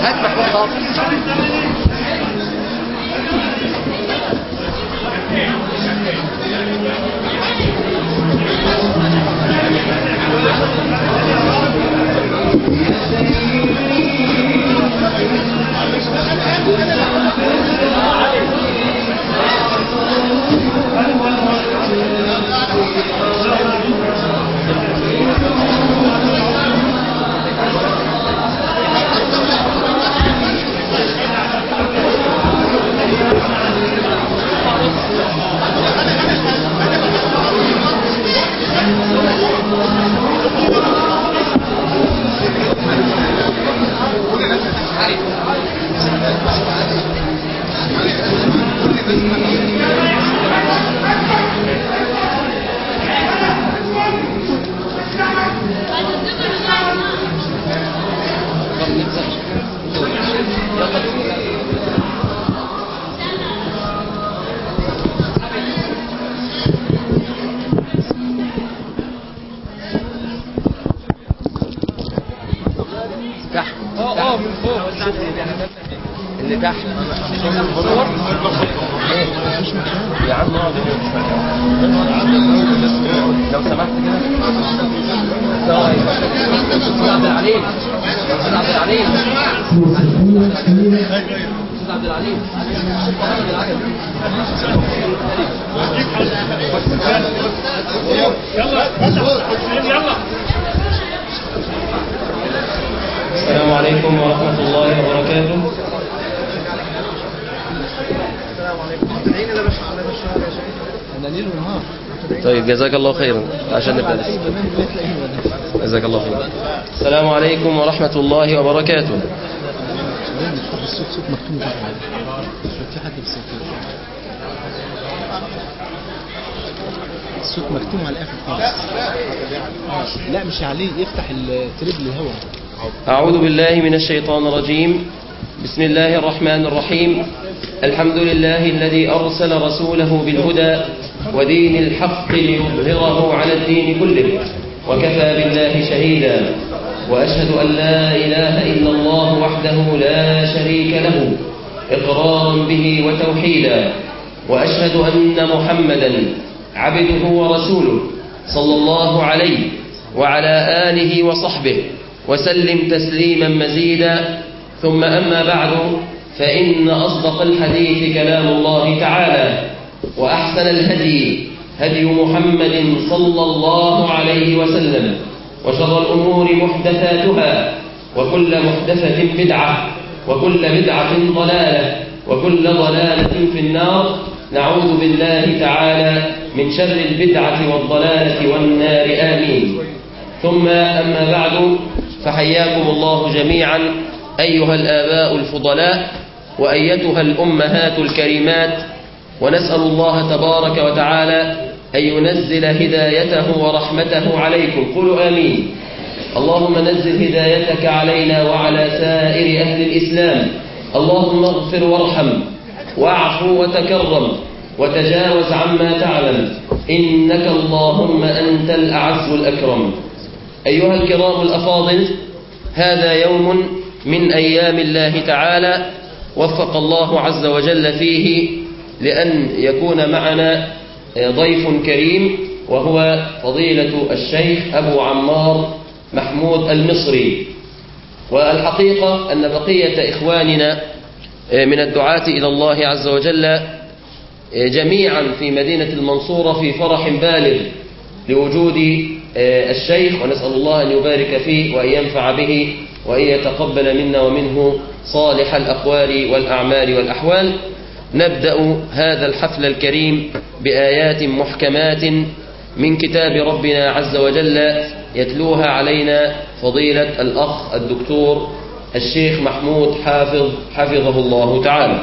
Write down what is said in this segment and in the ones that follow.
هات محمود خالص تحت اه اه من فوق اللي تحت صور يا عم اقعد لو سمحت كده طيب استاذ عبد العليم استاذ عبد العليم استاذ عبد العليم السلام عليكم ورحمة الله وبركاته طيب جزاك الله خيرا عشان نبدا لسه. جزاك الله خيرا السلام عليكم ورحمة الله وبركاته الصوت صوت مكتوم في حد بالصوت الصوت مكتوم على الاخر خالص لا مش عليه يفتح التريب للهواء أعوذ بالله من الشيطان الرجيم بسم الله الرحمن الرحيم الحمد لله الذي أرسل رسوله بالهدى ودين الحق ليظهره على الدين كله وكفى بالله شهيدا وأشهد أن لا إله إلا الله وحده لا شريك له إقرارا به وتوحيدا وأشهد أن محمدا عبده ورسوله صلى الله عليه وعلى آله وصحبه وسلم تسليما مزيدا ثم أما بعد فإن أصدق الحديث كلام الله تعالى وأحسن الهدي هدي محمد صلى الله عليه وسلم وشر الأمور محدثاتها وكل محدثة بدعة وكل بدعة ضلالة وكل ضلالة في النار نعوذ بالله تعالى من شر البدعة والضلالة والنار آمين ثم أما بعد فحياكم الله جميعا أيها الآباء الفضلاء وأيتها الأمهات الكريمات ونسأل الله تبارك وتعالى أن ينزل هدايته ورحمته عليكم قولوا آمين اللهم نزل هدايتك علينا وعلى سائر أهل الإسلام اللهم اغفر وارحم واعفو وتكرم وتجاوز عما تعلم إنك اللهم أنت الأعز الأكرم أيها الكرام الأفاضل هذا يوم من أيام الله تعالى وفق الله عز وجل فيه لأن يكون معنا ضيف كريم وهو فضيلة الشيخ أبو عمار محمود المصري والحقيقة أن بقية إخواننا من الدعاة إلى الله عز وجل جميعا في مدينة المنصورة في فرح بالغ لوجود الشيخ ونسأل الله أن يبارك فيه وأن ينفع به وأن يتقبل منا ومنه صالح الأقوال والأعمال والأحوال نبدأ هذا الحفل الكريم بآيات محكمات من كتاب ربنا عز وجل يتلوها علينا فضيلة الأخ الدكتور الشيخ محمود حافظ حفظه الله تعالى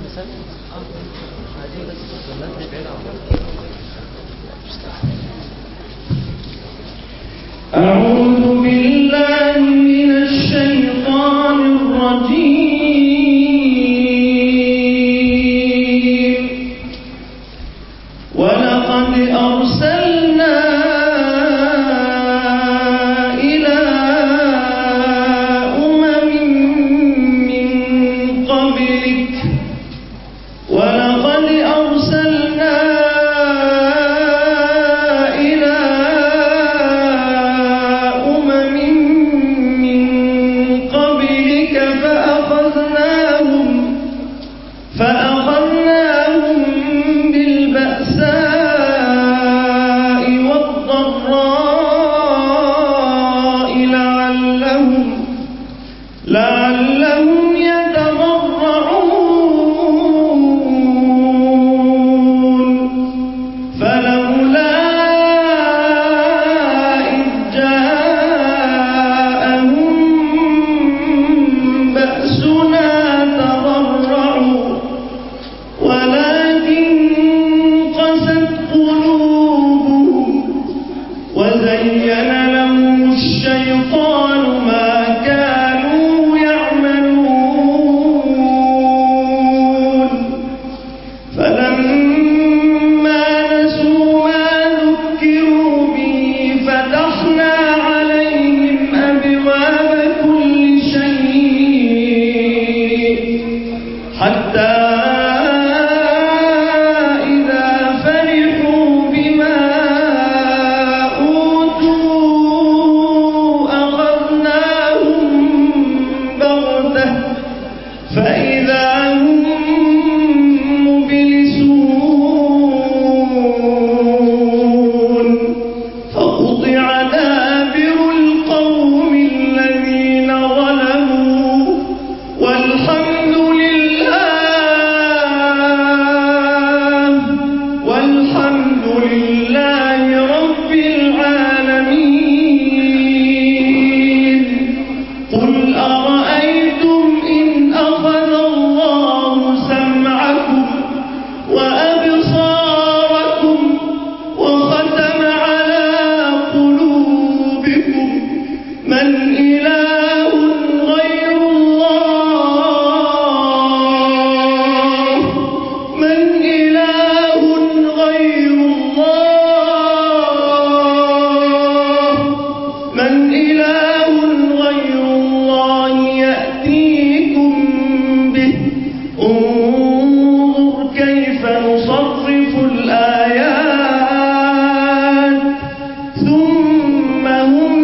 أعوذ بالله من الشيطان الرجيم ولقد أرسلنا إلى أمم من قبلك ولقد أرسلنا إلى أمم من قبلك فأخذناهم فأخذناهم بالبأساء والضراء لعلهم لعلهم يتضرعون فلولا إذ جاءهم بأسنا تضرعوا ولكن قست قلوبهم وزين لهم الشيطان ما كانوا يعملون فلما نسوا ما ذكروا به فتحنا عليهم أبواب كل شيء حتى إذا فرحوا بما أوتوا أخذناهم بغتة فإذا هم مبلسون فقطع دابر القوم الذين ظلموا والحمد لله والحمد لله رب العالمين قل أرأيتم إن أخذ الله سمعكم وأبصاركم وختم على قلوبكم من إله غير الله من إله غير الله من إله غير الله يأتيكم به انظر كيف نصرف الآيات ثم هم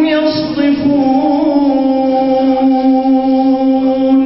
يصطفون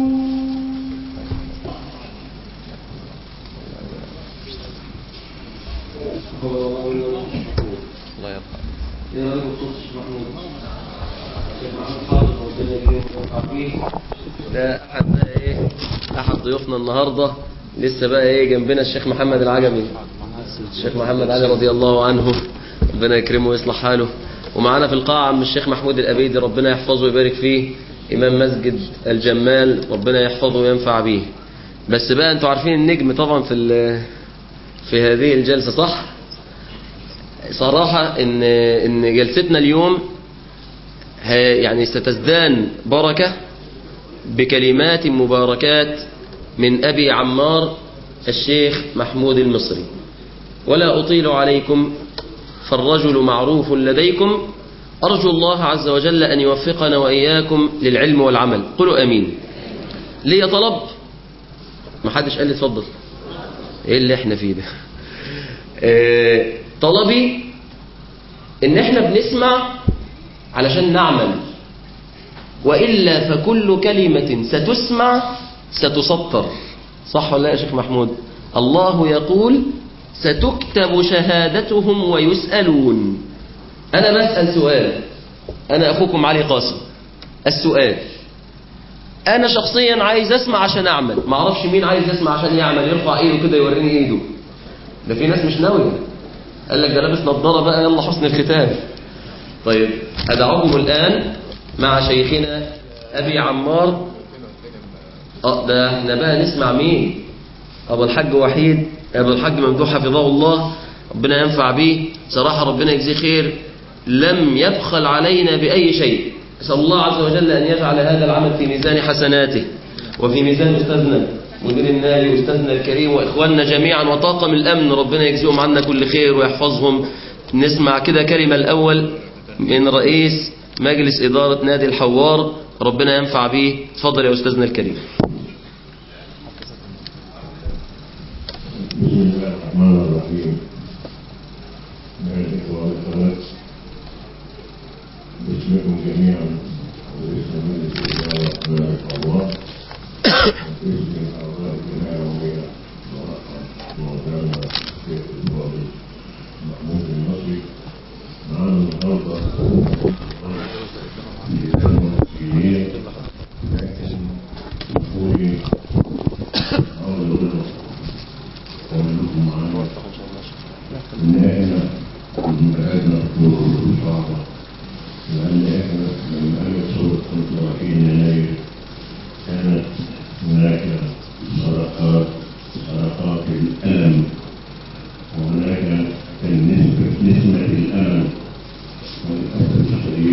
الله يرحمه يا رب تصلح محمود الشيخ محمود حافظ ربنا يكرمه وينفع فيه ده أحد بقى إيه أحد ضيوفنا النهاردة لسه بقى إيه جنبنا الشيخ محمد العجمي الشيخ محمد علي رضي الله عنه ربنا يكرمه ويصلح حاله ومعانا في القاعة عم الشيخ محمود الأبيدي ربنا يحفظه ويبارك فيه إمام مسجد الجمال ربنا يحفظه وينفع به بس بقى أنتوا عارفين النجم طبعا في ال- في هذه الجلسة صح صراحة إن إن جلستنا اليوم ه- يعني ستزدان بركة بكلمات مباركات من أبي عمار الشيخ محمود المصري ولا أطيل عليكم فالرجل معروف لديكم أرجو الله عز وجل أن يوفقنا وإياكم للعلم والعمل قلوا أمين لي طلب ما حدش قال لي اتفضل ايه اللي احنا فيه ده اه طلبي ان احنا بنسمع علشان نعمل وإلا فكل كلمة ستسمع ستسطر صح ولا لا يا شيخ محمود الله يقول ستكتب شهادتهم ويسألون أنا بسأل سؤال أنا أخوكم علي قاسم السؤال أنا شخصيا عايز أسمع عشان أعمل ما أعرفش مين عايز يسمع عشان يعمل يرفع إيده كده يوريني إيده ده في ناس مش ناوية قال لك ده لابس نظارة بقى يلا حسن الختام طيب أدعوكم الآن مع شيخنا أبي عمار اه ده احنا بقى نسمع مين أبو الحاج وحيد أبو الحاج ممدوح حفظه الله ربنا ينفع به صراحة ربنا يجزيه خير لم يبخل علينا بأي شيء أسأل الله عز وجل أن يجعل هذا العمل في ميزان حسناته وفي ميزان أستاذنا مدير النادي وأستاذنا الكريم وإخواننا جميعا وطاقم الأمن ربنا يجزيهم عنا كل خير ويحفظهم نسمع كده كلمة الأول من رئيس مجلس إدارة نادي الحوار ربنا ينفع به تفضل يا أستاذنا الكريم بسم الله الرحمن الرحيم يا الإخوة والأخوات باسمكم جميعا وباسم مجلس إدارة نادي الحوار وباسم أعضاء الجمعية العمومية ورحمة مولانا الشيخ الفاضل محمود النصري معانا النهارده في المسؤولية لكن أخوي أول غلط ومنكم معانا إن إحنا بلادنا ظروف صعبة لأن إحنا لما قامت ثورة 25 يناير كانت هناك صرخات صرخات الألم وهناك كان نسبة نسمة الألم وللأسف الشديد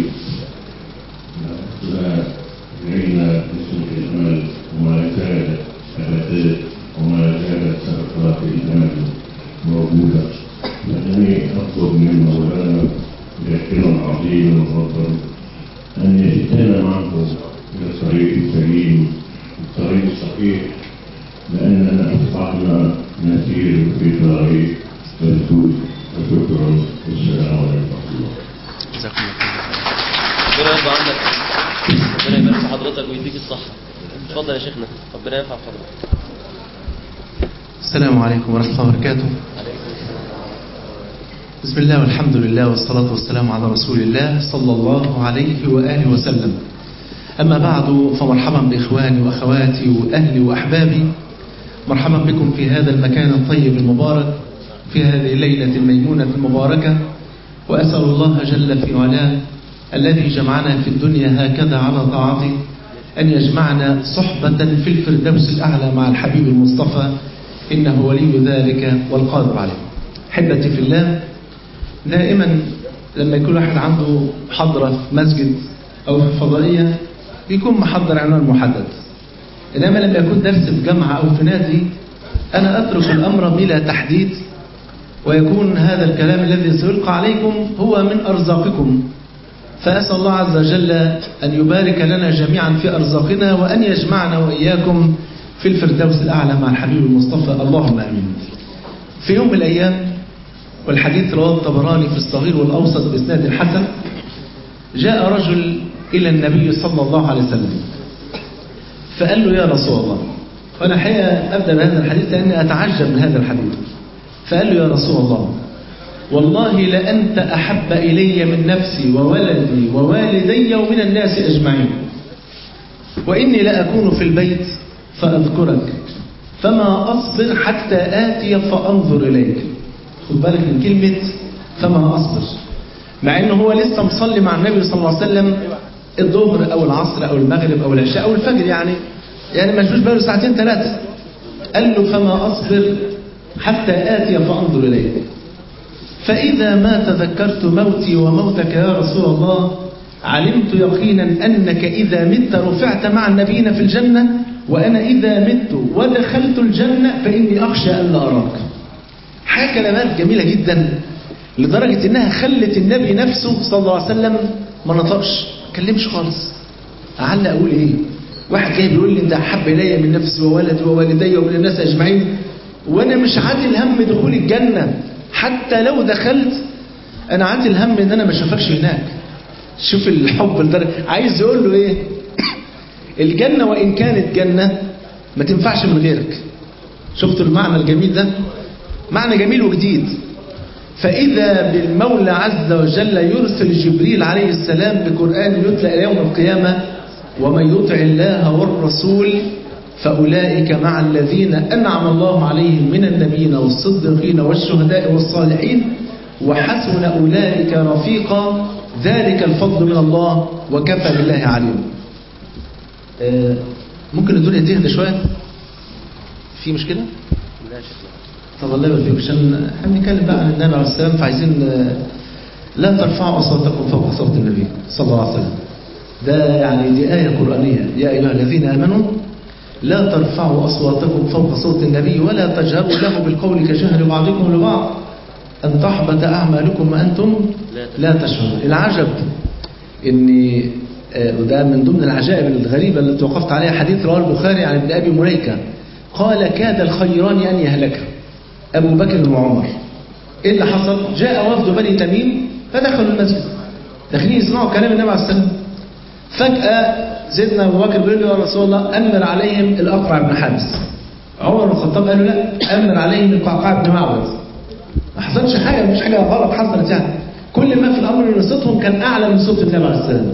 لا لدينا نسمة الأمل وما زالت أبدت وما زالت صرخات الأمل موجودة لأنني أطلب من مولانا بيقين عظيم وفضل أن يجتمع معه إلى الطريق السليم الطريق الصحيح لأننا أصبحنا نسير في طريق مسدود وشكرا والسلام عليكم ورحمة الله جزاكم الله خير ربنا يرضى عنك ربنا يبارك في حضرتك ويديك الصحة اتفضل يا شيخنا ربنا ينفع بحضرتك السلام عليكم ورحمة الله وبركاته بسم الله والحمد لله والصلاة والسلام على رسول الله صلى الله عليه وآله وسلم أما بعد فمرحبا بإخواني وأخواتي وأهلي وأحبابي مرحبا بكم في هذا المكان الطيب المبارك في هذه الليلة الميمونة المباركة وأسأل الله جل في علاه الذي جمعنا في الدنيا هكذا على طاعته أن يجمعنا صحبة في الفردوس الأعلى مع الحبيب المصطفى إنه ولي ذلك والقادر عليه حبتي في الله دائما لما يكون واحد عنده محاضرة في مسجد أو في فضائية بيكون محضر عنوان محدد إنما لما يكون درس في جامعة أو في نادي أنا أترك الأمر بلا تحديد ويكون هذا الكلام الذي سيلقى عليكم هو من أرزاقكم فأسأل الله عز وجل أن يبارك لنا جميعا في أرزاقنا وأن يجمعنا وإياكم في الفردوس الأعلى مع الحبيب المصطفى اللهم آمين في يوم من الأيام والحديث رواه الطبراني في الصغير والأوسط بإسناد الحسن جاء رجل إلى النبي صلى الله عليه وسلم فقال له يا رسول الله وأنا الحقيقة أبدأ بهذا الحديث لأني أتعجب من هذا الحديث فقال له يا رسول الله والله لأنت أحب إلي من نفسي وولدي ووالدي ومن الناس أجمعين وإني لأكون في البيت فأذكرك فما أصبر حتى آتي فأنظر إليك خد بالك من كلمة فما أصبر مع إنه هو لسه مصلي مع النبي صلى الله عليه وسلم الظهر أو العصر أو المغرب أو العشاء أو الفجر يعني يعني ما يشوفش باله ساعتين ثلاثة قال له فما أصبر حتى آتي فأنظر إليك فإذا ما تذكرت موتي وموتك يا رسول الله علمت يقينا أنك إذا مت رفعت مع النبيين في الجنة وأنا إذا مت ودخلت الجنة فإني أخشى أن لا أراك حاجة كلمات جميلة جدا لدرجة إنها خلت النبي نفسه صلى الله عليه وسلم ما نطقش ما كلمش خالص أعلى أقول إيه واحد جاي بيقول لي أنت أحب إلي من نفسي وولدي ووالدي ومن الناس أجمعين وأنا مش عادل هم دخول الجنة حتى لو دخلت أنا عندي الهم إن أنا ما اشوفكش هناك شوف الحب لدرجة عايز يقول له إيه الجنة وإن كانت جنة ما تنفعش من غيرك شفتوا المعنى الجميل ده معنى جميل وجديد فإذا بالمولى عز وجل يرسل جبريل عليه السلام بقرآن يتلى إلى يوم القيامة ومن يطع الله والرسول فأولئك مع الذين أنعم الله عليهم من النبيين والصديقين والشهداء والصالحين وحسن أولئك رفيقا ذلك الفضل من الله وكفى بالله عليم آه، ممكن الدنيا تهدى شوية في مشكلة طب الله يبارك فيك عشان احنا بنتكلم بقى عن النبي عليه السلام فعايزين آه، لا ترفعوا اصواتكم فوق صوت النبي صلى الله عليه وسلم ده يعني دي آية قرآنية يا أيها الذين آمنوا لا ترفعوا أصواتكم فوق صوت النبي ولا تجهروا له بالقول كجهر بعضكم لبعض أن تحبط أعمالكم وأنتم لا تشعرون العجب إن آه، وده من ضمن العجائب الغريبة التي وقفت عليها حديث رواه البخاري عن ابن أبي مليكة قال كاد الخيران أن يهلكا أبو بكر وعمر إيه اللي حصل؟ جاء وفد بني تميم فدخلوا المسجد داخلين يسمعوا كلام النبي عليه السلام فجأة سيدنا أبو بكر بيقول له يا رسول الله أمر عليهم الأقرع بن حابس عمر بن الخطاب قال له لا أمر عليهم القعقاع بن معبد ما حصلش حاجة مفيش حاجة غلط حصلت يعني كل ما في الأمر إن صوتهم كان أعلى من صوت النبي عليه السلام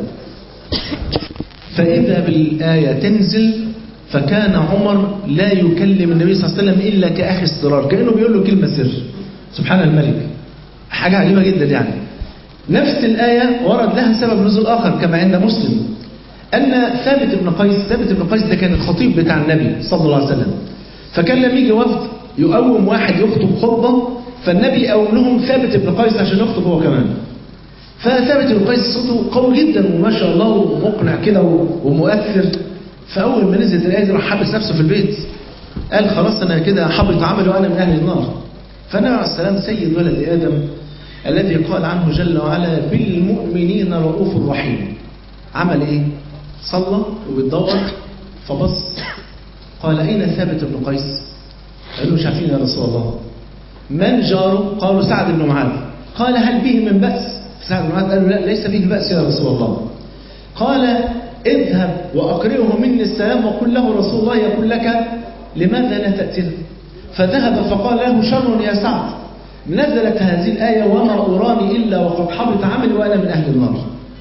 فإذا بالآية تنزل فكان عمر لا يكلم النبي صلى الله عليه وسلم إلا كأخي السرار كأنه بيقول له كلمة سر سبحان الملك حاجة عجيبة جدا يعني نفس الآية ورد لها سبب نزول آخر كما عند مسلم أن ثابت بن قيس ثابت بن قيس ده كان الخطيب بتاع النبي صلى الله عليه وسلم فكان لما يجي وفد يقوم واحد يخطب خطبة فالنبي يقوم لهم ثابت بن قيس عشان يخطب هو كمان فثابت بن قيس صوته قوي جدا وما شاء الله ومقنع كده ومؤثر فأول ما نزلت الآية دي راح حابس نفسه في البيت قال خلاص أنا كده حبط عملي وأنا من أهل النار فالنبي عليه السلام سيد ولد آدم الذي قال عنه جل وعلا بالمؤمنين رؤوف رحيم عمل ايه صلى وبيتدور فبص قال اين ثابت بن قيس قالوا مش عارفين يا رسول الله من جاره قالوا سعد بن معاذ قال هل به من بأس سعد بن معاذ قالوا لا ليس به بأس يا رسول الله قال اذهب وأقرئه مني السلام وقل له رسول الله يقول لك لماذا لا تأتنا فذهب فقال له شر يا سعد نزلت هذه الآية وما أراني إلا وقد حبط عملي وأنا من أهل النار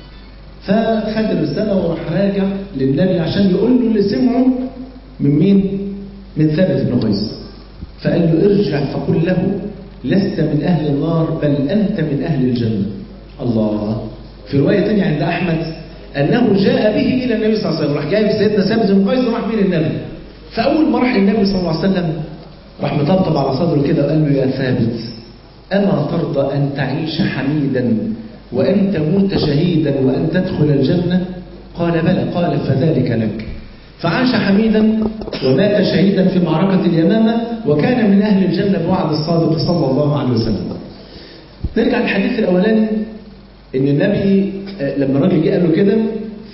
فخد الرسالة وراح راجع للنبي عشان يقول له اللي سمعه من مين؟ من ثابت بن قيس فقال له ارجع فقل له لست من أهل النار بل أنت من أهل الجنة الله في رواية تانية عند أحمد أنه جاء به إلى النبي صلى الله عليه وسلم راح جايب سيدنا ثابت بن قيس وراح بيه للنبي فأول ما راح للنبي صلى الله عليه وسلم راح مطبطب على صدره كده وقال له يا ثابت أما ترضى أن تعيش حميدا وأن تموت شهيدا وأن تدخل الجنة قال بلى قال فذلك لك فعاش حميدا ومات شهيدا في معركة اليمامة وكان من أهل الجنة بوعد الصادق صلى الله عليه وسلم نرجع للحديث الأولاني إن النبي لما الراجل جه قال له كده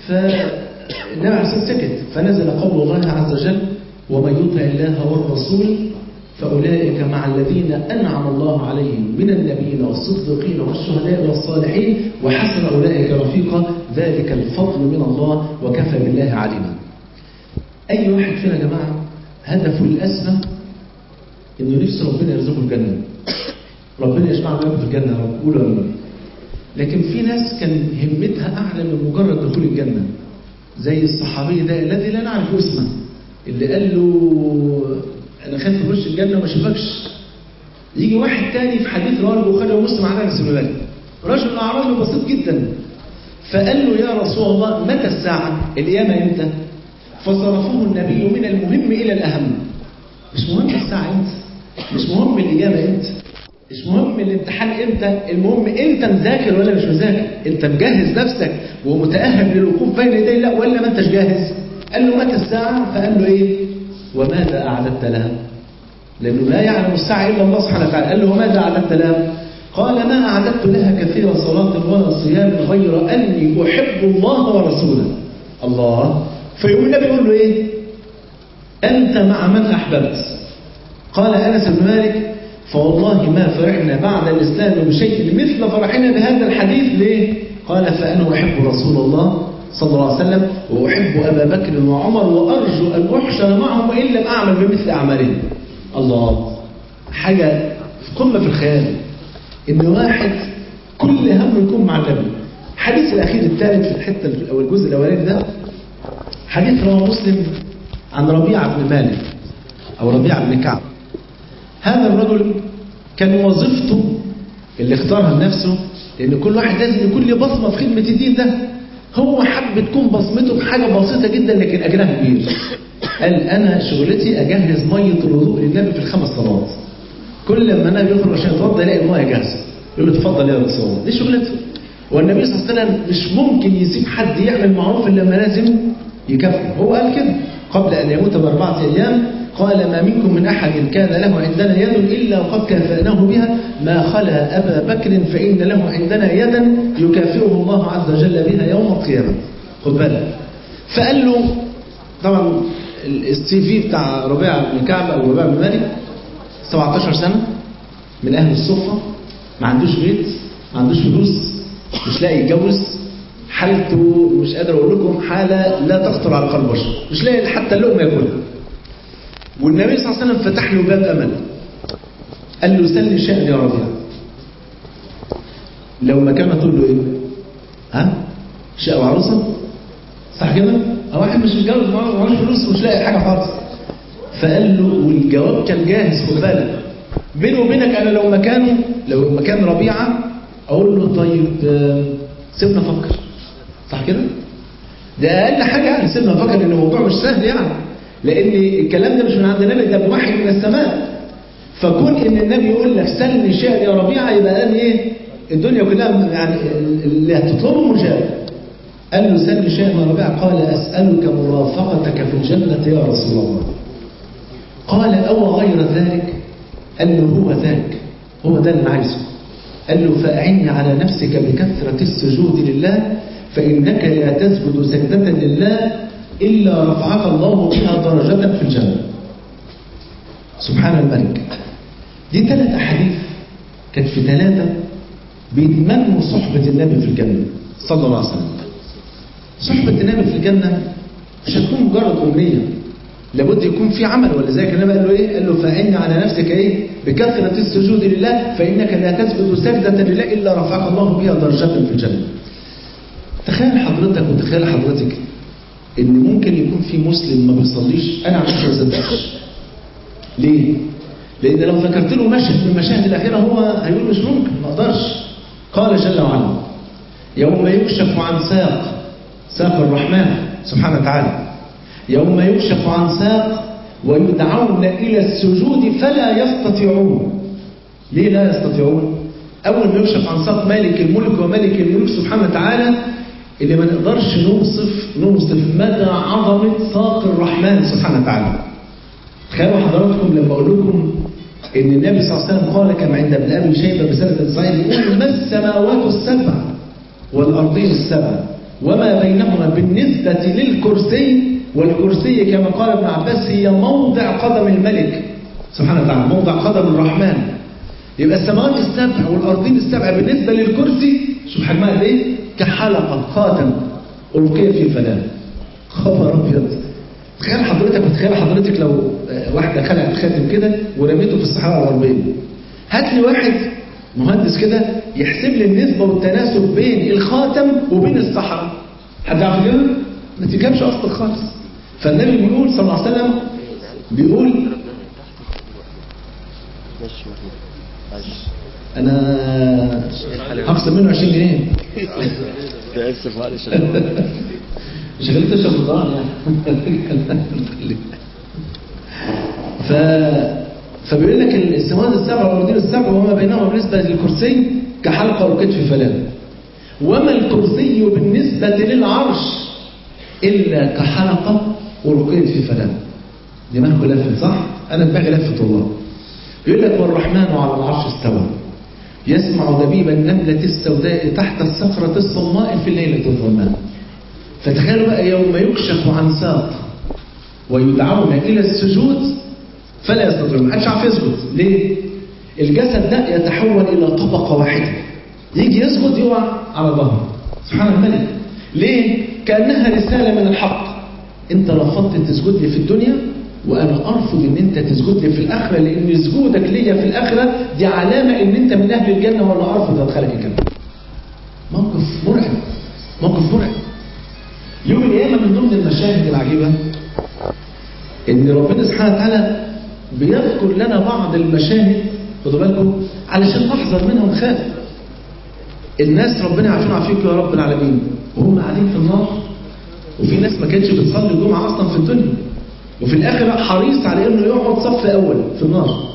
فالنبي عليه الصلاة سكت فنزل قول الله عز وجل ومن يطع الله والرسول فأولئك مع الذين أنعم الله عليهم من النبيين والصديقين والشهداء والصالحين وحسن أولئك رفيقا ذلك الفضل من الله وكفى بالله عليما أي واحد فينا يا جماعة هدفه الأسمى إنه نفسه ربنا يرزقه الجنة ربنا يجمعنا وياكم في الجنة يا رب قولوا آمين لكن في ناس كان همتها أعلى من مجرد دخول الجنة زي الصحابي ده الذي لا نعرف اسمه اللي قال له انا خايف اخش الجنه وما اشوفكش يجي واحد تاني في حديث رواه البخاري ومسلم عن انس بن مالك رجل اعرابي بسيط جدا فقال له يا رسول الله متى الساعه القيامه امتى فصرفه النبي من المهم الى الاهم مش مهم الساعه امتى مش مهم الاجابه امتى مش مهم الامتحان امتى المهم انت مذاكر ولا مش مذاكر انت مجهز نفسك ومتاهب للوقوف بين يدي الله ولا ما انتش جاهز قال له متى الساعه فقال له ايه وماذا أعددت لها لأنه لا يعلم الساعة إلا الله سبحانه وتعالى قال له وماذا أعددت لها قال ما أعددت لها كثير صلاة ولا صيام غير أني أحب الله ورسوله الله فيقوم النبي يقول له إيه أنت مع من أحببت قال أنس بن مالك فوالله ما فرحنا بعد الإسلام بشيء مثل فرحنا بهذا الحديث ليه قال فأنا أحب رسول الله صلى الله عليه وسلم وأحب أبا بكر وعمر وأرجو أن أحشر معهم وإن لم أعمل بمثل أعمالهم الله حاجة في قمة في الخيال إن واحد كل هم يكون مع النبي الحديث الأخير الثالث في الحتة أو الجزء الأولاني ده حديث رواه مسلم عن ربيعة بن مالك أو ربيعة بن كعب هذا الرجل كان وظيفته اللي اختارها لنفسه لأن كل واحد لازم يكون له بصمة في خدمة الدين ده هو حب تكون بصمته بحاجة بسيطة جدا لكن أجرها كبير قال انا شغلتي اجهز ميه الوضوء للنبي في الخمس صلوات كل لما النبي يخرج عشان يتوضا يلاقي الميه جاهزه يقول له اتفضل يا رسول الله دي شغلته والنبي صلى الله عليه وسلم مش ممكن يسيب حد يعمل معروف الا لما لازم يكافئه هو قال كده قبل ان يموت باربعه ايام قال ما منكم من احد كان له عندنا يد الا وقد كافأناه بها ما خلا ابا بكر فان له عندنا يدا يكافئه الله عز وجل بها يوم القيامه خد بالك فقال له طبعا السي في بتاع ربيعه بن كعب او ربيعه بن مالك 17 سنه من اهل الصفه ما عندوش بيت ما عندوش فلوس مش لاقي يتجوز حالته مش قادر اقول لكم حاله لا تخطر على قلب بشر مش لاقي حتى اللقمه ياكلها والنبي صلى الله عليه وسلم فتح له باب امل قال له سل شأن يا ربيع لو مكانه تقول له ايه ها شقه وعروسه صح كده او واحد مش متجوز معهوش فلوس ومش لاقي حاجه خالص فقال له والجواب كان جاهز خد بالك بيني وبينك انا لو مكانه لو مكان ربيعه اقول له طيب آه، سيبنا افكر صح كده ده اقل حاجه يعني سيبنا افكر ان الموضوع مش سهل يعني لان الكلام ده مش من عند النبي ده بوحي من السماء فكون ان النبي يقول لك سلني شيئا يا ربيعه يبقى قال ايه الدنيا كلها يعني اللي هتطلبه مجاب قال له سلني شيئا يا ربيعه قال اسالك مرافقتك في الجنه يا رسول الله قال أو غير ذلك قال له هو ذاك هو ده اللي أنا عايزه قال له فأعني على نفسك بكثرة السجود لله فإنك لا تسجد سجدة لله إلا رفعك الله بها درجة في الجنة سبحان الملك دي ثلاث أحاديث كانت في ثلاثة بيتمنوا صحبة النبي في الجنة صلى الله عليه وسلم صحبة النبي في الجنة مش هتكون مجرد أمنية لابد يكون في عمل ولا زي النبي قال له ايه قال له فإن على نفسك ايه بكثرة السجود لله فإنك لا تسجد سجدة لله إلا رفعك الله بها درجة في الجنة تخيل حضرتك وتخيل حضرتك ان ممكن يكون في مسلم ما بيصليش انا عشان ما اصدقش ليه لان لو ذكرت له مشهد من المشاهد الاخيره هو هيقول مش ممكن ما اقدرش قال جل وعلا يوم يكشف عن ساق ساق الرحمن سبحانه وتعالى يوم يكشف عن ساق ويدعون إلى السجود فلا يستطيعون ليه لا يستطيعون أول ما يكشف عن ساق مالك الملك وملك الملوك سبحانه وتعالى اللي ما نقدرش نوصف نوصف مدى عظمة ساق الرحمن سبحانه وتعالى تخيلوا حضراتكم لما أقول لكم إن النبي صلى الله عليه وسلم قال كما عند ابن أبي شيبة بسند صحيح يقول ما السماوات السبع والأرضين السبع وما بينهما بالنسبة للكرسي والكرسي كما قال ابن عباس هي موضع قدم الملك سبحانه وتعالى موضع قدم الرحمن يبقى السماوات السبع والأرضين السبع بالنسبة للكرسي شوف حجمها قد ايه كحلقة خاتم ألقي في فلاه خبر أبيض تخيل حضرتك وتخيل حضرتك لو واحدة خلعت خاتم كده ورميته في الصحراء الغربية هات لي واحد مهندس كده يحسب لي النسبة والتناسب بين الخاتم وبين الصحراء حد عارف كده؟ ما تجيبش أصلا خالص فالنبي بيقول صلى الله عليه وسلم بيقول أنا هخصم منه 20 جنيه تأسف معلش مش خليك تشرب القرآن يعني ف فبيقول لك السماوات السبع والأرضين السبع وما بينهما بالنسبة للكرسي كحلقة والكتف فلان وما الكرسي بالنسبة للعرش إلا كحلقة ولقيت في فلان دماغه لفت صح؟ أنا دماغي لفت والله يقول لك والرحمن على العرش استوى يسمع دبيب النملة السوداء تحت الصخرة الصماء في الليلة الظلماء فتخيلوا بقى يوم يكشف عن ساق ويدعون إلى السجود فلا يستطيعون محدش عارف يسجد ليه؟ الجسد ده يتحول إلى طبقة واحدة يجي يسجد يقع على ظهره سبحان الملك ليه؟ كأنها رسالة من الحق انت رفضت تسجد لي في الدنيا وانا ارفض ان انت تسجد لي في الاخره لان سجودك ليا في الاخره دي علامه ان انت من اهل الجنه ولا ارفض ادخلك الجنه موقف مرعب موقف مرعب يوم القيامه من ضمن المشاهد العجيبه ان ربنا سبحانه وتعالى بيذكر لنا بعض المشاهد خدوا بالكم علشان نحذر منها ونخاف الناس ربنا عارفين عافيك يا رب العالمين وهم قاعدين في النار وفي ناس ما كانتش بتصلي الجمعه اصلا في الدنيا وفي الآخر حريص على إنه يقعد صف أول في النار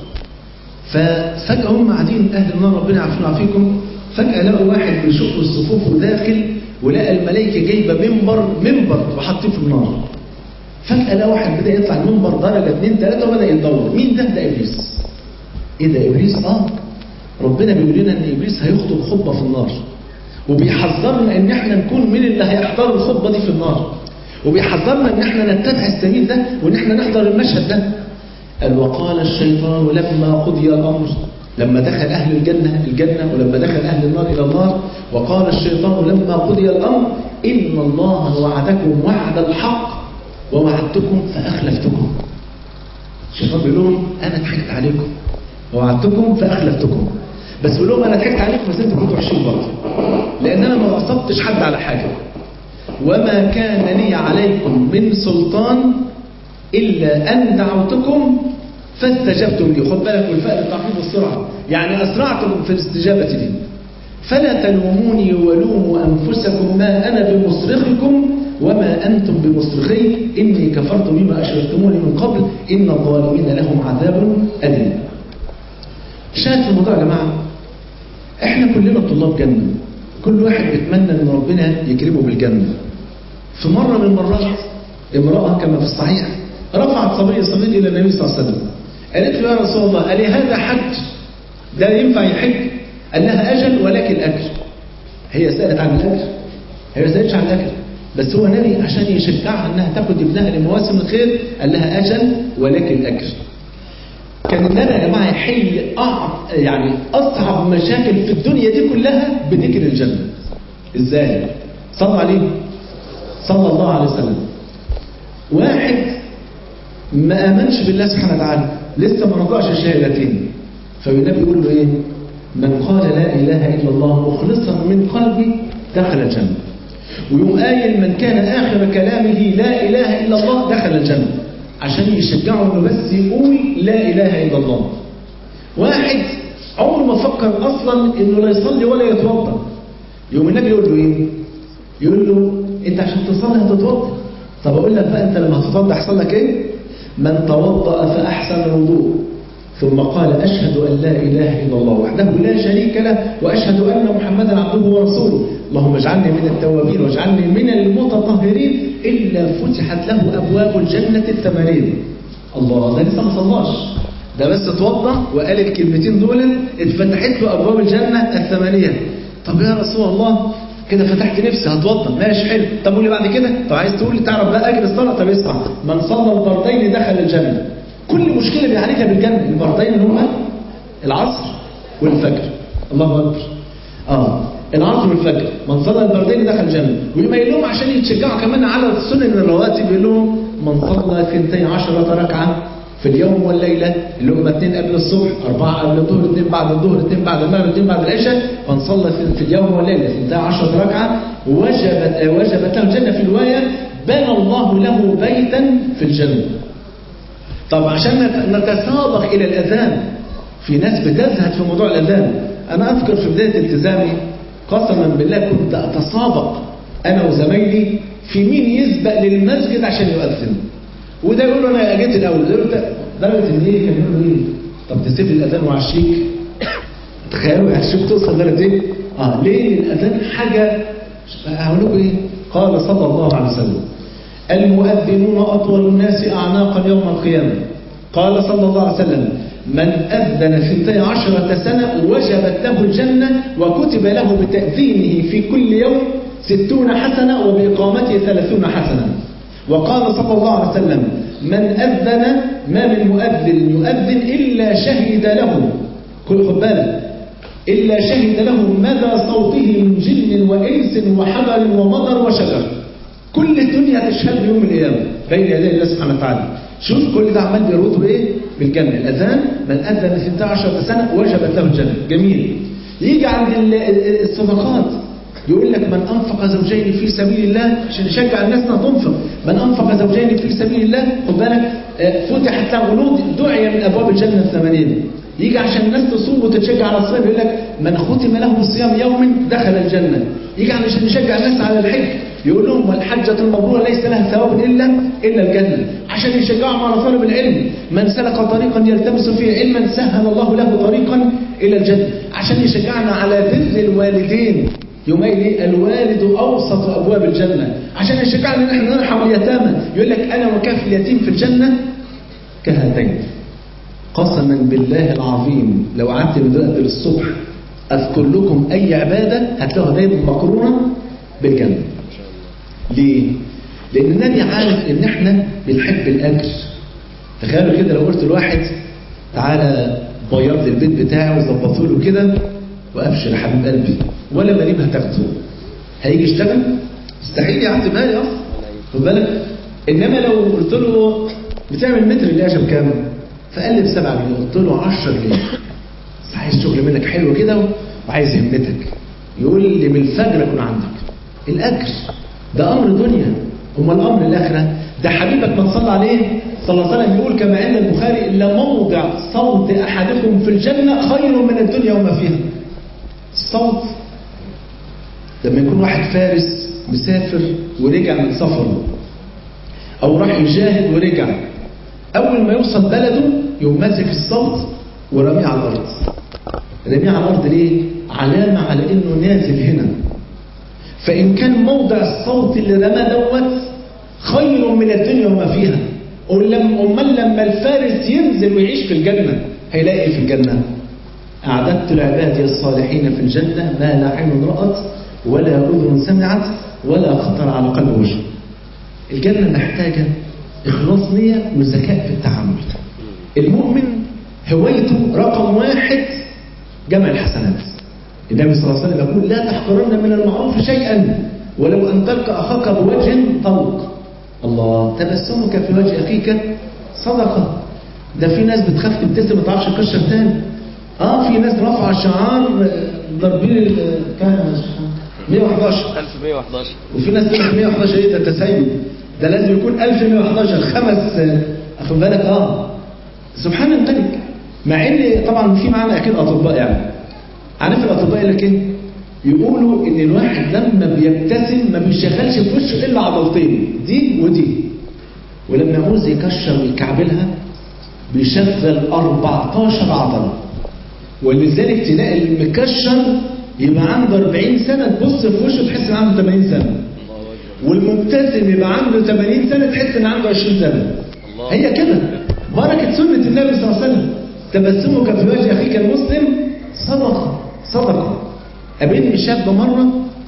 ففجأة هم قاعدين أهل النار ربنا يعافينا ويعافيكم فجأة لقوا واحد بيشق الصفوف وداخل ولقى الملائكة جايبة منبر منبر وحاطيه في النار فجأة لقى واحد بدأ يطلع المنبر درجة اثنين ثلاثة وبدأ يدور مين ده؟ ده إبليس إيه ده إبليس؟ آه ربنا بيقول لنا إن إبليس هيخطب خطبة في النار وبيحذرنا إن إحنا نكون من اللي هيحضروا الخطبة دي في النار وبيحذرنا إن إحنا نتبع السبيل ده وإن إحنا نحضر المشهد ده قال وقال الشيطان لما قضي الأمر لما دخل أهل الجنة الجنة ولما دخل أهل النار إلى النار وقال الشيطان لما قضي الأمر إن الله وعدكم وعد الحق ووعدتكم فأخلفتكم الشيطان بيقول لهم أنا ضحكت عليكم ووعدتكم فأخلفتكم بس بيقول لهم أنا ضحكت عليكم بس أنتوا كنتوا وحشين برضه لأن أنا ما غصبتش حد على حاجة وما كان لي عليكم من سلطان إلا أن دعوتكم فاستجبتم لي خد بالك من فئة التعقيد والسرعة يعني أسرعتكم في الاستجابة لي فلا تلوموني ولوموا أنفسكم ما أنا بمصرخكم وما أنتم بمصرخي إني كفرت بما أشركتموني من قبل إن الظالمين لهم عذاب أليم شاهد في الموضوع يا جماعة إحنا كلنا طلاب جنة كل واحد بيتمنى إن ربنا يكرمه بالجنة في مرة من المرات امرأة كما في الصحيح رفعت صبي صغير إلى النبي صلى الله عليه وسلم قالت له يا رسول الله قال لي هذا حج ده ينفع يحج قال لها أجل ولكن أجر هي سألت عن الأجر هي ما سألتش عن الأجر بس هو نبي عشان يشجعها انها تاخد ابنها لمواسم الخير قال لها اجل ولكن اجر كان النبي يا جماعه يحل أعب يعني اصعب مشاكل في الدنيا دي كلها بذكر الجنه ازاي صلى عليه صلى الله عليه وسلم واحد ما امنش بالله سبحانه وتعالى لسه ما نطقش الشهادتين فالنبي يقول له ايه من قال لا اله الا الله مخلصا من قلبي دخل الجنه ويقوم قايل من كان آخر كلامه لا إله إلا الله دخل الجنة عشان يشجعه انه بس يقول لا إله إلا الله واحد عمره ما فكر أصلا إنه لا يصلي ولا يتوضا يقوم النبي يقول له إيه يقول له أنت عشان تصلي هتتوضا طب أقول لك بقى أنت لما هتتوضا هيحصل لك إيه من توضأ فأحسن الوضوء ثم قال أشهد أن لا إله إلا الله وحده لا شريك له وأشهد أن محمدا عبده ورسوله اللهم اجعلني من التوابين واجعلني من المتطهرين إلا فتحت له أبواب الجنة الثمانين الله ده لسه ما صلاش ده بس اتوضى وقال الكلمتين دول اتفتحت له أبواب الجنة الثمانية طب يا رسول الله كده فتحت نفسي هتوضى ماشي حلو طب قول لي بعد كده طب عايز تقول لي تعرف بقى اجر الصلاه طب اسمع من صلى البردين دخل الجنه كل مشكله بيعالجها بالجنه البردين اللي هما العصر والفجر الله اكبر اه العصر والفجر من صلى البردين دخل الجنه ويقوم قايل لهم عشان يتشجعوا كمان على سنن الرواتب يقول لهم من صلى ثنتي عشرة ركعه في اليوم والليلة اللي هم اثنين قبل الصبح أربعة قبل الظهر اثنين بعد الظهر اثنين بعد المغرب اثنين بعد العشاء فنصلى في اليوم والليلة اثنتا عشرة ركعة وجبت وجبت له الجنة في رواية بنى الله له بيتا في الجنة طب عشان نتسابق إلى الأذان في ناس بتزهد في موضوع الأذان أنا أذكر في بداية التزامي قسما بالله كنت أتسابق أنا وزمايلي في مين يسبق للمسجد عشان يؤذن وده يقول له انا جيت الاول ده يقول له درجه ان ايه كان يقول له ايه طب تسيب الاذان وعشيك تخيلوا هتشوف توصل درجه ايه اه ليه الاذان حاجه هقول لكم ايه قال صلى الله عليه وسلم المؤذنون اطول الناس اعناقا يوم القيامه قال صلى الله عليه وسلم من أذن ثنتي عشرة سنة وجبت له الجنة وكتب له بتأذينه في كل يوم ستون حسنة وبإقامته ثلاثون حسنة وقال صلى الله عليه وسلم من أذن ما من مؤذن يؤذن إلا شهد له كل خد بالك إلا شهد له مدى صوته من جن وإنس وحجر ومطر وشجر كل الدنيا تشهد يوم القيامة بين يدي الله سبحانه وتعالى شوف كل ده عمال بيربطه بإيه؟ بالجنة الأذان من أذن 16 سنة وجبت له الجنة جميل يجي عند الصدقات يقول لك من أنفق زوجين في سبيل الله عشان يشجع الناس انها تنفق من أنفق زوجين في سبيل الله خد بالك فتحت له غلود دعي من أبواب الجنة الثمانين يجي عشان الناس تصوم وتتشجع على الصيام يقول لك من ختم له بصيام يوم دخل الجنة يجي عشان يشجع الناس على الحج يقول لهم والحجة المبرورة ليس لها ثواب إلا إلا الجنة عشان يشجعهم على طلب العلم من سلك طريقا يلتمس فيه علما سهل الله له طريقا إلى الجنة عشان يشجعنا على بر الوالدين يوم لي الوالد أوسط أبواب الجنة عشان يشجعنا ان احنا نرحم اليتامى يقول لك أنا وكاف اليتيم في الجنة كهاتين قسما بالله العظيم لو قعدت من دلوقتي للصبح أذكر لكم أي عبادة هتلاقوها دايما مقرونة بالجنة ليه؟ لأن النبي عارف إن إحنا بنحب الأجر تخيلوا كده لو قلت لواحد تعالى بيض لي البيت بتاعي وظبطه له كده وأبشر يا حبيب قلبي ولا مريم هتاخده هيجي يشتغل؟ مستحيل يعتبها لي أصلا خد بالك؟ إنما لو قلت له بتعمل متر القاشة بكام؟ فقال لي بسبعة جنيه قلت له 10 جنيه بس عايز شغل منك حلو كده وعايز همتك يقول لي من الفجر اكون عندك الاجر ده امر دنيا امال الامر الاخره ده حبيبك ما تصلى عليه صلى الله عليه وسلم يقول كما عند البخاري الا موضع صوت احدكم في الجنه خير من الدنيا وما فيها الصوت لما يكون واحد فارس مسافر ورجع من سفره او راح يجاهد ورجع اول ما يوصل بلده يقوم ماسك الصوت ورميه على الارض رميه على الارض ليه علامه على انه نازل هنا فان كان موضع الصوت اللي رماه دوت خير من الدنيا وما فيها امال لما الفارس ينزل ويعيش في الجنه هيلاقي ايه في الجنه اعددت لعبادي الصالحين في الجنه ما لا عين رات ولا اذن سمعت ولا خطر على قلب بشر الجنه محتاجه إخلاص نية وذكاء في التعامل المؤمن هوايته رقم واحد جمع الحسنات النبي صلى الله عليه وسلم يقول لا تحقرن من المعروف شيئا ولو أن تلقى أخاك بوجه طلق الله تبسمك في وجه أخيك صدقة ده في ناس بتخاف تبتسم ما تعرفش تكشر تاني اه في ناس رفع شعار ضربين كام 111 1111 وفي ناس تقول لك 111 ايه ده تسيب ده لازم يكون 1111 خمس اخد بالك اه سبحان الملك مع ان طبعا في معانا اكيد اطباء يعني عارف الاطباء يقول لك ايه يقولوا ان الواحد لما بيبتسم ما بيشغلش في وشه الا عضلتين دي ودي ولما يعوز يكشر ويكعبلها بيشغل 14 عضله ولذلك تلاقي المكشر يبقى عنده 40 سنه تبص في وشه تحس ان عنده 80 سنه والمبتسم يبقى عنده 80 سنة تحس ان عنده 20 سنة الله. هي كده بركة سنة النبي صلى الله عليه وسلم تبسمك في وجه أخيك المسلم صدقة صدقة قابلني شاب مرة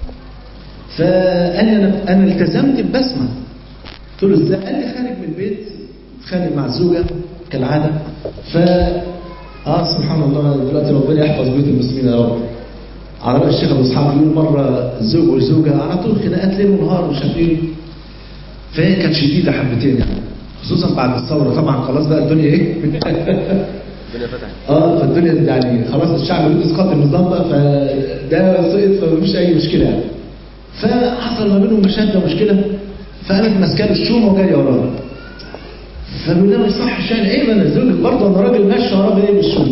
فقال لي أنا أنا التزمت ببسمة قلت له ازاي؟ قال لي خارج من البيت اتخانق مع الزوجة كالعادة ف اه سبحان الله دلوقتي ربنا يحفظ بيوت المسلمين يا رب على رأي الشيخ أبو إسحاق يقول مرة الزوج والزوجة على طول خناقات ليل ونهار ومش عارف إيه فهي كانت شديدة حبتين يعني خصوصا بعد الثورة طبعا خلاص بقى الدنيا إيه الدنيا فتحت اه فالدنيا يعني خلاص الشعب يريد اسقاط النظام بقى فده سقط فمفيش اي مشكله يعني فحصل ما بينهم مشاده ومشكله فقامت ماسكه له الشومه وجايه وراه فبيقول لها ما يصحش يعني ايه ما انا زوجك برضه انا راجل ماشي وراه بايه بالشومه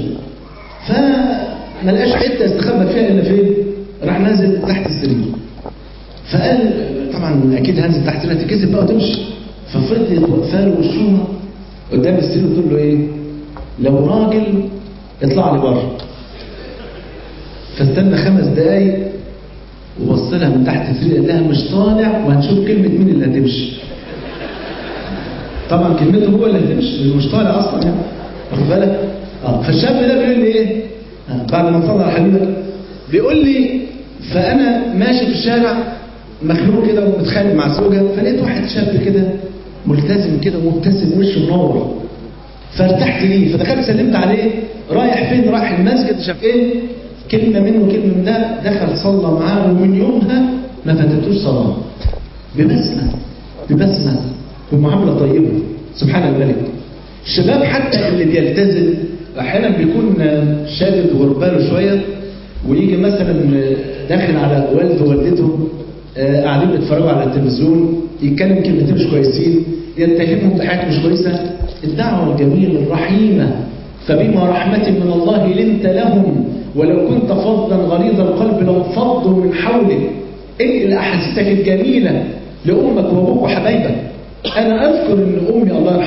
فما لقاش حته يستخبى فيها الا فين؟ راح نازل تحت السرير فقال طبعا اكيد هنزل تحت السرير تكسب بقى وتمشي ففضلت واقفه له والشومه قدام السرير تقول له ايه؟ لو راجل اطلع لي بره فاستنى خمس دقايق وبص لها من تحت السرير قال لها مش طالع وهنشوف كلمه مين اللي هتمشي طبعا كلمته هو اللي هتمشي اللي مش طالع اصلا يعني واخد بالك اه فالشاب ده بيقول لي ايه آه، بعد ما صلى على حبيبك بيقول لي فانا ماشي في الشارع مخنوق كده ومتخانق مع الزوجه فلقيت واحد شاب كده ملتزم كده ومبتسم وشه منور فارتحت ليه فدخلت سلمت عليه رايح فين رايح المسجد شاف ايه كلمه منه كلمه من ده دخل صلى معاه ومن يومها ما فاتتوش صلاه ببسمه ببسمه بمعامله طيبه سبحان الملك الشباب حتى اللي بيلتزم احيانا بيكون شادد غرباله شويه ويجي مثلا داخل على والده ووالدته آه، قاعدين بيتفرجوا على التلفزيون يتكلم كلمتين مش كويسين يتهمهم بحاجات مش كويسه الدعوه الجميله الرحيمه فبما رحمة من الله لنت لهم ولو كنت فظا غليظ القلب لانفضوا من حولك انقل احاسيسك الجميله لامك وابوك وحبايبك انا اذكر ان امي الله يرحمها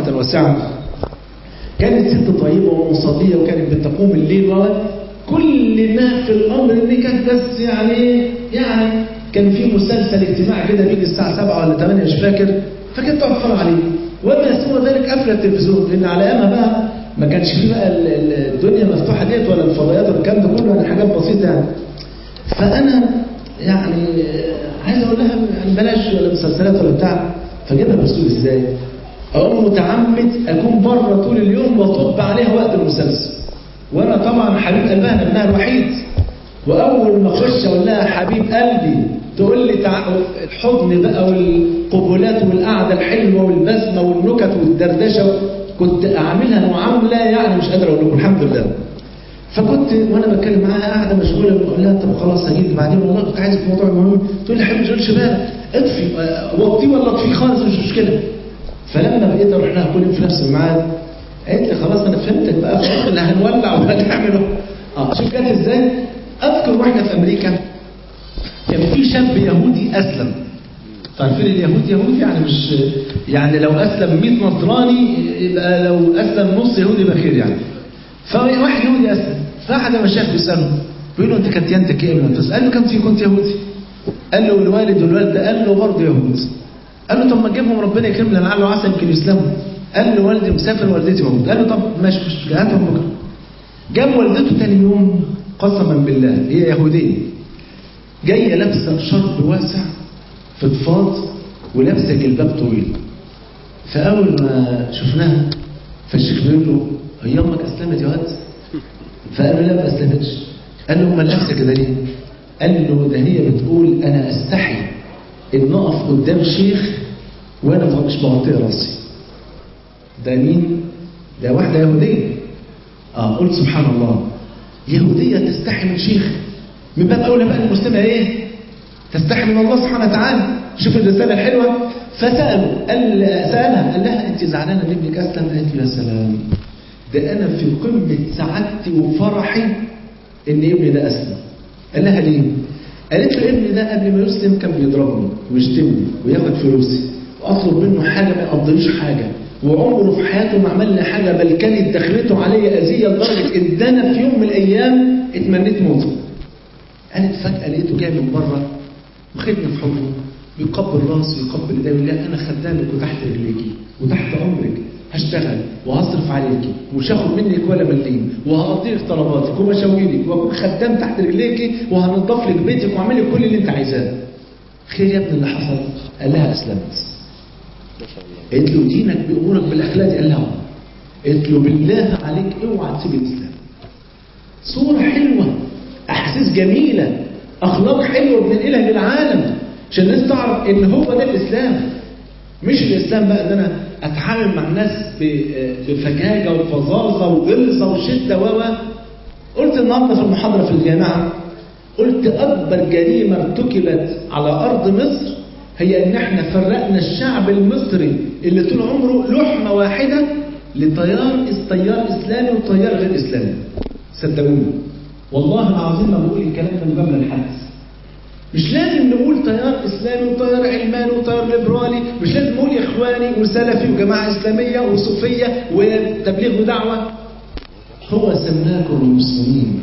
رحمة واسعة كانت ست طيبة ومصلية وكانت بتقوم الليل و كل ما في الأمر إن كانت بس يعني يعني كان في مسلسل اجتماع كده بيجي الساعة 7 ولا 8 مش فاكر فكنت تقعد تتفرج عليه وما سوى ذلك قفل التلفزيون لأن على أيامها بقى ما كانش في بقى ال- ال- الدنيا مفتوحة ديت ولا الفضائيات والكلام ده كله يعني حاجات بسيطة يعني فأنا يعني عايز أقول لها يعني بلاش ولا مسلسلات ولا بتاع فجيبها بأسلوب إزاي؟ أقوم متعمد أكون بره طول اليوم وأطب عليها وقت المسلسل وأنا طبعا حبيب قلبها أنا ابنها الوحيد وأول ما أخش أقول لها حبيب قلبي تقول لي تع... الحضن بقى والقبلات والقعدة الحلوة والبسمة والنكت والدردشة كنت أعملها معاملة يعني مش قادر أقول لكم الحمد لله فكنت وانا بتكلم معاها قاعده مشغوله بقول لها طب خلاص هجيب بعدين والله كنت عايزك في موضوع مهم تقول لي يا حبيبي ما تشغلش بالك اطفي آه، وطيه ولا اطفيه خالص مش مشكله فلما بقيت اروح لها كل في نفس الميعاد قالت لي خلاص انا فهمتك بقى خلاص لا هنولع ولا نعمله اه شوف كانت ازاي اذكر واحنا في امريكا كان في شاب يهودي اسلم عارفين اليهود يهود يعني مش يعني لو اسلم 100 نصراني يبقى لو اسلم نص يهودي يبقى خير يعني فواحد يهودي اسلم فاحد المشايخ بيساله بيقول له انت كانت ديانتك ايه من قال له كنت كنت يهودي قال له الوالد والوالده قال له برضه يهود قال له طب ما تجيبهم ربنا يكرمنا لعله عسى يمكن يسلموا قال له والدي مسافر والدتي موجود قال له طب ماشي مش مشكله هاتهم بكره جاب والدته تاني يوم قسما بالله هي يهوديه جايه لابسه شرب واسع فضفاض ولابسه جلباب طويل فاول ما شفناها فالشيخ بيقول له هي امك اسلمت يا واد فقال له لا ما اسلمتش قال له امال لابسه كده ليه قال له ده هي بتقول انا استحي ان اقف قدام شيخ وانا مش مغطيه راسي ده مين ده واحده يهوديه اه قلت سبحان الله يهوديه تستحي من شيخ من باب اولى بقى المسلمه ايه تستحي من الله سبحانه وتعالى شوف الرسالة الحلوة فسألوا قال سألها قال لها أنت زعلانة إن ابنك أسلم قالت له يا سلام ده أنا في قمة سعادتي وفرحي إن ابني ده أسلم قال لها ليه؟ قالت له ابني ده قبل ما يسلم كان بيضربني ويشتمني وياخد فلوسي وأطلب منه حاجة ما يقضيش حاجة وعمره في حياته ما عمل لي حاجة بل كانت دخلته عليا أذية لدرجة إن ده أنا في يوم من الأيام اتمنيت موته قالت فجأة لقيته جاي من بره وخدني في حضنه بيقبل راسي ويقبل ايدي ويقول لي انا خدامك وتحت رجليكي وتحت امرك هشتغل وهصرف عليكي ومش هاخد منك ولا مليم وهقضي لك طلباتك ومشاويرك واكون خدام تحت رجليكي وهنضف لك بيتك واعمل لك كل اللي انت عايزاه خير يا ابني اللي حصل قال لها اسلمت قالت له دينك بامورك بالاخلاق دي قال لها آه. قالت له بالله عليك اوعى تسيب الاسلام صورة حلوة أحاسيس جميلة أخلاق حلوة بننقلها للعالم عشان الناس تعرف إن هو ده الإسلام مش الإسلام بقى إن أنا أتعامل مع الناس ب- بفجاجة وفظاظة وغلظة وشدة و و. قلت النهارده في المحاضرة في الجامعة قلت أكبر جريمة ارتكبت على أرض مصر هي إن إحنا فرقنا الشعب المصري اللي طول عمره لحمة واحدة لتيار تيار إسلامي وتيار غير إسلامي صدقوني والله العظيم ما بقول الكلام ده من باب الحدث مش لازم نقول تيار اسلامي وتيار علماني وتيار ليبرالي مش لازم نقول اخواني وسلفي وجماعه اسلاميه وصوفيه وتبليغ ودعوه هو سماكم المسلمين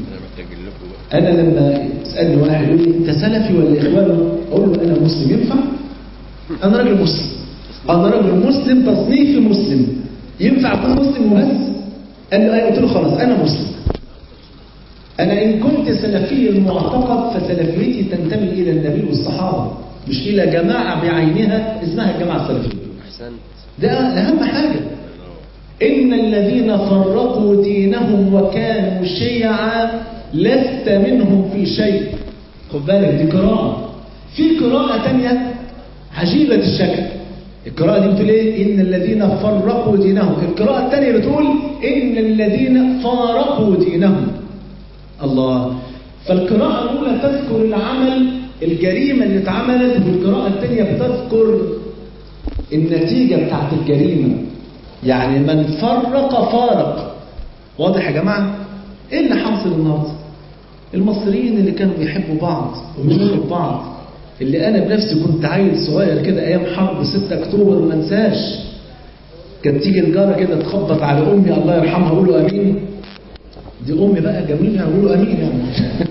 انا لما يسالني واحد يقول لي انت سلفي ولا اخواني اقول له انا مسلم ينفع انا راجل مسلم انا راجل مسلم تصنيفي مسلم ينفع اكون مسلم وبس قال له ايوه قلت له خلاص انا مسلم أنا إن كنت سلفي المعتقد فسلفيتي تنتمي إلى النبي والصحابة مش إلى جماعة بعينها اسمها الجماعة السلفية أحسنت ده أهم حاجة إن الذين فرقوا دينهم وكانوا شيعا لست منهم في شيء خد بالك دي قراءة في قراءة تانية عجيبة الشكل القراءة دي بتقول إيه؟ إن الذين فرقوا دينهم القراءة التانية بتقول إن الذين فارقوا دينهم الله فالقراءة الأولى تذكر العمل الجريمة اللي اتعملت والقراءة الثانية بتذكر النتيجة بتاعت الجريمة يعني من فرق فارق واضح يا جماعة ايه اللي حاصل النهارده المصريين اللي كانوا بيحبوا بعض وبيمروا ببعض اللي انا بنفسي كنت عيل صغير كده ايام حرب 6 اكتوبر وما انساش كانت تيجي الجاره كده تخبط على امي الله يرحمها قولوا امين دي امي بقى جميله يعني قولوا امين يعني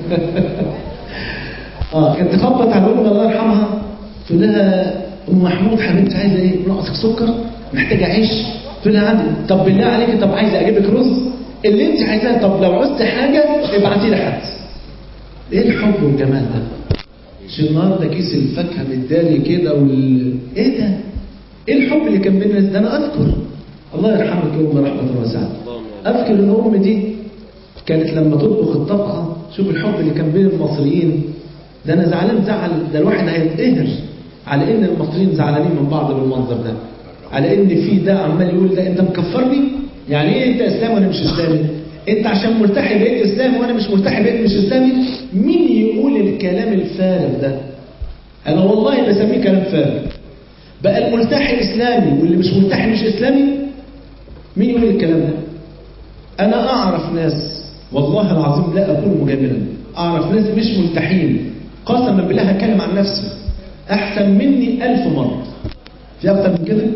اه كانت تخبط على امي الله يرحمها تقول لها ام محمود حبيبتي عايزه ايه؟ ناقصك سكر؟ محتاجه عيش؟ تقول لها عندي طب بالله عليكي طب عايزه اجيب لك رز؟ اللي انت عايزاه طب لو عوزت حاجه ابعتي لي حد. ايه الحب والجمال ده؟ مش النهارده كيس الفاكهه متداري كده وال ايه ده؟ ايه الحب اللي كان بينا ده انا اذكر الله يرحمك يا ام رحمه واسعه اذكر ان امي دي كانت لما تطبخ الطبخه شوف الحب اللي كان بين المصريين ده انا زعلان زعل ده الواحد هيتقهر على ان المصريين زعلانين من بعض بالمنظر ده على ان في ده عمال يقول ده انت مكفرني يعني ايه انت اسلامي وانا مش اسلامي انت عشان ملتحي بقيت اسلامي وانا مش ملتحي بقيت مش اسلامي مين يقول الكلام الفارغ ده انا والله بسميه كلام فارغ بقى الملتحي اسلامي واللي مش ملتحي مش اسلامي مين يقول الكلام ده انا اعرف ناس والله العظيم لا اكون مجاملا اعرف ناس مش ملتحين قسما بالله هتكلم عن نفسي احسن مني ألف مرة في اكتر من كده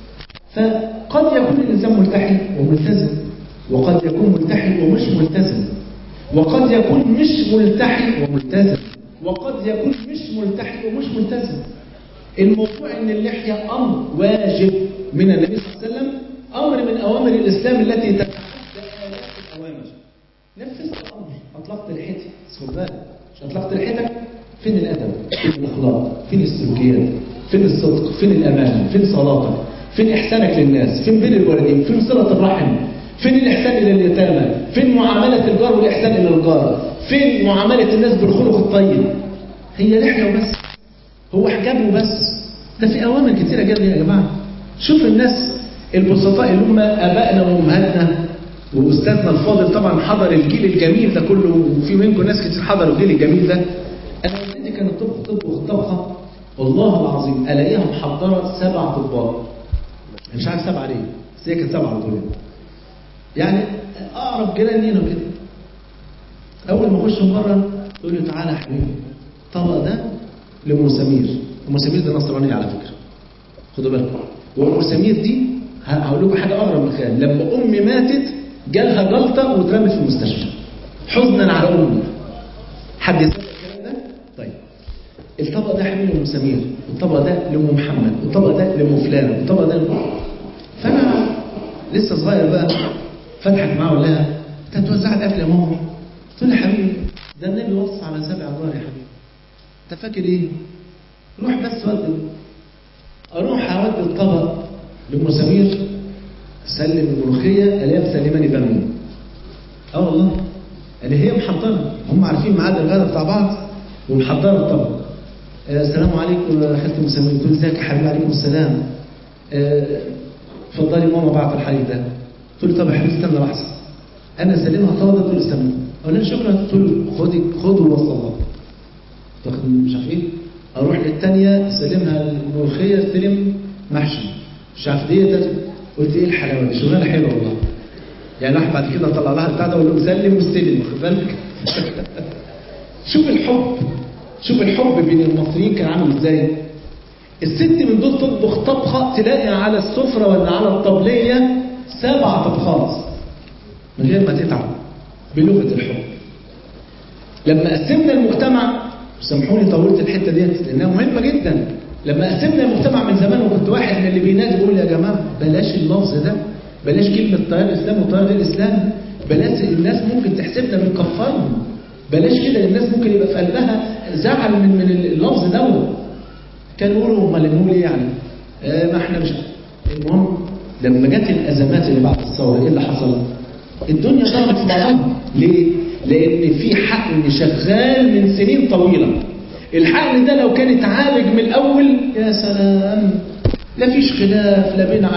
فقد يكون الانسان ملتحي وملتزم وقد يكون ملتحي ومش ملتزم وقد يكون مش ملتحي وملتزم وقد يكون مش ملتحي ومش ملتزم الموضوع ان اللحية امر واجب من النبي صلى الله عليه وسلم امر من اوامر الاسلام التي تتحدى الاف الاوامر نفذت الامر اطلقت لحيتي خد بالك مش اطلقت لحيتك فين الادب فين الاخلاق فين السلوكيات فين الصدق فين الامانه فين صلاتك فين احسانك للناس فين بر الوالدين فين صله الرحم فين الاحسان الى اليتامى فين معامله الجار والاحسان الى الجار فين معامله الناس بالخلق الطيب هي لحيه وبس هو حجاب وبس ده في اوامر كتيره جدا يا جماعه شوف الناس البسطاء اللي هم ابائنا وامهاتنا واستاذنا الفاضل طبعا حضر الجيل الجميل ده كله وفي منكم ناس كتير حضروا الجيل الجميل ده انا والدتي كانت تطبخ تطبخ طبخه والله العظيم الاقيها محضره سبع اطباق مش عارف سبعه ليه بس هي كانت سبعه على طول يعني اقرب جيران لينا كده اول ما اخش من بره تقول لي تعالى يا حبيبي الطبق ده لام سمير ام سمير دي نصرانيه على فكره خدوا بالكم وام سمير دي هقول لكم حاجه اغرب من الخيال لما امي ماتت جالها جلطه واترمت في المستشفى حزنا على امي حد يصدق الكلام ده؟ طيب الطبق ده حبيبي لام سمير والطبق ده لام محمد والطبق ده لام فلان والطبق ده لام فانا لسه صغير بقى فتحت معاه ولا لها انت هتوزع الاكل يا ماما قلت له يا حبيبي ده النبي وصى على سبع ادوار يا حبيبي انت فاكر ايه؟ روح بس ودي اروح اودي الطبق لام سمير سلم الملوخيه الاقيها مسلماني بامي اه والله يعني هي محضره هم عارفين ميعاد الغداء بتاع بعض ومحضره الطبق آه السلام عليكم يا خالتي مسلمين تقول ازيك يا حبيبي عليكم السلام اتفضلي آه ماما بعت الحليب ده تقول لي طب يا حبيبي استنى لحظه انا اسلمها الطبق ده تقول لي استنى اقول لها شكرا تقول خدي خده ووصل الله تاخد مش عارف ايه اروح للثانيه اسلمها الملوخيه استلم محشي مش عارف ديت قلت ايه الحلاوه دي شغلانه حلوه والله يعني واحد بعد كده طلع لها البتاع ده وقول له سلم واستلم واخد بالك شوف الحب شوف الحب بين المصريين كان عامل ازاي الست من دول تطبخ طبخه تلاقي على السفره ولا على الطبليه سبع طبخات من غير ما تتعب بلغه الحب لما قسمنا المجتمع سامحوني طولت الحته ديت لانها مهمه جدا لما قسمنا المجتمع من زمان وكنت واحد من اللي بينادي بيقول يا جماعه بلاش اللفظ ده بلاش كلمه طيار الاسلام وطيار غير الاسلام بلاش الناس ممكن تحسبنا بنكفرهم بلاش كده الناس ممكن يبقى في قلبها زعل من من اللفظ دوت كانوا يقولوا امال نقول ايه يعني آه ما احنا مش المهم لما جت الازمات اللي بعد الثوره ايه اللي حصل؟ الدنيا ضربت في بعضها ليه؟ لان في حقن شغال من سنين طويله الحقن ده لو كان اتعالج من الاول يا سلام لا فيش خلاف لا بين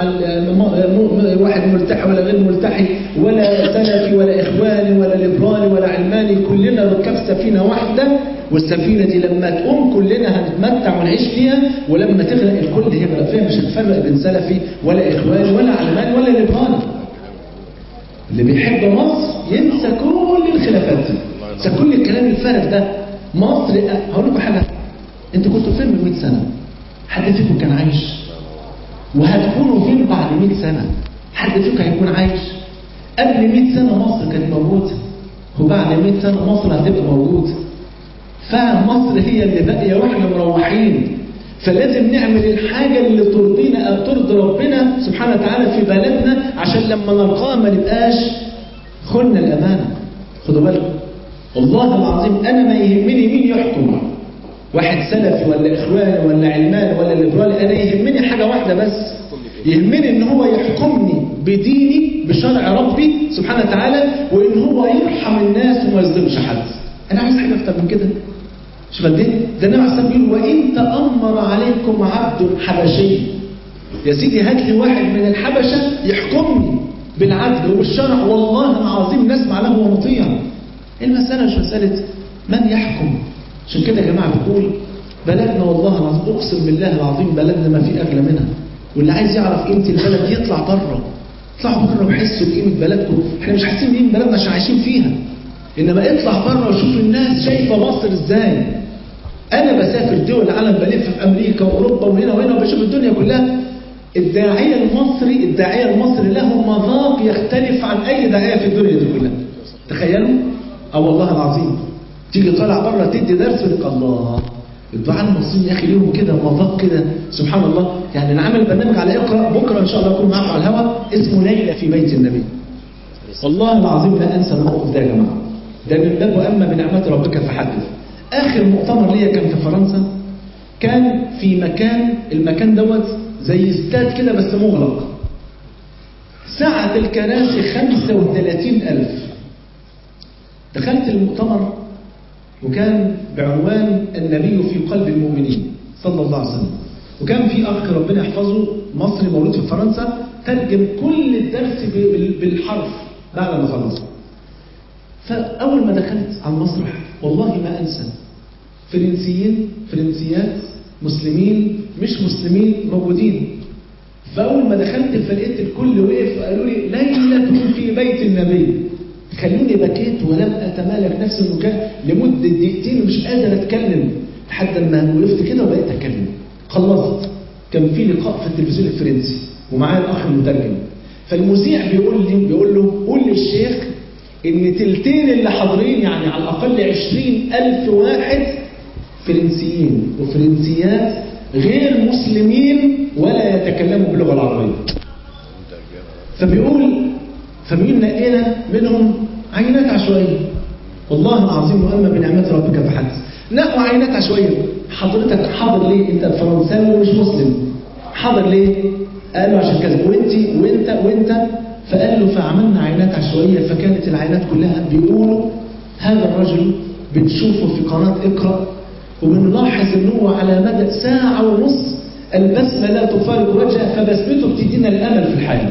واحد ملتحي ولا غير ملتحي ولا سلفي ولا اخواني ولا ليبرالي ولا علماني كلنا ركاب سفينه واحده والسفينه دي لما تقوم كلنا هنتمتع ونعيش فيها ولما تغرق الكل هيغرق فيها مش هنفرق بين سلفي ولا اخواني ولا علماني ولا ليبرالي اللي بيحب مصر ينسى كل الخلافات دي ينسى كل الكلام الفارغ ده مصر هقول لكم حاجه انتوا كنتوا فين من 100 سنه حد فيكم كان عايش وهتكونوا فين بعد 100 سنة حد فيكم هيكون عايش قبل 100 سنة مصر كانت موجودة وبعد 100 سنة مصر هتبقى موجودة فمصر هي اللي باقية واحنا مروحين فلازم نعمل الحاجة اللي ترضينا ترضي ربنا سبحانه وتعالى في بلدنا عشان لما نلقاه ما نبقاش خلنا الأمانة خدوا بالكم والله العظيم أنا ما يهمني مين يحكم واحد سلفي ولا إخواني ولا علماني ولا ليبرالي أنا يهمني حاجة واحدة بس يهمني إن هو يحكمني بديني بشرع ربي سبحانه وتعالى وإن هو يرحم الناس وما يظلمش حد أنا عايز حاجة أكتر من كده شوف قد ايه ده النبي عليه الصلاه والسلام بيقول وان تامر عليكم عبد حبشي يا سيدي هات لي واحد من الحبشه يحكمني بالعدل وبالشرع والله العظيم نسمع له ومطيع المساله مش مساله من يحكم عشان كده يا جماعه بقول بلدنا والله العظيم اقسم بالله العظيم بلدنا ما في اغلى منها واللي عايز يعرف قيمه البلد يطلع بره اطلعوا بره وحسوا بقيمه بلدكم احنا مش حاسين بقيمه بلدنا عشان عايشين فيها انما اطلع بره وشوف الناس شايفه مصر ازاي انا بسافر دول العالم بلف في امريكا واوروبا وهنا وهنا وبشوف الدنيا كلها الداعيه المصري الداعيه المصري له مذاق يختلف عن اي داعيه في الدنيا دي كلها تخيلوا اه والله العظيم تيجي طالع بره تدي درس يقول الله الدعاء المصريين يا اخي ليهم كده مذاق كده سبحان الله يعني نعمل برنامج على اقرا بكره ان شاء الله اكون معاكم على الهواء اسمه ليله في بيت النبي والله العظيم لا انسى الموقف ده يا جماعه ده من باب واما بنعمه ربك فحدث آخر مؤتمر ليا كان في فرنسا كان في مكان المكان دوت زي استاد كده بس مغلق سعة الكراسي 35 ألف دخلت المؤتمر وكان بعنوان النبي في قلب المؤمنين صلى الله عليه وسلم وكان في أخ ربنا يحفظه مصري مولود في فرنسا ترجم كل الدرس بالحرف بعد ما خلص فأول ما دخلت على المسرح والله ما أنسى فرنسيين فرنسيات مسلمين مش مسلمين موجودين فأول ما دخلت فلقيت الكل وقف وقالوا لي ليلة في بيت النبي خلوني بكيت ولم أتمالك نفسي المكان لمدة دقيقتين مش قادر أتكلم لحد ما وقفت كده وبقيت أتكلم خلصت كان في لقاء في التلفزيون الفرنسي ومعايا الأخ المترجم فالمذيع بيقول لي بيقول له قول للشيخ ان تلتين اللي حاضرين يعني على الاقل عشرين الف واحد فرنسيين وفرنسيات غير مسلمين ولا يتكلموا باللغه العربيه فبيقول فبيقول نقينا منهم عينات عشوائيه والله العظيم واما بنعمه ربك فحدث نقوا عينات عشوائيه حضرتك حاضر ليه انت فرنساوي ومش مسلم حاضر ليه قالوا عشان كذا وانت وانت وانت فقال له فعملنا عينات عشوائية فكانت العينات كلها بيقولوا هذا الرجل بنشوفه في قناة اقرأ وبنلاحظ ان هو على مدى ساعة ونص البسمة لا تفارق وجهه فبسمته بتدينا الأمل في الحياة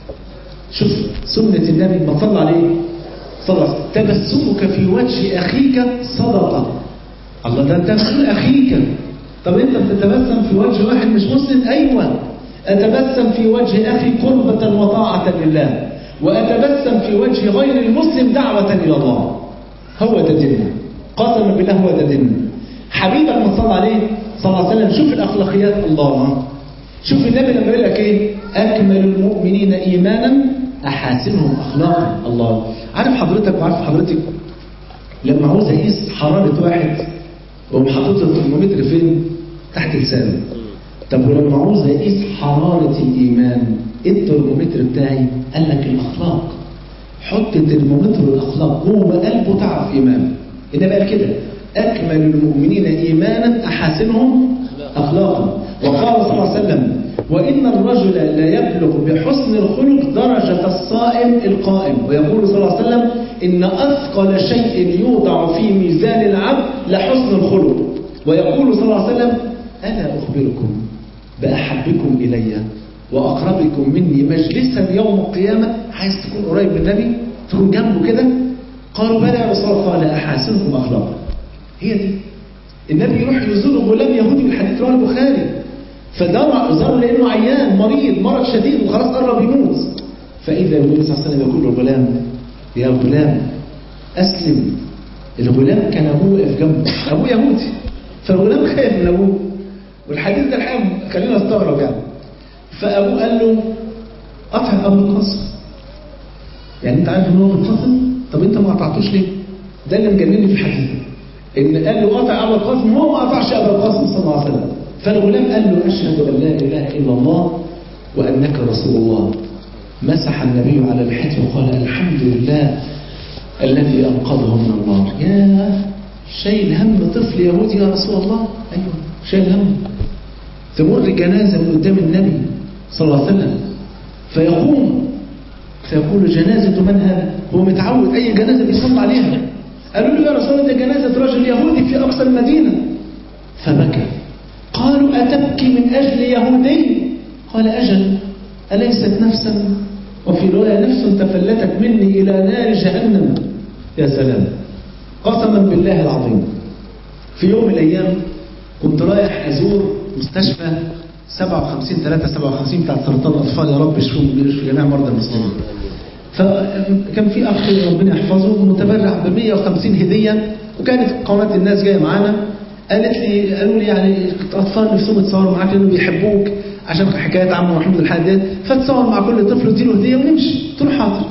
شوف سنة النبي ما صلى عليه صلى تبسمك في وجه أخيك صدقة الله ده انت بتقول أخيك طب انت بتتبسم في وجه واحد مش مسلم أيوة أتبسم في وجه أخي قربة وطاعة لله وأتبسم في وجه غير المسلم دعوة إلى الله هو ده ديننا قسما بالله هو ده ديننا حبيبك ما صلى عليه صلى الله عليه وسلم شوف الأخلاقيات الله شوف النبي لما يقول لك إيه أكمل المؤمنين إيمانا أحاسنهم أخلاقا الله عارف حضرتك وعارف حضرتك لما عاوز أقيس حرارة واحد وقوم حاطط له الترمومتر فين تحت لسانه طب ولما عاوز اقيس حرارة الإيمان إيه الترمومتر بتاعي؟ قال لك الأخلاق حط ترمومتر الأخلاق جوه قلبه تعرف إيمانه إنما قال كده أكمل المؤمنين إيمانا أحاسنهم أخلاقا وقال صلى الله عليه وسلم وإن الرجل لا يبلغ بحسن الخلق درجة الصائم القائم ويقول صلى الله عليه وسلم إن أثقل شيء يوضع في ميزان العبد لحسن الخلق ويقول صلى الله عليه وسلم ألا أخبركم بأحبكم إلي وأقربكم مني مجلسا يوم القيامة عايز تكون قريب من النبي تكون جنبه كده قالوا بلى يا رسول الله قال أحاسنكم أخلاقا هي دي النبي يروح يزور غلام يهودي الحديث رواه البخاري فزاره لأنه عيان مريض مرض شديد وخلاص قرب يموت فإذا النبي صلى الله عليه وسلم يقول للغلام يا غلام أسلم الغلام كان أبوه واقف جنبه أبوه يهودي فالغلام خايف من أبوه والحديث ده الحقيقة خلينا نستغرب يعني فابوه قال له قطع ابو القاسم يعني انت عارف ان هو منفصل طب انت ما قطعتوش ليه ده اللي مجنني في الحديث ان قال له قطع ابو القاسم هو ما قطعش ابو القاسم صلى الله عليه وسلم فالغلام قال له اشهد ان لا اله الا الله وانك رسول الله مسح النبي على لحيته وقال الحمد لله الذي انقذه من النار يا شايل هم طفل يهودي يا رسول الله ايوه شايل هم تمر جنازه من قدام النبي صلى الله عليه وسلم فيقوم فيقول جنازة من هذا؟ هو متعود أي جنازة بيصلى عليها قالوا له يا رسول الله ده جنازة رجل يهودي في أقصى المدينة فبكى قالوا أتبكي من أجل يهودي قال أجل أليست نفسا وفي رواية نفس تفلتت مني إلى نار جهنم يا سلام قسما بالله العظيم في يوم من الأيام كنت رايح أزور مستشفى 57 3 57 بتاع سرطان الأطفال يا رب يشفيهم ويشفي جميع مرضى المسلمين فكان في اخ ربنا يحفظه متبرع ب 150 هديه وكانت قناه الناس جايه معانا قالت لي قالوا لي يعني الاطفال نفسهم يتصوروا معاك لانه بيحبوك عشان حكايه عمو محمود الحاج ديت فتصور مع كل طفل وتديله هديه ونمشي قلت له حاضر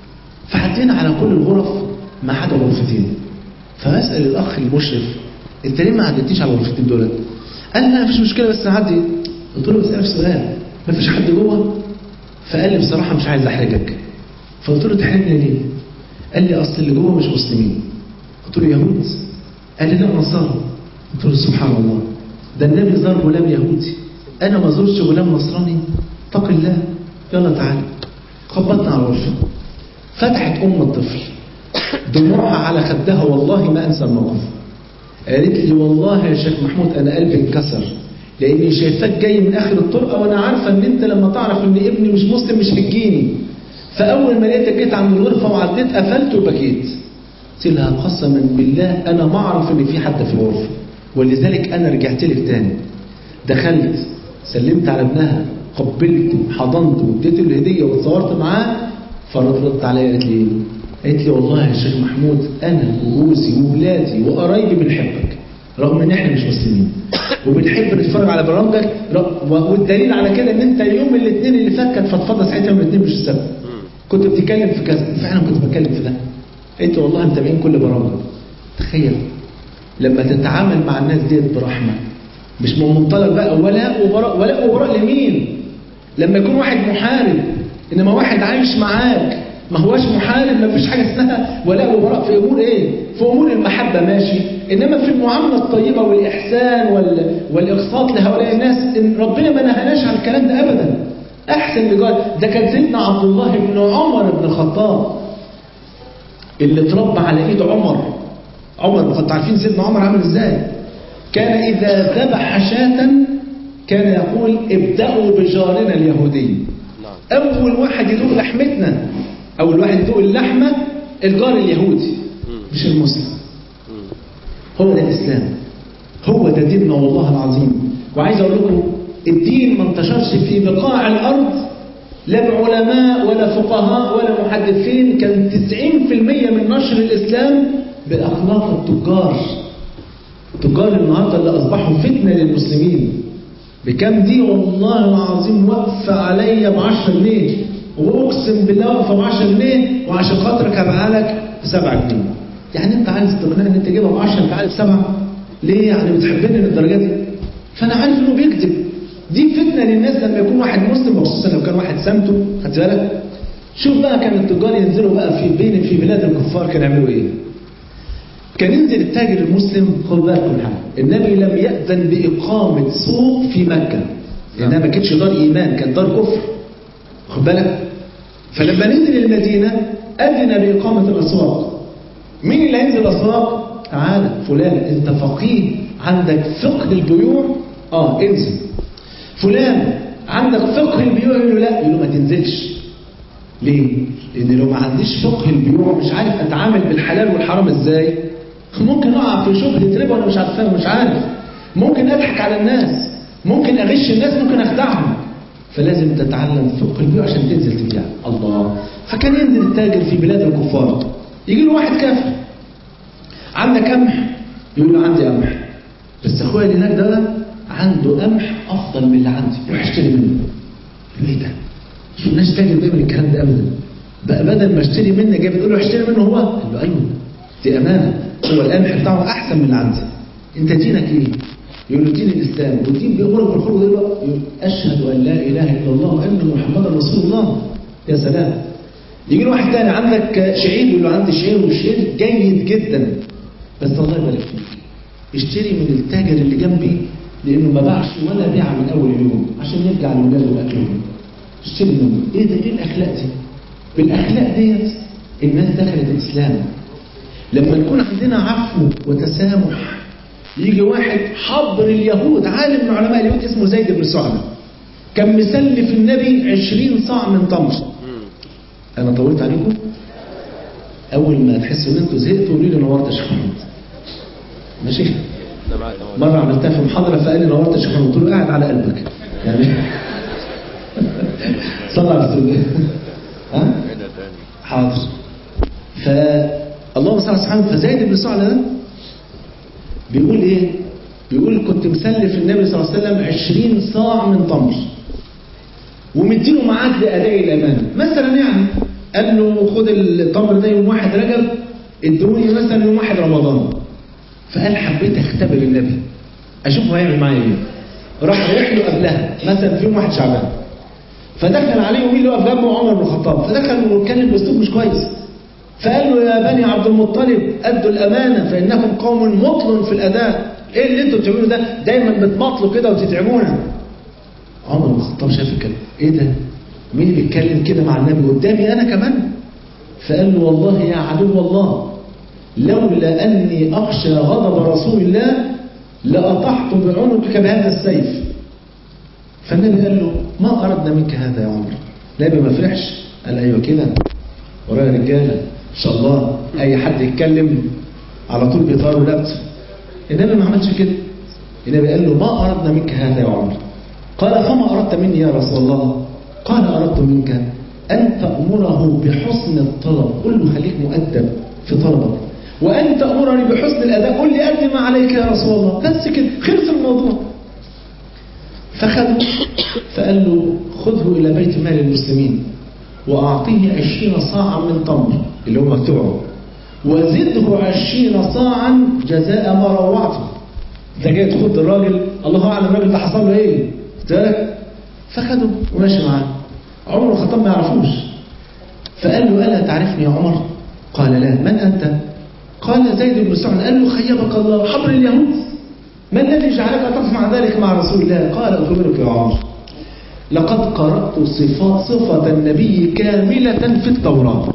فعدينا على كل الغرف ما عدا غرفتين فبسال الاخ المشرف انت ليه ما عدتيش على الغرفتين دولت؟ قال لي لا مفيش مشكله بس هعدي قلت له بسالك سؤال مفيش حد جوه؟ فقال لي بصراحه مش عايز احرجك فقلت له تحرجني ليه؟ قال لي اصل اللي جوه مش مسلمين قلت له يهود قال لي لا نصارى قلت له سبحان الله ده النبي زار غلام يهودي انا ما زرتش غلام نصراني اتق الله يلا تعالى خبطنا على الغرفه فتحت ام الطفل دموعها على خدها والله ما انسى الموقف قالت لي والله يا شيخ محمود انا قلبي انكسر لاني شايفاك جاي من اخر الطرقه وانا عارفه ان انت لما تعرف ان ابني مش مسلم مش هتجيني فاول ما لقيتك جيت عند الغرفه وعديت قفلت وبكيت قلت لها قسما بالله انا ما اعرف ان في حد في الغرفه ولذلك انا رجعت لك تاني دخلت سلمت على ابنها قبلته حضنته واديته الهديه واتصورت معاه فردت عليا قالت لي ايه؟ قالت لي والله يا شيخ محمود انا وجوزي وولادي وقرايبي بنحبك رغم ان احنا مش مسلمين وبنحب نتفرج على برامجك والدليل على كده ان انت يوم الاثنين اللي فات كانت فضفضه ساعتها يوم الاثنين مش السبت كنت بتتكلم في كذا فعلا كنت بتكلم في ده انت والله متابعين كل برامج تخيل لما تتعامل مع الناس ديت برحمه مش من منطلق بقى ولاء وبراء ولاء وبراء لمين لما يكون واحد محارب انما واحد عايش معاك ما هواش محارب ما فيش حاجه اسمها ولاء وبراء في امور ايه في امور المحبه ماشي انما في المعامله الطيبه والاحسان وال... والاقساط لهؤلاء الناس إن ربنا ما نهاناش عن الكلام ده ابدا احسن لجار ده كان سيدنا عبد الله بن عمر بن الخطاب اللي اتربى على ايد عمر عمر بن الخطاب عارفين سيدنا عمر عامل ازاي كان اذا ذبح شاة كان يقول ابدأوا بجارنا اليهودي اول واحد يدوق لحمتنا اول واحد يدوق اللحمه الجار اليهودي مش المسلم هو ده الاسلام هو ده ديننا والله العظيم وعايز اقول لكم الدين ما انتشرش في بقاع الارض لا بعلماء ولا فقهاء ولا محدثين كان 90% من نشر الاسلام باخلاق التجار التجار النهارده اللي اصبحوا فتنه للمسلمين بكم دي والله العظيم واقفه عليا ب 10 جنيه واقسم بالله واقفه ب 10 جنيه وعشان خاطرك هبيعها لك ب 7 جنيه يعني انت عايز تقنعني ان انت تجيبها ب 10 انت عارف 7 ليه يعني بتحبني للدرجه دي فانا عارف انه بيكذب دي فتنه للناس لما يكون واحد مسلم وخصوصا لو كان واحد سمته خدت بالك شوف بقى كان التجار ينزلوا بقى في بين في بلاد الكفار كانوا يعملوا ايه كان ينزل التاجر المسلم خد بالكم من حاجه النبي لم يأذن بإقامة سوق في مكة لأنها ما كانتش دار إيمان كانت دار كفر خد بالك فلما نزل المدينة أذن بإقامة الأسواق مين اللي هينزل الأسواق؟ تعالى فلان أنت فقيه عندك فقه البيوع اه انزل فلان عندك فقه البيوع يقول له لا يقول له ما تنزلش ليه؟ لأن لو ما عنديش فقه البيوع مش عارف أتعامل بالحلال والحرام إزاي ممكن أقع في شبهة ربا وأنا مش عارف مش عارف ممكن أضحك على الناس ممكن أغش الناس ممكن أخدعهم فلازم تتعلم فقه البيوع عشان تنزل تبيع الله فكان ينزل التاجر في بلاد الكفار يجي له واحد كافر عندك قمح يقول له عندي قمح بس اخويا اللي هناك ده عنده قمح افضل من اللي عندي روح اشتري منه قال له ايه ده؟ شفناش تاجر بيعمل الكلام ده ابدا بقى بدل ما اشتري منك جاي بتقول له اشتري منه هو قال له ايوه دي امانه هو القمح بتاعه احسن من اللي عندي انت دينك ايه؟ يقول له دين الاسلام والدين بيخرج بالخروج ده يقول اشهد ان لا اله الا الله وان محمدا رسول الله يا سلام يجي له واحد تاني عندك شعير يقول له عندي شعير والشعير جيد جدا بس الله يبارك فيك اشتري من التاجر اللي جنبي لانه ما باعش ولا بيع من اول يوم عشان يرجع لولاده باكلهم اشتري منه ايه ده ايه الاخلاق دي بالاخلاق ديت الناس دخلت الاسلام لما نكون عندنا عفو وتسامح يجي واحد حبر اليهود عالم من علماء اليهود اسمه زيد بن سعدة كان مسلف النبي عشرين صاع من تمر انا طولت عليكم اول ما تحسوا ان انتوا زهقتوا قولوا لي نورت يا شيخ محمود ماشي مره عملتها في محاضره فقال لي نورت يا شيخ محمود قلت له قاعد على قلبك يعني صلى على السيدة ها حاضر فالله صل على سبحانه فزيد بن سعد ده بيقول ايه بيقول كنت مسلف النبي صلى الله عليه وسلم 20 صاع من تمر ومديله معاد لاداء الامانه مثلا يعني قال له خد التمر ده يوم واحد رجب ادوني مثلا يوم واحد رمضان فقال حبيت اختبر النبي اشوفه هيعمل معايا ايه راح رايح له قبلها مثلا في يوم واحد شعبان فدخل عليه ومين اللي واقف جنبه عمر بن الخطاب فدخل واتكلم باسلوب مش كويس فقال له يا بني عبد المطلب ادوا الامانه فانكم قوم مطل في الاداء ايه اللي انتوا بتعملوه ده دايما بتمطلوا كده وتتعبونا عمر بن الخطاب شاف الكلام ايه ده مين اللي بيتكلم كده مع النبي قدامي انا كمان فقال له والله يا عدو الله لولا اني اخشى غضب رسول الله لاطحت بعنقك بهذا السيف فالنبي قال له ما اردنا منك هذا يا عمر النبي ما فرحش قال ايوه كده ورايا رجاله ان شاء الله اي حد يتكلم على طول بيطاروا لبس النبي ما عملش كده النبي قال له ما اردنا منك هذا يا عمر قال فما اردت مني يا رسول الله قال اردت منك ان تامره بحسن الطلب قل له خليك مؤدب في طلبك وان تامرني بحسن الاداء قل لي قد ما عليك يا رسول الله بس كده خلص الموضوع فخذه فقال له خذه الى بيت مال المسلمين وأعطيه عشرين صاعا من تمر اللي هو بتوعه وزده عشرين صاعا جزاء ما روعته ده جاي تخد الراجل الله أعلم الراجل ده حصل له إيه بالك فخده وماشي معاه عمر بن الخطاب ما يعرفوش فقال له ألا تعرفني يا عمر قال لا من أنت قال زيد بن سعد قال له خيبك الله حبر اليهود ما الذي جعلك تصنع ذلك مع رسول الله قال أخبرك يا عمر لقد قرأت صفة, صفة النبي كاملة في التوراة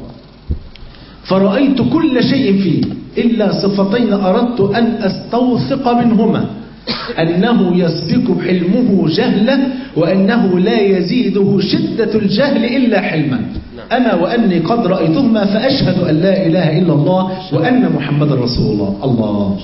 فرأيت كل شيء فيه إلا صفتين أردت أن أستوثق منهما أنه يسبق حلمه جهلا وأنه لا يزيده شدة الجهل إلا حلما أما وأني قد رأيتهما فأشهد أن لا إله إلا الله وأن محمد رسول الله الله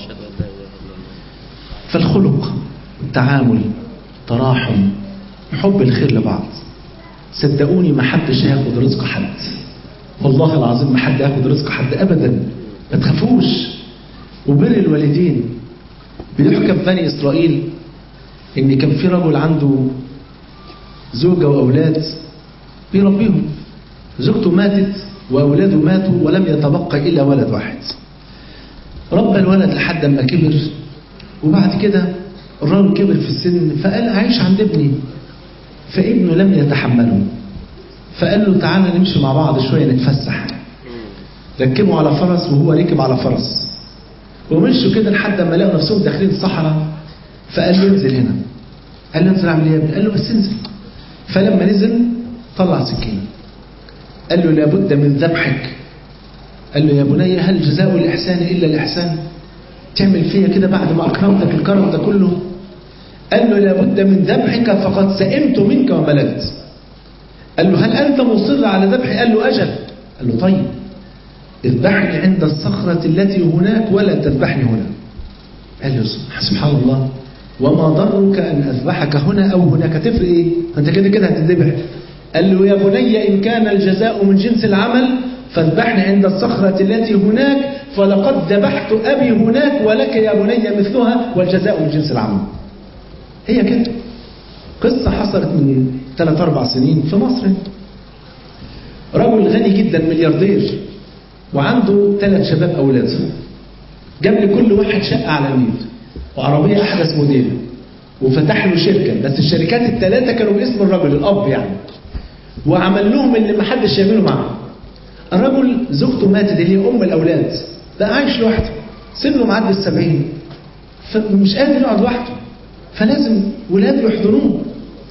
فالخلق التعامل تراحم حب الخير لبعض صدقوني ما حدش هياخد رزق حد والله العظيم ما حد هياخد رزق حد ابدا ما تخافوش وبر الوالدين بيحكى في بني اسرائيل ان كان في رجل عنده زوجه واولاد بيربيهم زوجته ماتت واولاده ماتوا ولم يتبقى الا ولد واحد ربى الولد لحد ما كبر وبعد كده الراجل كبر في السن فقال أعيش عند ابني فابنه لم يتحمله فقال له تعالى نمشي مع بعض شوية نتفسح ركبوا على فرس وهو ركب على فرس ومشوا كده لحد ما لقوا نفسهم داخلين الصحراء فقال له انزل هنا قال له انزل اعمل ايه يا ابني قال له بس انزل فلما نزل طلع سكينه قال له لابد من ذبحك قال له يا بني هل جزاء الإحسان إلا الإحسان تعمل فيا كده بعد ما أكرمتك الكرم ده كله قال له لابد من ذبحك فقد سئمت منك ومللت قال له هل أنت مصر على ذبحي قال له أجل قال له طيب اذبحني عند الصخرة التي هناك ولا تذبحني هنا قال له سبحان الله وما ضرك أن أذبحك هنا أو هناك تفرق إيه أنت كده كده هتذبح قال له يا بني إن كان الجزاء من جنس العمل فاذبحني عند الصخرة التي هناك فلقد ذبحت أبي هناك ولك يا بني مثلها والجزاء من جنس العمل هي كده قصة حصلت من ثلاث أربع سنين في مصر رجل غني جدا ملياردير وعنده ثلاث شباب أولاده جاب لكل واحد شقة على النيل وعربية أحدث موديل وفتح له شركة بس الشركات الثلاثة كانوا باسم الرجل الأب يعني وعمل لهم اللي ما حدش يعمله معاه الرجل زوجته ماتت اللي هي أم الأولاد بقى عايش لوحده سنه معدي السبعين فمش قادر يقعد لوحده فلازم ولاده يحضنوه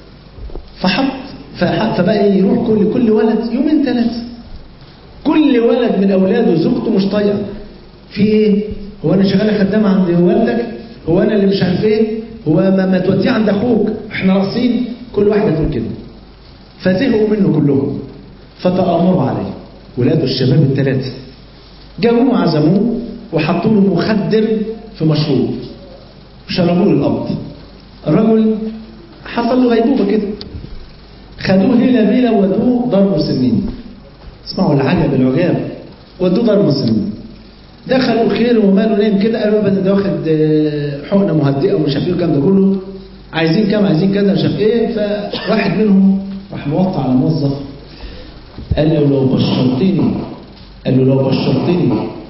فحط فح- فبقى يروح كل كل ولد يومين ثلاثة كل ولد من أولاده زوجته مش طايقة في إيه؟ هو أنا شغالة خدامة عند والدك؟ هو أنا اللي مش عارف إيه؟ هو ما, ما توديه عند أخوك؟ إحنا راقصين؟ كل واحدة تقول كده فزهقوا منه كلهم فتآمروا عليه ولاده الشباب الثلاثة جابوه عزموه وحطوا له مخدر في مشروب شربوه له الأب الرجل حصل له غيبوبة كده خدوه هيلا بيلا ودوه دار مسنين اسمعوا العجب العجاب ودوه دار مسنين دخلوا خير وماله نايم كده قالوا بدل ده واخد آه، حقنه مهدئه ومش عارف ايه والكلام ده كله عايزين كام عايزين كذا مش عارف ايه فواحد منهم راح موطي على موظف قال له لو بشرتني قال له لو بشرتني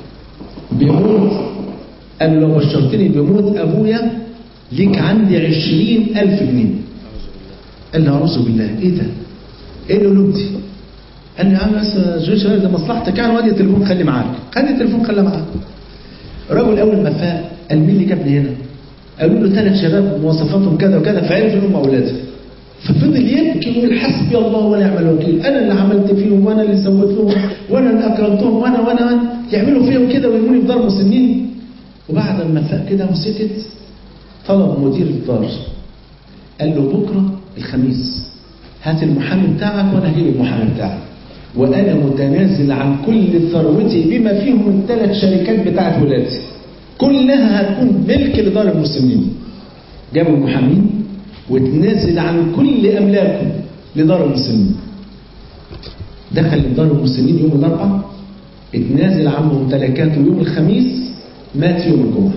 بموت قال له لو بشرتني بموت ابويا ليك عندي عشرين ألف جنيه قال له أعوذ بالله إيه ده؟ إيه القلوب دي؟ قال لي يا عم بس جوش ده مصلحتك يعني وادي التليفون خلي معاك خلي التليفون خلي معاك الراجل أول ما فاق قال مين اللي جابني هنا؟ قالوا له ثلاث شباب مواصفاتهم كذا وكذا فعرف إن هم أولاده ففضل يبكي ويقول حسبي الله ونعم الوكيل انا اللي عملت فيهم وانا اللي سويت لهم وانا اللي اكرمتهم وانا وانا وانا يعملوا فيهم كده ويرموني في دار مسنين وبعد ما فاق كده وسكت طلب مدير الدار قال له بكره الخميس هات المحامي بتاعك وانا هجيب المحامي بتاعك وانا متنازل عن كل ثروتي بما فيهم الثلاث شركات بتاعت ولادي كلها هتكون ملك لدار المسلمين جابوا المحامين وتنازل عن كل املاكه لدار المسلمين دخل لدار المسلمين يوم الاربعاء اتنازل عن ممتلكاته يوم الخميس مات يوم الجمعه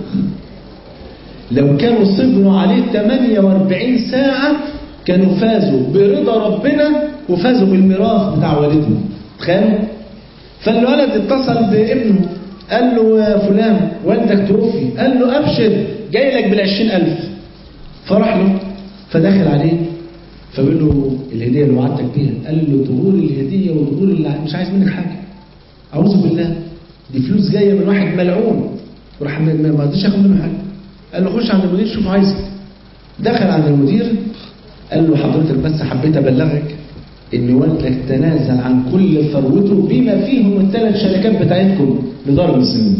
لو كانوا صبروا عليه 48 ساعة كانوا فازوا برضا ربنا وفازوا بالميراث بتاع والدهم تخيلوا فالولد اتصل بابنه قال له يا فلان والدك توفي قال له ابشر جاي لك بالعشرين ألف فراح له فدخل عليه فبيقول له الهدية اللي وعدتك بيها قال له ظهور الهدية وظهور اللي مش عايز منك حاجة أعوذ بالله دي فلوس جاية من واحد ملعون وراح ما ما رضيش ياخد منه حاجة قال له خش عند المدير شوف عايزك دخل عند المدير قال له حضرتك بس حبيت ابلغك ان والدك تنازل عن كل ثروته بما فيهم الثلاث شركات بتاعتكم لدار المسلمين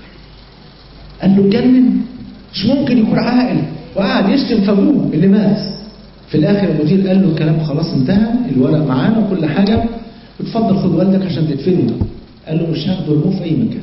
قال له اتجنن مش ممكن يكون عاقل وقعد يشتم في ابوه اللي مات في الاخر المدير قال له الكلام خلاص انتهى الورق معانا وكل حاجه اتفضل خد والدك عشان تدفنه قال له مش هاخده ارموه في اي مكان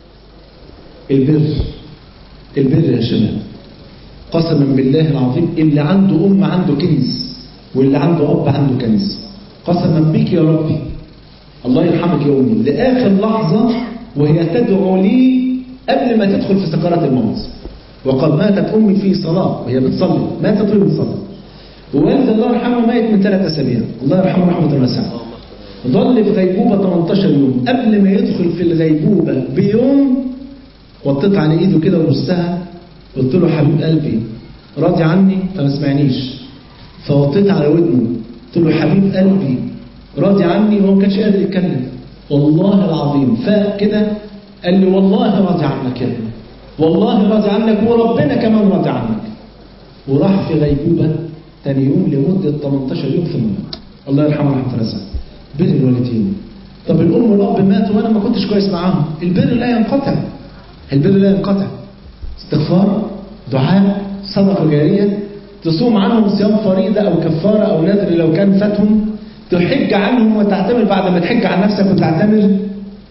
البر البر يا شباب قسما بالله العظيم اللي عنده أم عنده كنز واللي عنده أب عنده كنز قسما بك يا ربي الله يرحمك يا أمي لآخر لحظة وهي تدعو لي قبل ما تدخل في سكرات الموت وقد ماتت أمي في صلاة وهي بتصلي ماتت وهي بتصلي ووالد الله يرحمه ميت من ثلاث أسابيع الله يرحمه رحمة واسعة ظل في غيبوبة 18 يوم قبل ما يدخل في الغيبوبة بيوم وطيت على ايده كده وبصها قلت له حبيب قلبي راضي عني فما سمعنيش فوطيت على ودنه قلت له حبيب قلبي راضي عني وهو ما كانش قادر يتكلم والله العظيم فاق كده قال لي والله راضي عنك يا ابني والله راضي عنك وربنا كمان راضي عنك وراح في غيبوبة تاني يوم لمدة 18 يوم في النوم الله يرحمه رحمة الله بر الوالدين طب الأم والأب ماتوا وأنا ما كنتش كويس معاهم البر لا ينقطع البر لا ينقطع استغفار دعاء صدقة جارية تصوم عنهم صيام فريضة أو كفارة أو نذر لو كان فاتهم تحج عنهم وتعتمر بعد ما تحج عن نفسك وتعتمر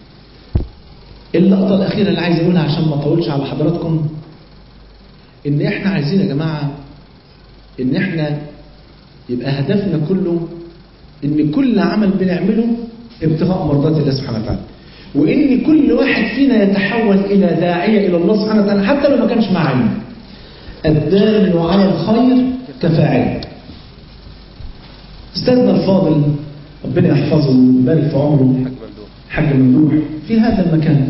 اللقطة الأخيرة اللي عايز أقولها عشان ما أطولش على حضراتكم إن إحنا عايزين يا جماعة إن إحنا يبقى هدفنا كله إن كل عمل بنعمله ابتغاء مرضات الله سبحانه وتعالى وإن كل واحد فينا يتحول إلى داعية إلى الله سبحانه وتعالى حتى لو ما كانش مع علم الدال على الخير كفاعل أستاذنا الفاضل ربنا يحفظه ويبارك في عمره حاج ممدوح في هذا المكان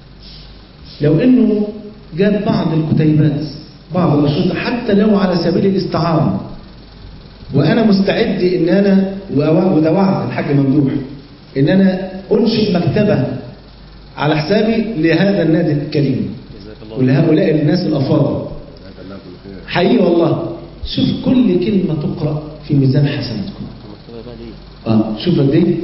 لو انه جاب بعض الكتيبات بعض الاشرطه حتى لو على سبيل الاستعاره وانا مستعد ان انا وده وعد الحاج ممدوح ان انا انشئ مكتبه على حسابي لهذا النادي الكريم ولهؤلاء الناس الافاضل حقيقي والله شوف كل كلمه تقرا في ميزان حسناتكم اه شوف قد ايه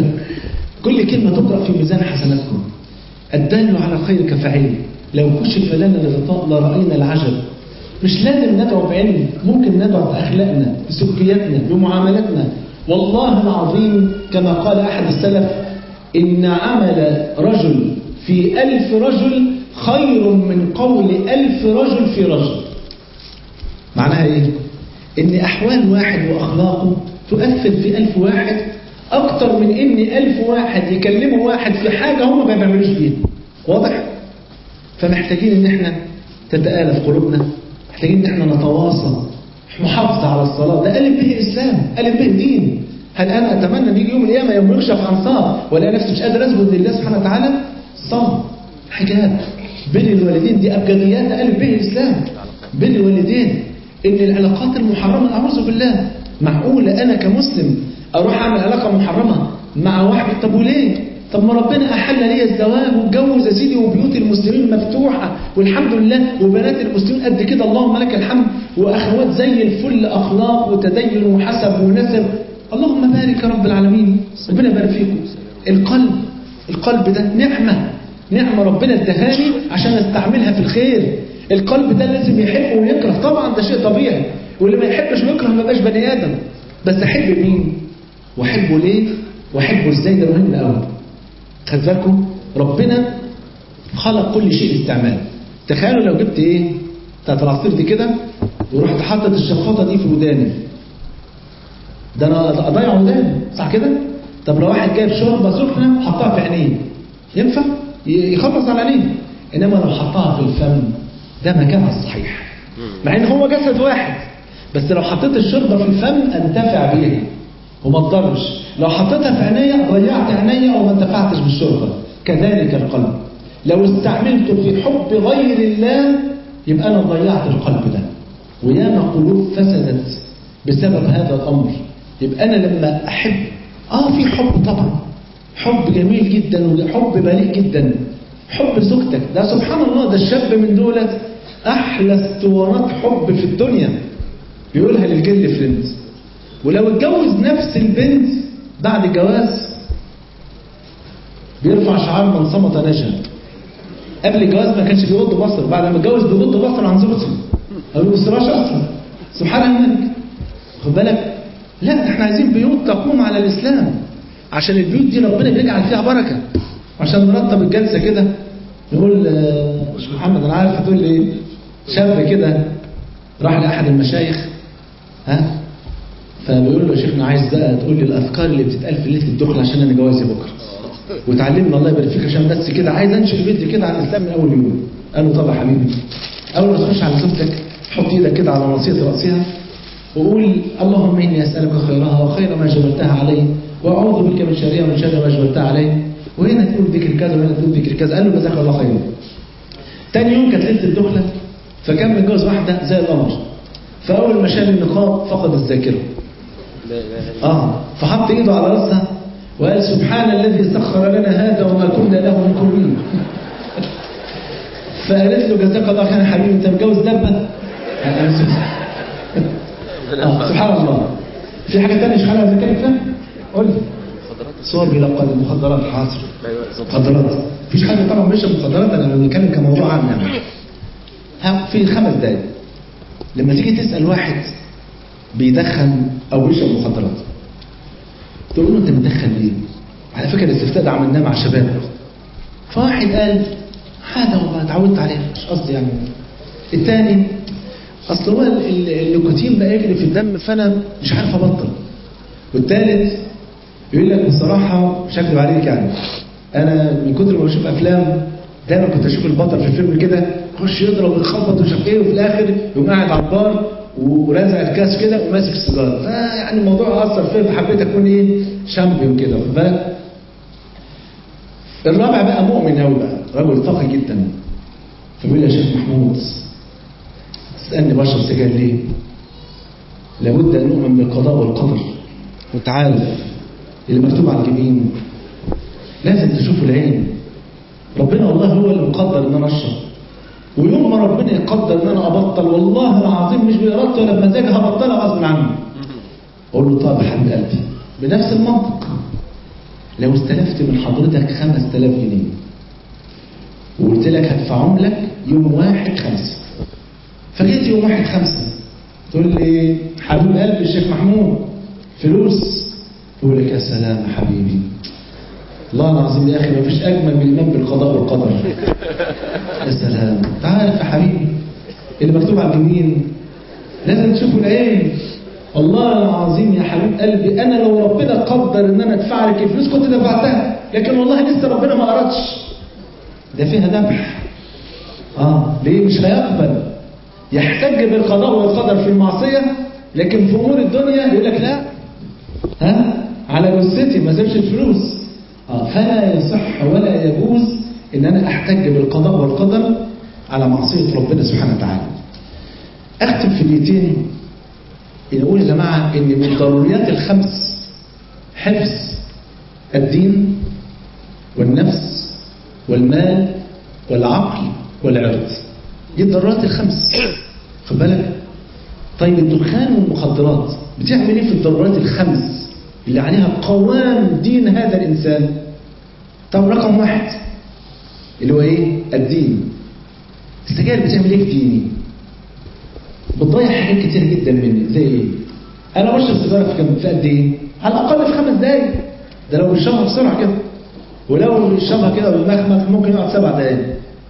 كل كلمه تقرا في ميزان حسناتكم الدال على الخير كفاعله لو كشف لنا الغطاء لراينا العجب مش لازم ندعو بعلم ممكن ندعو باخلاقنا بسلوكياتنا بمعاملاتنا والله العظيم كما قال احد السلف ان عمل رجل في ألف رجل خير من قول ألف رجل في رجل معناها ايه ان احوال واحد واخلاقه تؤثر في ألف واحد اكتر من ان ألف واحد يكلموا واحد في حاجة هم ما بيعملوش بيها واضح فمحتاجين ان احنا تتآلف قلوبنا محتاجين ان احنا نتواصل محافظة على الصلاة ده ألف به إسلام ألف به دين هل أنا أتمنى أن يجي يوم القيامة يوم يكشف عن صار ولا نفسي مش قادر أثبت لله سبحانه وتعالى صار حجاب بين الوالدين دي أبجديات ألف به إسلام بين الوالدين إن العلاقات المحرمة أعوذ بالله معقولة أنا كمسلم أروح أعمل علاقة محرمة مع واحد طب وليه؟ طب ما ربنا أحل لي الزواج واتجوز يا سيدي وبيوت المسلمين مفتوحة والحمد لله وبنات المسلمين قد كده اللهم لك الحمد وأخوات زي الفل أخلاق وتدين وحسب ونسب اللهم بارك يا رب العالمين ربنا يبارك فيكم القلب القلب ده نعمة نعمة ربنا ادهاني عشان استعملها في الخير القلب ده لازم يحب ويكره طبعا ده شيء طبيعي واللي ما يحبش ويكره ما يبقاش بني آدم بس أحب مين وأحبه ليه وأحبه إزاي ده مهم قوي خد بالكم ربنا خلق كل شيء لاستعمال تخيلوا لو جبت ايه بتاعت العصير دي كده ورحت حاطط الشفاطه دي في وداني ده انا اضيع وداني صح كده طب لو واحد جايب شوربه سخنه حطها في عينيه ينفع يخلص على عينيه انما لو حطها في الفم ده مكانها الصحيح مع ان هو جسد واحد بس لو حطيت الشوربه في الفم انتفع بيها وما تضرش لو حطيتها في عينيا ضيعت عينيا وما انتفعتش بالشرطة كذلك القلب لو استعملته في حب غير الله يبقى أنا ضيعت القلب ده وياما قلوب فسدت بسبب هذا الأمر يبقى أنا لما أحب آه في حب طبعا حب جميل جدا وحب بليغ جدا حب زوجتك ده سبحان الله ده الشاب من دولت أحلى اسطوانات حب في الدنيا بيقولها للجل فريند ولو اتجوز نفس البنت بعد الجواز بيرفع شعار من صمت نجا قبل الجواز ما كانش بيغض بصر بعد ما اتجوز بيغض بصر عن زوجته ما بيبصراش اصلا سبحان الملك خد بالك لا احنا عايزين بيوت تقوم على الاسلام عشان البيوت دي ربنا بيجعل فيها بركه عشان نرتب الجلسه كده نقول آه محمد انا عارف هتقول لي شاب كده راح لاحد المشايخ ها فبيقول له يا شيخنا عايز بقى تقول لي الاذكار اللي بتتقال في ليله الدخل عشان انا جوازي بكره وتعلمنا الله يبارك فيك عشان بس كده عايز انشئ فيديو كده عن الاسلام من اول يوم قال له طب يا حبيبي اول ما تخش على زوجتك حط ايدك كده على ناصيه راسها وقول اللهم اني اسالك خيرها وخير ما جبلتها عليه واعوذ بك من شرها ومن شر ما جبلتها عليه وهنا تقول ذكر كذا وهنا تقول ذكر كذا قال له جزاك الله خيرا تاني يوم كانت ليله الدخله فكان متجوز واحده زي القمر فاول ما شال النقاب فقد الذاكره آه فحط ايده على راسها وقال سبحان الذي سخر لنا هذا وما كنا له مقرنين فقالت له جزاك الله خير يا حبيبي انت متجوز دبه آه سبحان الله في حاجه ثانيه مش عايز اتكلم فيها قول لي صور بيلقى المخدرات حاضر مخدرات مفيش حاجه طبعا مش مخدرات انا بنتكلم كموضوع عام يعني في خمس دقايق لما تيجي تسال واحد بيدخن او بيشرب مخدرات تقول له انت بتدخن ليه على فكره الاستفتاء ده عملناه مع شباب فواحد قال هذا والله اتعودت عليه مش قصدي يعني الثاني اصل هو النيكوتين بقى يجري في الدم فانا مش عارف ابطل والثالث يقول لك بصراحه مش هكذب عليك يعني انا من كتر ما بشوف افلام دايما كنت اشوف البطل في الفيلم كده يخش يضرب ويخبط ومش عارف ايه وفي الاخر يقوم قاعد على البار ورازع الكاس كده وماسك السيجاره فيعني الموضوع اثر فيا فحبيت اكون ايه شامبيون كده واخد بالك الرابع بقى مؤمن قوي بقى رجل تقي جدا فبيقول لي يا شيخ محمود تسالني بشرب سجاير ليه؟ لابد ان نؤمن بالقضاء والقدر وانت عارف اللي مكتوب على الجبين لازم تشوفه العين ربنا والله هو اللي مقدر ان انا اشرب ويوم ما ربنا يقدر ان انا ابطل والله العظيم مش بارادتي ولا بمزاجي هبطلها غصب عني اقول له طب يا حبيب قلبي بنفس المنطق لو استلفت من حضرتك 5000 جنيه وقلت لك هدفعهم لك يوم واحد خمسة فجيت يوم واحد خمسة تقول لي حبيب قلبي الشيخ محمود فلوس يقول لك يا سلام يا حبيبي الله العظيم يا اخي ما فيش اجمل من الايمان بالقضاء والقدر يا سلام تعال يا حبيبي اللي مكتوب على الجبين لازم تشوفوا العين والله العظيم يا حبيب قلبي انا لو ربنا قدر ان انا ادفع لك الفلوس كنت دفعتها لكن والله لسه ربنا ما ارادش ده فيها ذبح اه ليه مش هيقبل يحتج بالقضاء والقدر في المعصيه لكن في امور الدنيا يقول لك لا ها على جثتي ما سيبش الفلوس آه فلا يصح ولا يجوز ان انا احتج بالقضاء والقدر على معصيه ربنا سبحانه وتعالى اختم في دقيقتين نقول يا جماعه ان من الضروريات الخمس حفظ الدين والنفس والمال والعقل والعرض دي الضرورات الخمس خد بالك طيب الدخان والمخدرات بتعمل ايه في الضرورات الخمس اللي عليها قوام دين هذا الانسان طب رقم واحد اللي هو ايه الدين السجاير بتعمل ايه في ديني بتضيع حاجات كتير جدا مني زي ايه انا بشرب سيجاره في كم في قد ايه على الاقل في خمس دقايق ده لو بيشربها بسرعه كده ولو بيشربها كده ويمخمخ ممكن يقعد سبع دقايق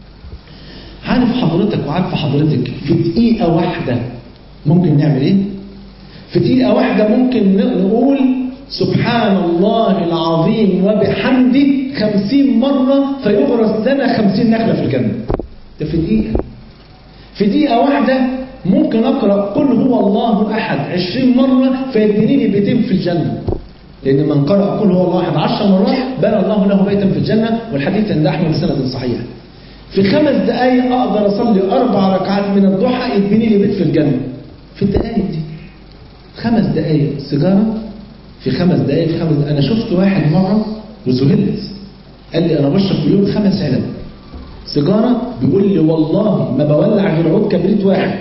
عارف حضرتك وعارفه حضرتك في دقيقه واحده ممكن نعمل ايه في دقيقه واحده ممكن نقول سبحان الله العظيم وبحمده خمسين مرة فيغرس لنا خمسين نخلة في الجنة ده في دقيقة في دقيقة واحدة ممكن أقرأ قل هو الله أحد عشرين مرة فيديني لي بيتين في الجنة لأن من قرأ قل هو الله أحد عشر مرات بنى الله له بيتا في الجنة والحديث عند أحمد بسند صحيح في خمس دقايق أقدر أصلي أربع ركعات من الضحى يديني لي بيت في الجنة في الدقايق دي خمس دقايق سيجارة في خمس دقايق في خمس أنا شفت واحد مرة وذهلت قال لي أنا بشرب في اليوم خمس علب سيجارة بيقول لي والله ما بولع غير عود كبريت واحد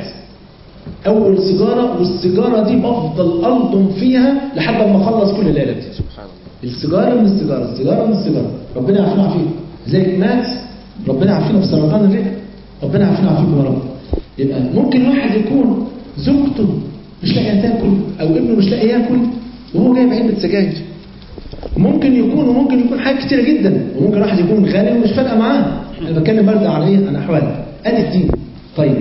أول سيجارة والسيجارة دي بفضل ألضم فيها لحد ما أخلص كل العلب دي سبحان الله السيجارة من السيجارة السيجارة من السيجارة ربنا يعافينا ويعافيكم زي مات ربنا يعافينا بسرطان الرئة ربنا يعافينا ويعافيكم يا رب يبقى ممكن واحد يكون زوجته مش لاقيه تاكل او ابنه مش لاقي ياكل وهو جايب علبه سجاير ممكن يكون وممكن يكون حاجات كتيره جدا وممكن واحد يكون غني ومش فارقه معاه انا بتكلم برضه على ايه عن احوال ادي الدين طيب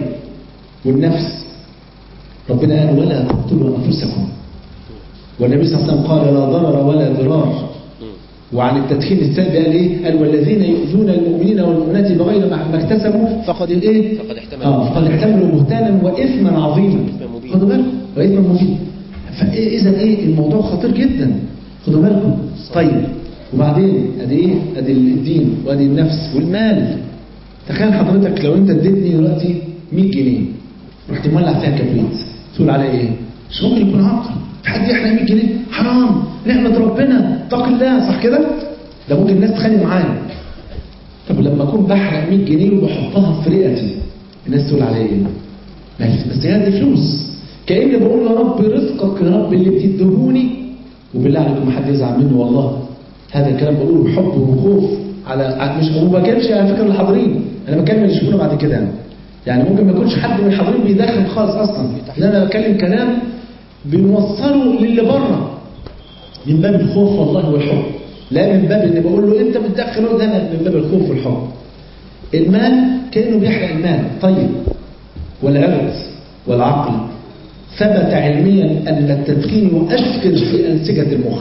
والنفس ربنا قال ولا تقتلوا انفسكم والنبي صلى الله عليه وسلم قال لا ضرر ولا ضرار وعن التدخين السلبي قال ايه؟ قال والذين يؤذون المؤمنين والمؤمنات بغير ما ما اكتسبوا فقد الايه؟ فقد احتملوا اه فقد احتملوا بهتانا واثما عظيما إثما مبينا. خدوا بالكم واثما مبينا فاذا ايه الموضوع خطير جدا خدوا بالكم طيب وبعدين ادي ايه؟ ادي الدين وادي النفس والمال تخيل حضرتك لو انت اديتني دلوقتي 100 جنيه رحت مولع فيها كبريت تقول عليا ايه؟ مش ممكن يكون عقل في حد يحرق 100 جنيه حرام نعمة ربنا اتق الله صح كده؟ ده ممكن الناس تخانق معايا طب لما اكون بحرق 100 جنيه وبحطها في رئتي الناس تقول عليا ايه؟ بس بس هي دي فلوس كاني بقول يا رب رزقك يا رب اللي بتديهوني وبالله عليكم ما حد يزعل مني والله هذا الكلام بقوله بحب وخوف على مش وما بتكلمش على فكره الحاضرين انا بكلم اللي يشوفونا بعد كده يعني. يعني ممكن ما يكونش حد من الحاضرين بيدخل خالص اصلا لان انا بتكلم كلام بنوصله للي بره من باب الخوف والله والحب لا من باب اني بقول له انت بتدخل ده أنا من باب الخوف والحب المال كانه بيحرق المال طيب والعرض والعقل ثبت علميا ان التدخين يؤثر في انسجه المخ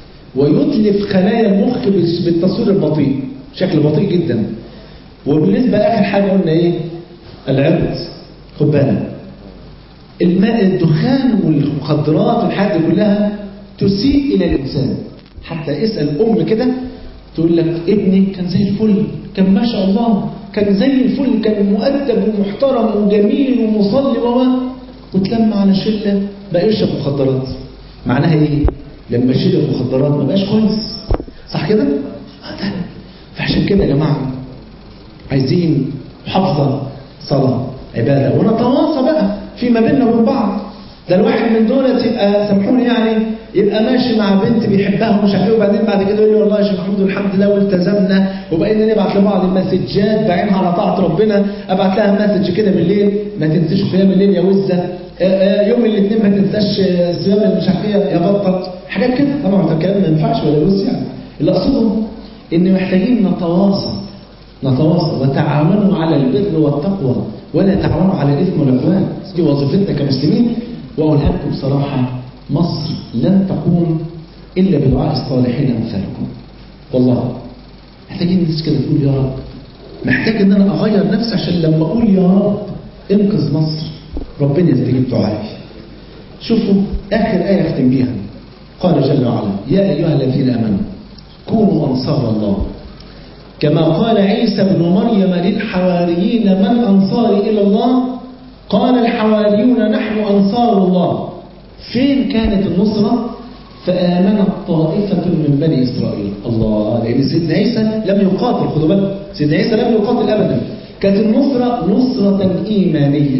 ويتلف خلايا المخ بالتصوير البطيء بشكل بطيء جدا وبالنسبه لاخر حاجه قلنا ايه العرض خد بالك الماء الدخان والمخدرات والحاجات دي كلها تسيء إلى الإنسان حتى اسأل أم كده تقول لك ابني كان زي الفل كان ما شاء الله كان زي الفل كان مؤدب ومحترم وجميل ومصلي و وتلم على شلة بقى يشرب مخدرات معناها ايه؟ لما يشرب مخدرات ما بقاش كويس صح كده؟ آه ده فعشان كده يا جماعة عايزين محافظة صلاة عبادة ونتواصى بقى فيما بيننا وبين بعض ده الواحد من دول يبقى سامحوني يعني يبقى ماشي مع بنت بيحبها ومش عارف ايه وبعدين بعد كده يقول لي والله يا شيخ محمود الحمد لله والتزمنا وبقينا نبعت لبعض المسجات بعينها على طاعه ربنا ابعت لها مسج كده بالليل ما تنسيش قيام الليل يا وزه آه، آه، يوم الاثنين ما تنساش آه، صيام اللي مش عارف ايه يا بطل حاجات كده طبعا ده الكلام ما ينفعش ولا يجوز يعني اللي اقصده ان محتاجين نتواصل نتواصل وتعاونوا على البر والتقوى ولا تعاونوا على الاثم والعدوان دي وظيفتنا كمسلمين واقولها لكم بصراحه مصر لن تقوم الا بدعاء الصالحين امثالكم والله محتاجين الناس كده تقول يا رب محتاج ان انا اغير نفسي عشان لما اقول يا رب انقذ مصر ربنا يستجيب دعائي شوفوا اخر ايه اختم بيها قال جل وعلا يا ايها الذين امنوا كونوا انصار الله كما قال عيسى ابن مريم للحواريين من أنصاري إلى الله قال الحواريون نحن أنصار الله فين كانت النصرة فآمنت طائفة من بني إسرائيل الله لأن سيدنا عيسى لم يقاتل خدوا بالك سيدنا عيسى لم يقاتل أبدا كانت النصرة نصرة إيمانية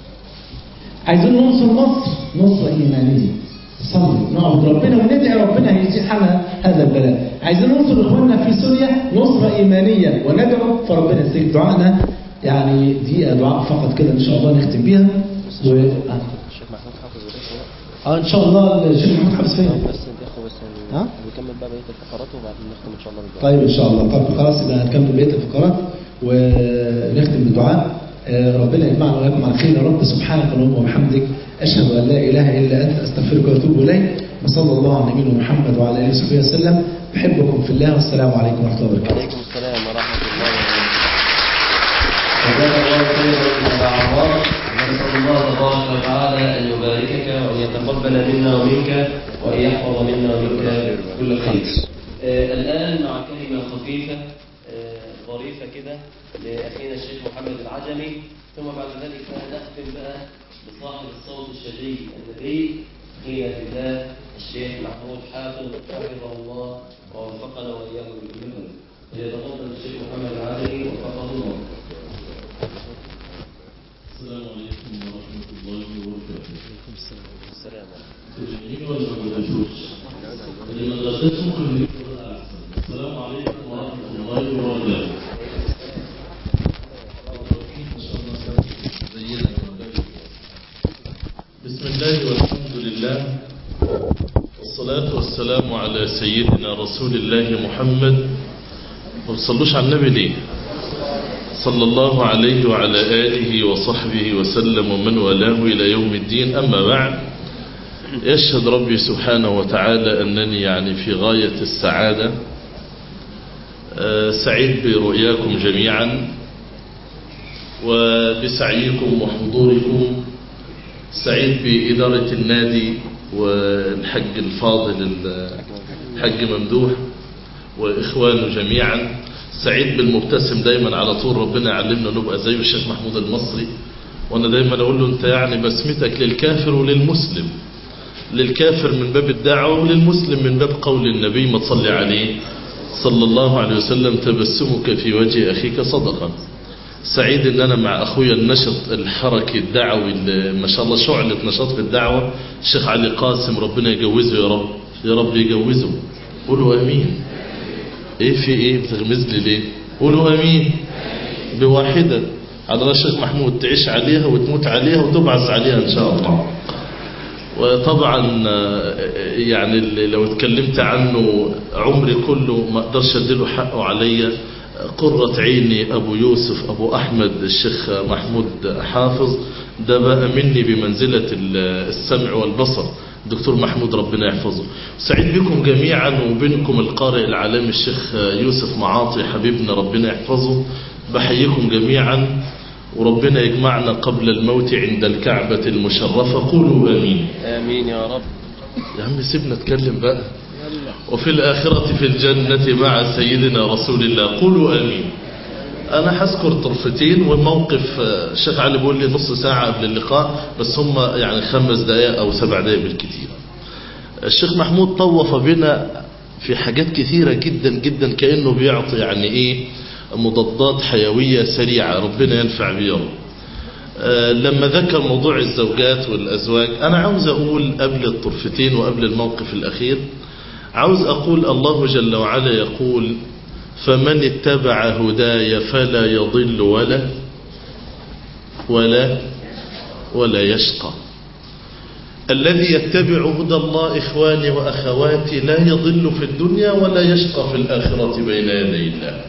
عايزين ننصر مصر نصرة إيمانية صلي نعبد ربنا وندعي ربنا هيزيح حالنا هذا البلاء عايزين ننصر اخواننا في سوريا نصرة ايمانية وندعو فربنا يستجيب دعائنا يعني دقيقة دعاء فقط كده ان شاء الله نختم بيها و... الشيخ محمود حافظ وليس اه ان شاء الله الشيخ محمود حافظ فين بس الاخوه بس ها؟ نكمل بقى بقيه الفقرات وبعدين نختم ان شاء الله بالدعاء طيب ان شاء الله طب خلاص يبقى هنكمل بقيه الفقرات ونختم بالدعاء آه، ربنا يجمعنا واياكم على خير يا رب سبحانك اللهم وبحمدك اشهد ان لا اله الا انت استغفرك واتوب اليك وصلى الله على نبينا محمد وعلى اله وصحبه وسلم بحبكم في الله والسلام عليكم ورحمه الله وبركاته وعليكم السلام ورحمه الله وبركاته جزاك الله خيرا على عمار نسال الله تبارك وتعالى ان يباركك وان يتقبل منا ومنك وان يحفظ منا ومنك كل خير آه، الان مع كلمه خفيفه آه، ظريفه كده لاخينا الشيخ محمد العجمي ثم بعد ذلك نختم بقى بصاحب الصوت الشجي النبي اخينا في الله الشيخ محمود حافظ حفظه الله ووفقنا واياه بالجمله فليتفضل الشيخ محمد العجمي وفقه الله السلام عليكم ورحمة الله وبركاته السلام عليكم تجنين ولا ما تجوش اللي ما غداش ممكن يقول أحسن السلام عليكم ورحمة الله وبركاته بسم الله والحمد لله والصلاة والسلام على سيدنا رسول الله محمد ما بتصلوش على النبي ليه صلى الله عليه وعلى آله وصحبه وسلم ومن والاه إلى يوم الدين أما بعد يشهد ربي سبحانه وتعالى أنني يعني في غاية السعادة آه، سعيد برؤياكم جميعا وبسعيكم وحضوركم سعيد بإدارة النادي والحج الفاضل الحج ممدوح وإخوانه جميعا سعيد بالمبتسم دايما على طول ربنا يعلمنا نبقى زي الشيخ محمود المصري وانا دايما اقول له انت يعني بسمتك للكافر وللمسلم للكافر من باب الدعوة وللمسلم من باب قول النبي ما تصلي عليه صلى الله عليه وسلم تبسمك في وجه أخيك صدقا سعيد ان انا مع اخويا النشط الحركي الدعوي اللي ما شاء الله شعلة نشاط في الدعوة الشيخ علي قاسم ربنا يجوزه يا رب يا رب يجوزه قولوا امين ايه في ايه بتغمز لي ليه قولوا امين بواحدة على الشيخ محمود تعيش عليها وتموت عليها وتبعث عليها ان شاء الله وطبعا آه، يعني اللي لو اتكلمت عنه عمري كله ما اقدرش اديله حقه عليا قرة عيني ابو يوسف ابو احمد الشيخ محمود حافظ ده بقى مني بمنزلة ال- السمع والبصر دكتور محمود ربنا يحفظه سعيد بكم جميعا وبينكم القارئ العالمي الشيخ يوسف معاطي حبيبنا ربنا يحفظه بحييكم جميعا وربنا يجمعنا قبل الموت عند الكعبة المشرفة قولوا آمين آمين يا رب يا عم سيبنا اتكلم بقى وفي الآخرة في الجنة مع سيدنا رسول الله قولوا آمين أنا هذكر طرفتين وموقف آه، الشيخ علي بيقول لي نص ساعة قبل اللقاء بس هم يعني خمس دقائق أو سبع دقائق بالكثير الشيخ محمود طوف بنا في حاجات كثيرة جدا جدا كأنه بيعطي يعني إيه مضادات حيوية سريعة ربنا ينفع بيه يا رب. آه، لما ذكر موضوع الزوجات والأزواج أنا عاوز أقول قبل الطرفتين وقبل الموقف الأخير عاوز أقول الله جل وعلا يقول فمن اتبع هداي فلا يضل ولا ولا ولا يشقى الذي يتبع هدى الله إخواني وأخواتي لا يضل في الدنيا ولا يشقى في الآخرة بين يدي الله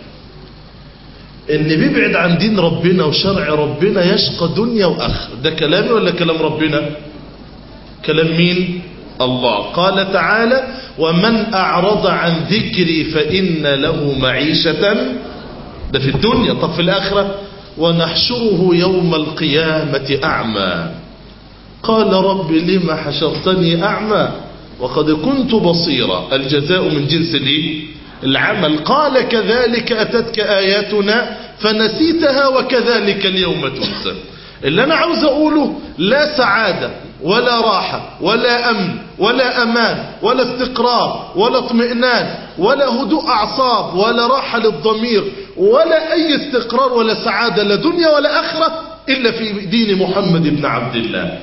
اللي بيبعد عن دين ربنا وشرع ربنا يشقى دنيا وآخرة ده كلامي ولا كلام ربنا كلام مين الله قال تعالى ومن أعرض عن ذكري فإن له معيشة ده في الدنيا طب في الآخرة ونحشره يوم القيامة أعمى قال رب لما حشرتني أعمى وقد كنت بصيرا الجزاء من جنس الايه العمل قال كذلك أتتك آياتنا فنسيتها وكذلك اليوم تنسى اللي أنا عاوز أقوله لا سعادة ولا راحة ولا أمن ولا أمان ولا استقرار ولا اطمئنان ولا هدوء أعصاب ولا راحة للضمير ولا أي استقرار ولا سعادة لا دنيا ولا آخرة إلا في دين محمد بن عبد الله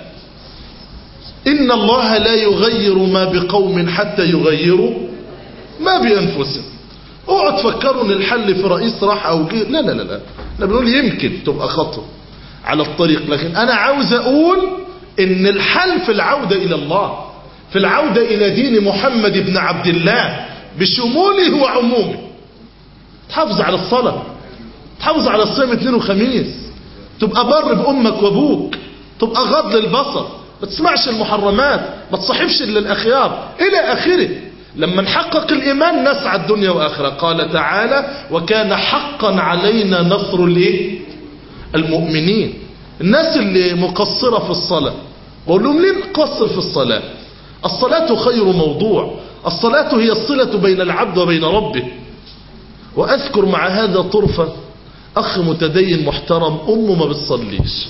إن الله لا يغير ما بقوم حتى يغيروا ما بأنفسهم اوعوا تفكروا ان الحل في رئيس راح او جه لا لا لا لا احنا بنقول يمكن تبقى خطوه على الطريق لكن انا عاوز اقول ان الحل في العودة الى الله في العودة الى دين محمد بن عبد الله بشموله وعمومه تحافظ على الصلاة تحافظ على الصيام اثنين وخميس تبقى بر بامك وابوك تبقى غض للبصر ما تسمعش المحرمات ما تصاحبش الا الاخيار الى اخره لما نحقق الإيمان نسعى الدنيا وآخرة قال تعالى وكان حقا علينا نصر الايه المؤمنين الناس اللي مقصرة في الصلاة بقول لهم ليه نقصر في الصلاة الصلاة خير موضوع الصلاة هي الصلة بين العبد وبين ربه وأذكر مع هذا طرفة أخ متدين محترم أمه ما بتصليش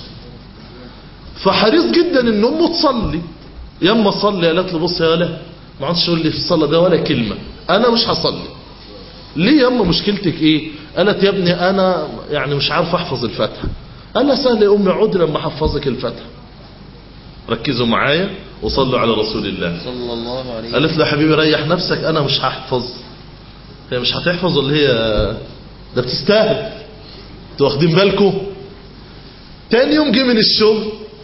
فحريص جدا ان امه تصلي يما صلي قالت له بص يا لا ما عادش يقول لي في الصلاه ده ولا كلمه انا مش هصلي ليه يما مشكلتك ايه قالت يا ابني انا يعني مش عارف احفظ الفاتحه قال لها سهل يا امي عود لما احفظك الفاتحه ركزوا معايا وصلوا على رسول الله صلى الله عليه قالت له يا حبيبي ريح نفسك انا مش هحفظ هي مش هتحفظ ولا هي ده بتستاهل انتوا واخدين بالكم تاني يوم جه من الشغل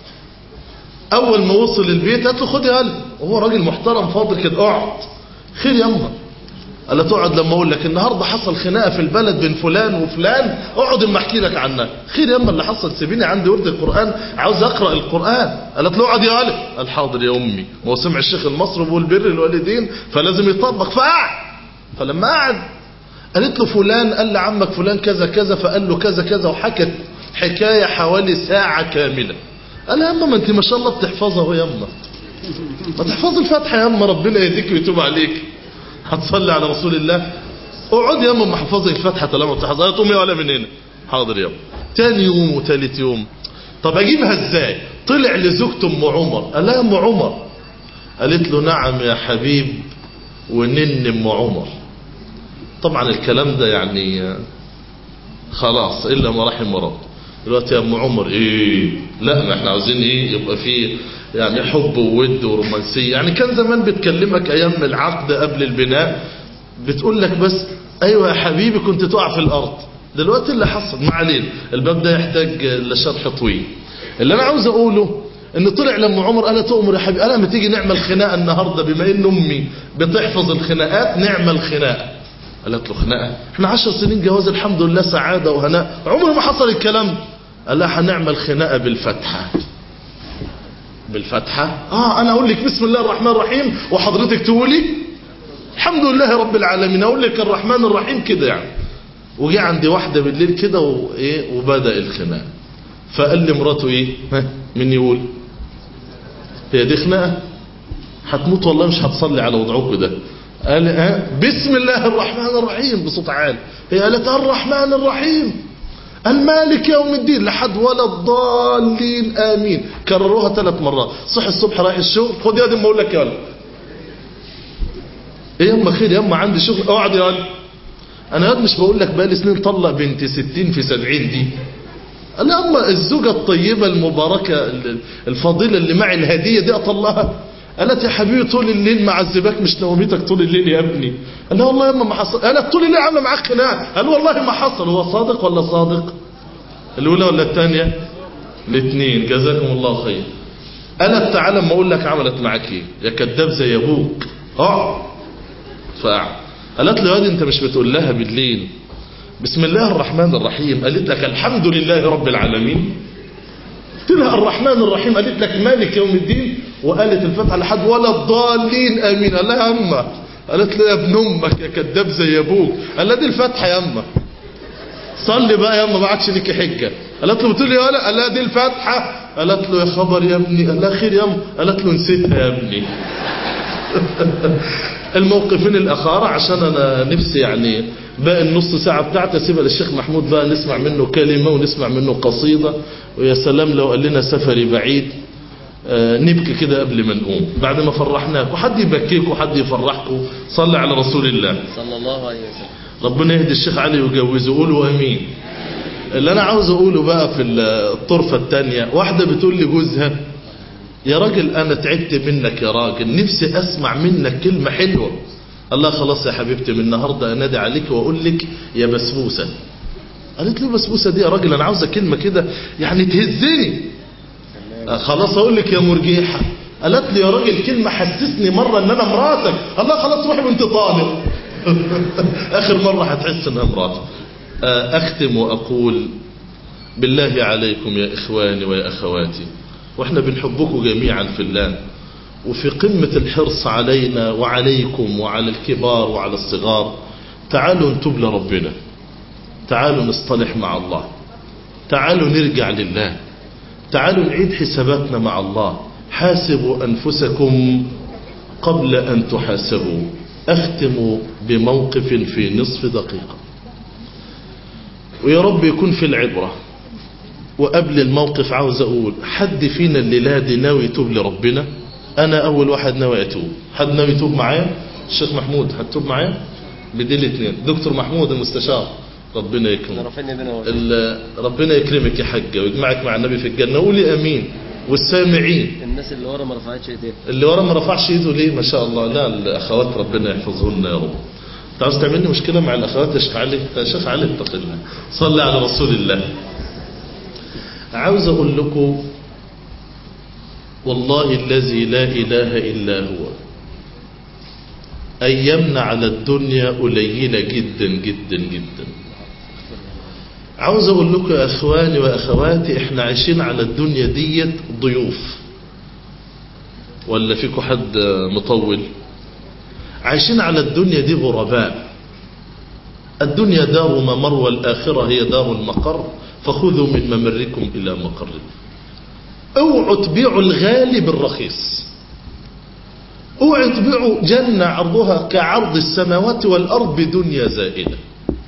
اول ما وصل البيت قالت له خد يا قلب وهو راجل محترم فاضل كده اقعد خير يما قال لها تقعد لما اقول لك النهارده حصل خناقه في البلد بين فلان وفلان اقعد اما احكي لك عنها خير يما اللي حصل سيبيني عندي ورد القران عاوز اقرا القران قالت له اقعد يا قلب قال حاضر يا امي هو سمع الشيخ المصري بيقول بر الوالدين فلازم يطبق فقعد فلما قعد قالت له فلان قال لعمك فلان كذا كذا فقال له كذا كذا وحكت حكايه حوالي ساعه كامله قال يا اما ما انت ما شاء الله بتحفظها اهو يا اما ما تحفظ الفاتحه يا اما ربنا يهديك ويتوب عليك هتصلي على رسول الله اقعد يا اما محفظي الفاتحه طالما بتحفظها تقومي ولا من هنا حاضر يا تاني يوم وتالت يوم طب اجيبها ازاي طلع لزوجته ام عمر قال لها ام عمر قالت له نعم يا حبيب ونن ام عمر طبعا الكلام ده يعني خلاص الا ما رحم رب دلوقتي يا ام عمر ايه لا ما احنا عاوزين ايه يبقى في يعني حب وود ورومانسيه يعني كان زمان بتكلمك ايام العقد قبل البناء بتقول لك بس ايوه يا حبيبي كنت تقع في الارض دلوقتي اللي حصل ما علينا الباب ده يحتاج لشرح طويل اللي انا عاوز اقوله ان طلع لما عمر قال تؤمر يا حبيبي انا لما تيجي نعمل خناقه النهارده بما ان امي بتحفظ الخناقات نعمل خناقه قالت له خناقه احنا عشر سنين جواز الحمد لله سعاده وهناء عمر ما حصل الكلام ده قال لها هنعمل خناقه بالفتحه بالفتحه اه انا اقول لك بسم الله الرحمن الرحيم وحضرتك تقولي الحمد لله رب العالمين اقول لك الرحمن الرحيم كده يعني وجي عندي واحده بالليل كده وايه وبدا الخناق فقال لمراته ايه ها مين يقول هي دي خناقه هتموت والله مش هتصلي على وضعكم ده قال ها بسم الله الرحمن الرحيم بصوت عالي هي قالت الرحمن الرحيم المالك يوم الدين لحد ولا الضالين امين كرروها ثلاث مرات صح الصبح رايح الشغل خد يا دي ما اقول لك يلا ايه يما خير يما عندي شغل اقعد يلا انا قد مش بقول لك بقالي سنين طلق بنت 60 في 70 دي انا اما الزوجه الطيبه المباركه الفضيله اللي معي الهديه دي اطلقها قالت يا حبيبي طول الليل معذباك مش نوميتك طول الليل يا ابني قال لها والله يا اما ما حصل قالت طول الليل عامله معاك خناقه قال والله ما حصل هو صادق ولا صادق الاولى ولا الثانيه الاثنين جزاكم الله خير قالت تعالى اما اقول لك عملت معاك ايه يا كذاب زي ابوك اقعد فقعد قالت له يا واد انت مش بتقول لها بالليل بسم الله الرحمن الرحيم قالت لك الحمد لله رب العالمين قلت لها الرحمن الرحيم قالت لك مالك يوم الدين وقالت الفتحة لحد ولا الضالين امين قال لها يا اما قالت له يا ابن امك يا كذاب زي ابوك قال لها دي الفتحة يا اما صلي بقى يا اما ما عادش ليكي حجة قالت له بتقول لي ولا قال لها دي الفتحة قالت له يا خبر يا ابني قال لها خير يا اما قالت له نسيتها يا ابني الموقفين الأخارة عشان أنا نفسي يعني باقي النص ساعة بتاعتي أسيبها للشيخ محمود بقى نسمع منه كلمة ونسمع منه قصيدة ويا سلام لو قال لنا سفري بعيد آه نبكي كده قبل ما نقوم بعد ما فرحناك وحد يبكيك وحد يفرحكم صلي على رسول الله صلى الله عليه وسلم ربنا يهدي الشيخ علي ويجوزه قولوا امين اللي انا عاوز اقوله بقى في الطرفة الثانية واحدة بتقول لجوزها يا راجل انا تعبت منك يا راجل نفسي اسمع منك كلمة حلوة الله خلاص يا حبيبتي من النهاردة انادي عليك واقول لك يا بسبوسة قالت له بسبوسة دي يا راجل انا عاوزة كلمة كده يعني تهزني آه خلاص اقول لك يا مرجيحة قالت لي يا راجل كلمة حسسني مرة ان انا مراتك الله خلاص روحي وانت طالب اخر مرة هتحس انها مراتك آه اختم واقول بالله عليكم يا اخواني ويا اخواتي واحنا بنحبكم جميعا في الله وفي قمة الحرص علينا وعليكم وعلى الكبار وعلى الصغار تعالوا نتوب لربنا تعالوا نصطلح مع الله تعالوا نرجع لله تعالوا نعيد حساباتنا مع الله حاسبوا أنفسكم قبل أن تحاسبوا أختم بموقف في نصف دقيقة ويا رب يكون في العبرة وقبل الموقف عاوز أقول حد فينا الليلة دي ناوي يتوب لربنا أنا أول واحد ناوي أتوب حد ناوي يتوب معايا الشيخ محمود هتوب معايا بدي الاثنين دكتور محمود المستشار ربنا يكرمك رفعني بينا وبين. ال- ربنا يكرمك يا حاجة ويجمعك مع النبي في الجنة قولي أمين والسامعين الناس اللي ورا ما رفعتش ايديها اللي ورا ما رفعش ايده ليه ما شاء الله لا الاخوات ربنا يحفظهن يا رب انت عاوز تعمل لي مشكله مع الاخوات يا شيخ علي يا شيخ علي اتق الله صلي على رسول الله عاوز اقول لكم والله الذي لا اله الا هو ايامنا على الدنيا قليله جدا جدا جدا عاوز اقول لكم يا اخواني واخواتي احنا عايشين على الدنيا ديت ضيوف ولا فيكم حد مطول عايشين على الدنيا دي غرباء الدنيا دار ممر والآخرة هي دار المقر فخذوا من ممركم إلى مقركم اوعوا تبيعوا الغالي بالرخيص اوعوا تبيعوا جنة عرضها كعرض السماوات والأرض بدنيا زائلة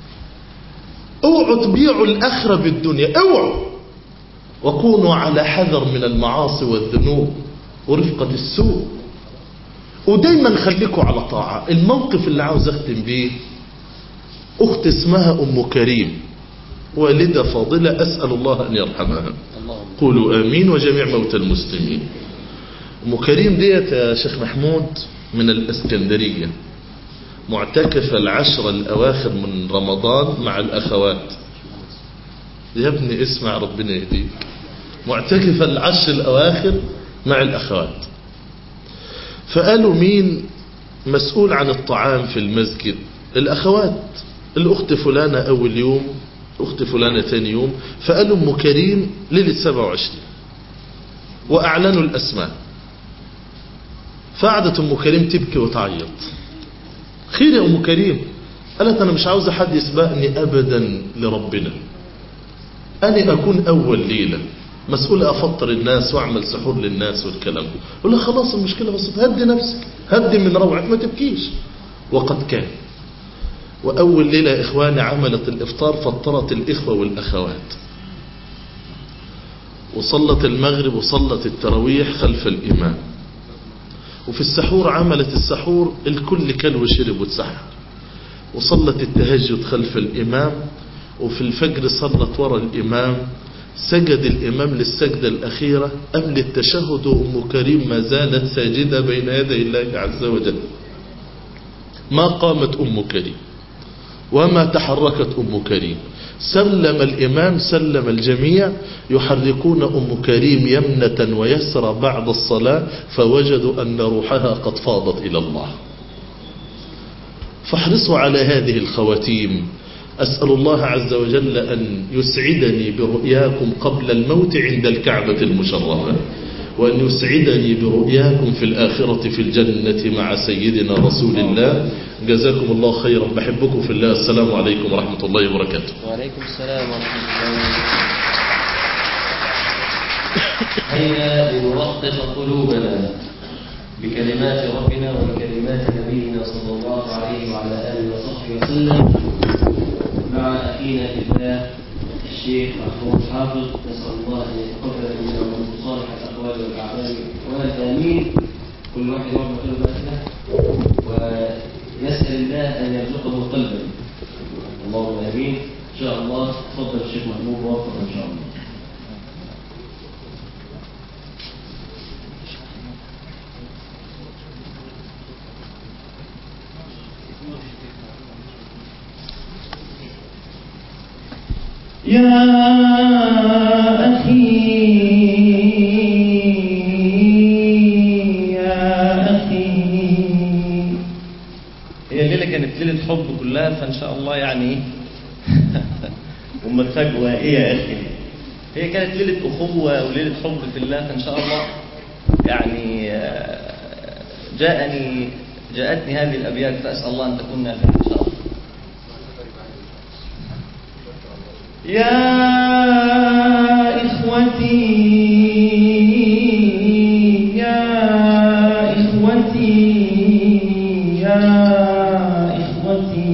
اوعوا تبيعوا الآخرة بالدنيا اوعوا وكونوا على حذر من المعاصي والذنوب ورفقة السوء ودايما خليكوا على طاعة الموقف اللي عاوز اختم بيه اخت اسمها ام كريم والدة فاضلة اسأل الله ان يرحمها اللهم قولوا امين وجميع موتى المسلمين ام كريم ديت يا شيخ محمود من الاسكندرية معتكفة العشر الاواخر من رمضان مع الاخوات يا ابني اسمع ربنا يهديك معتكفة العشر الاواخر مع الاخوات فقالوا مين مسؤول عن الطعام في المسجد الأخوات الأخت فلانة أول يوم أخت فلانة ثاني يوم فقالوا أم كريم ليلة 27 وأعلنوا الأسماء فقعدت أم كريم تبكي وتعيط خير يا أم كريم قالت أنا مش عاوزة حد يسبقني أبدا لربنا أنا أكون أول ليلة مسؤول أفطر الناس وأعمل سحور للناس والكلام ده يقول لك خلاص المشكلة بسيطة هدي نفسك هدي من روعك ما تبكيش وقد كان وأول ليلة يا إخواني عملت الإفطار فطرت الإخوة والأخوات وصلت المغرب وصلت التراويح خلف الإمام وفي السحور عملت السحور الكل كل وشرب وتسحر وصلت التهجد خلف الإمام وفي الفجر صلت وراء الإمام سجد الإمام للسجدة الأخيرة قبل التشهد وأم كريم ما زالت ساجدة بين يدي الله عز وجل ما قامت أم كريم وما تحركت أم كريم سلم الإمام سلم الجميع يحركون أم كريم يمنة ويسرى بعد الصلاة فوجدوا أن روحها قد فاضت إلى الله فاحرصوا على هذه الخواتيم أسأل الله عز وجل أن يسعدني برؤياكم قبل الموت عند الكعبة المشرفة وأن يسعدني برؤياكم في الآخرة في الجنة مع سيدنا رسول الله جزاكم الله خيرا بحبكم في الله السلام عليكم ورحمة الله وبركاته وعليكم السلام ورحمة الله هيا لنرقق قلوبنا بكلمات ربنا وبكلمات نبينا صلى الله عليه وعلى آله وصحبه وسلم مع أخينا في الله الشيخ محمود حافظ نسأل الله أن يتقبل منا ومنكم صالح الأقوال والأعمال وأنت آمين كل واحد يعمل قلب أهله ويسأل الله أن يرزقه قلبا اللهم آمين إن شاء الله تفضل الشيخ محمود موفق إن شاء الله يا أخي يا أخي هي الليلة كانت ليلة حب كلها فإن شاء الله يعني أم الفجوة إيه يا أخي هي كانت ليلة أخوة وليلة حب في الله فإن شاء الله يعني آه، جاءني جاءتني هذه الأبيات فأسأل الله أن تكون نافعة إن شاء الله يا إخوتي يا إخوتي يا إخوتي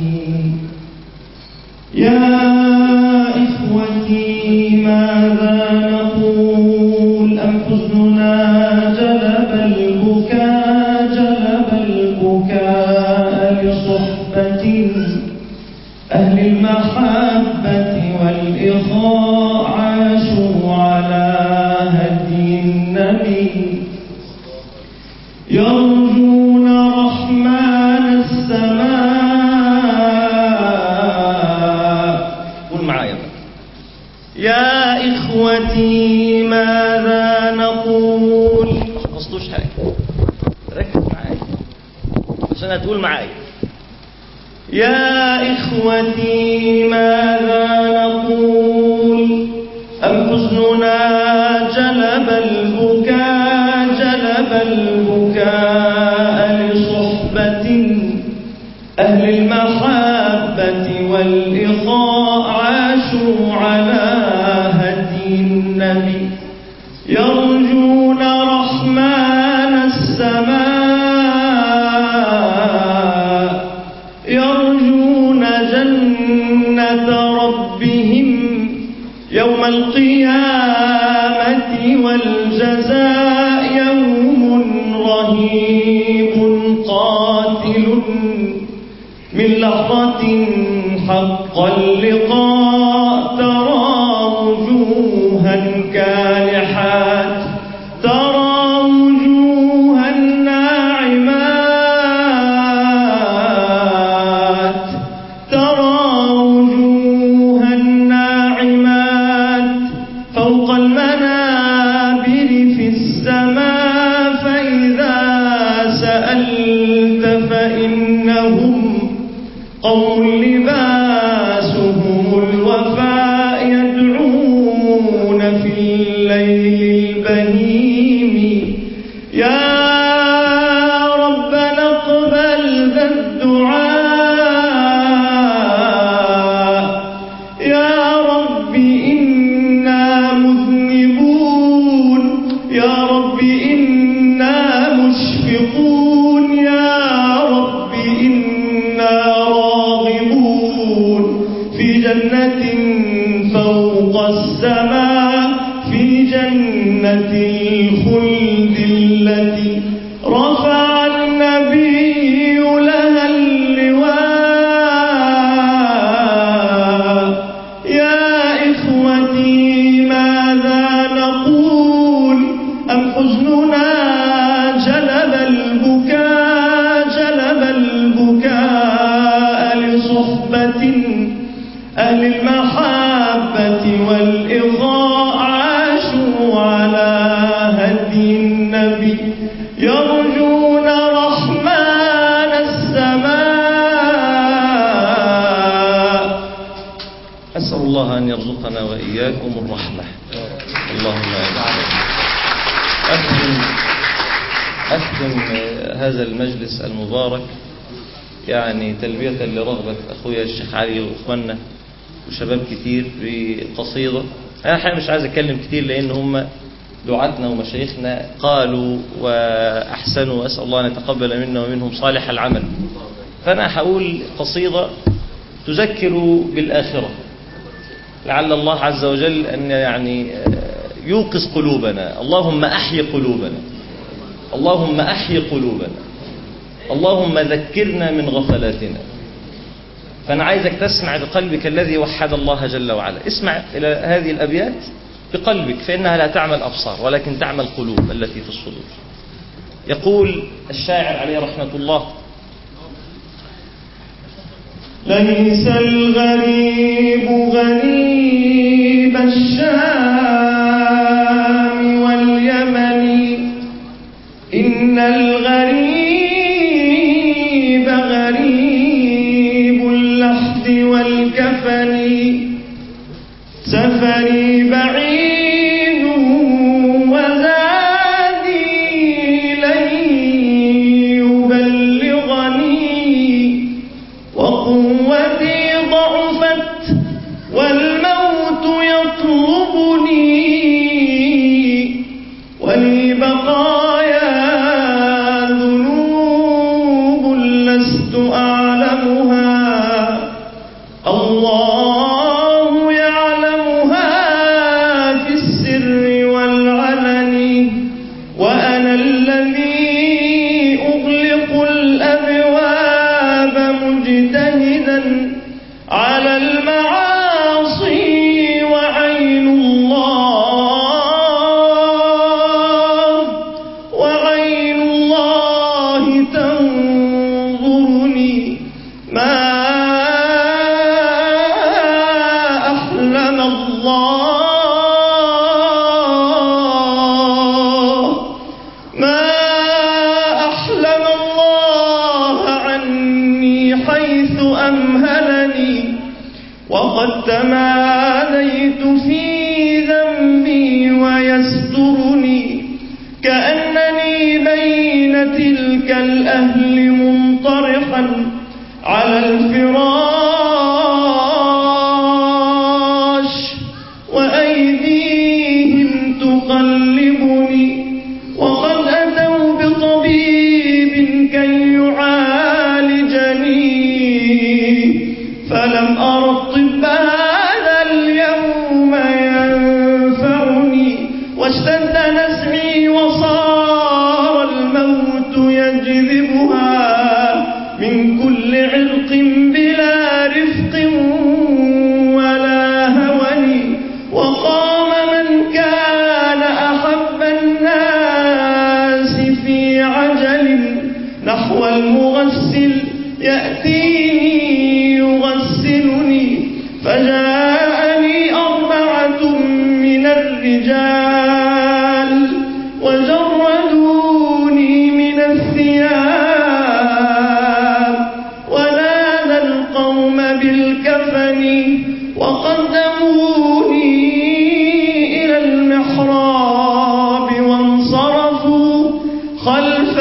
يا إخوتي ماذا نقول أم حزننا جلب البكاء جلب البكاء لصحبة أهل المحبة والإخاء عاشوا على هدي النبي يرجون رحمن السماء قول معايا بقى يا إخوتي ماذا نقول ما حفظتوش حاجة ركز معايا عشان هتقول معايا يا إخوتي ماذا نقول أم حزننا جلب البكاء جلب البكاء لصحبة أهل المحبة والإخاء عاشوا على هدي النبي يرجون رحمن السماء يرجون جنة ربهم يوم القيامة والجزاء يوم رهيب قاتل من لحظة حق اللقاء ترى وجوها كالحات ترى وجوها ناعمات ترى وجوها ناعمات فوق المنابر في السماء فإذا سألت فإنهم قوم لباسهم جنة فوق السماء في جنة الخلد التي رفع النبي لها اللواء يا إخوتي ماذا نقول أم حزننا جلب البكاء جلب البكاء لصحبة أهل المحبة والإغاء عاشوا على هدي النبي يرجون رحمن السماء أسأل الله أن يرزقنا وإياكم الرحمة اللهم آمين أختم أختم هذا المجلس المبارك يعني تلبية لرغبة أخويا الشيخ علي وإخواننا وشباب كتير بقصيدة أنا الحقيقة مش عايز أتكلم كتير لأن هم دعاتنا ومشايخنا قالوا وأحسنوا وأسأل الله أن يتقبل منا ومنهم صالح العمل فأنا هقول قصيدة تذكر بالآخرة لعل الله عز وجل أن يعني يوقظ قلوبنا اللهم أحي قلوبنا اللهم أحي قلوبنا اللهم ذكرنا من غفلاتنا فأنا عايزك تسمع بقلبك الذي وحد الله جل وعلا اسمع إلى هذه الأبيات بقلبك فإنها لا تعمل أبصار ولكن تعمل قلوب التي في الصدور يقول الشاعر عليه رحمة الله ليس الغريب غريب الشام واليمن إن الغريب غريب اللحد والكفن سفري بعيد وزادي لن يبلغني وقوتي ضعفت والموت يطلبني ولي بقايا ذنوب لست أعلمها الله يعلمها في السر والعلن وأنا الذي أغلق الأبواب مجتهدا على المعاصي وعين الله وعين الله تنظرني ما أحلم الله ما أحلم الله عني حيث أمهلني وقد تماديت في ذنبي ويسترني كأنني بين تلك الأهل منطرحا على الفراش وأيديهم تقلبني وقد أتوا بطبيب كي يعالجني فلم أر الطب هذا اليوم ينفعني واشتد نزعي وصار الموت يجذبها من كل عرق بلا رفق ولا هون وقام من كان أحب الناس في عجل نحو المغسل يأتيني يغسلني فجاءني أربعة من الرجال وجردوني من الثياب ونادى القوم بالكفن وقدموني إلى المحراب وانصرفوا خلف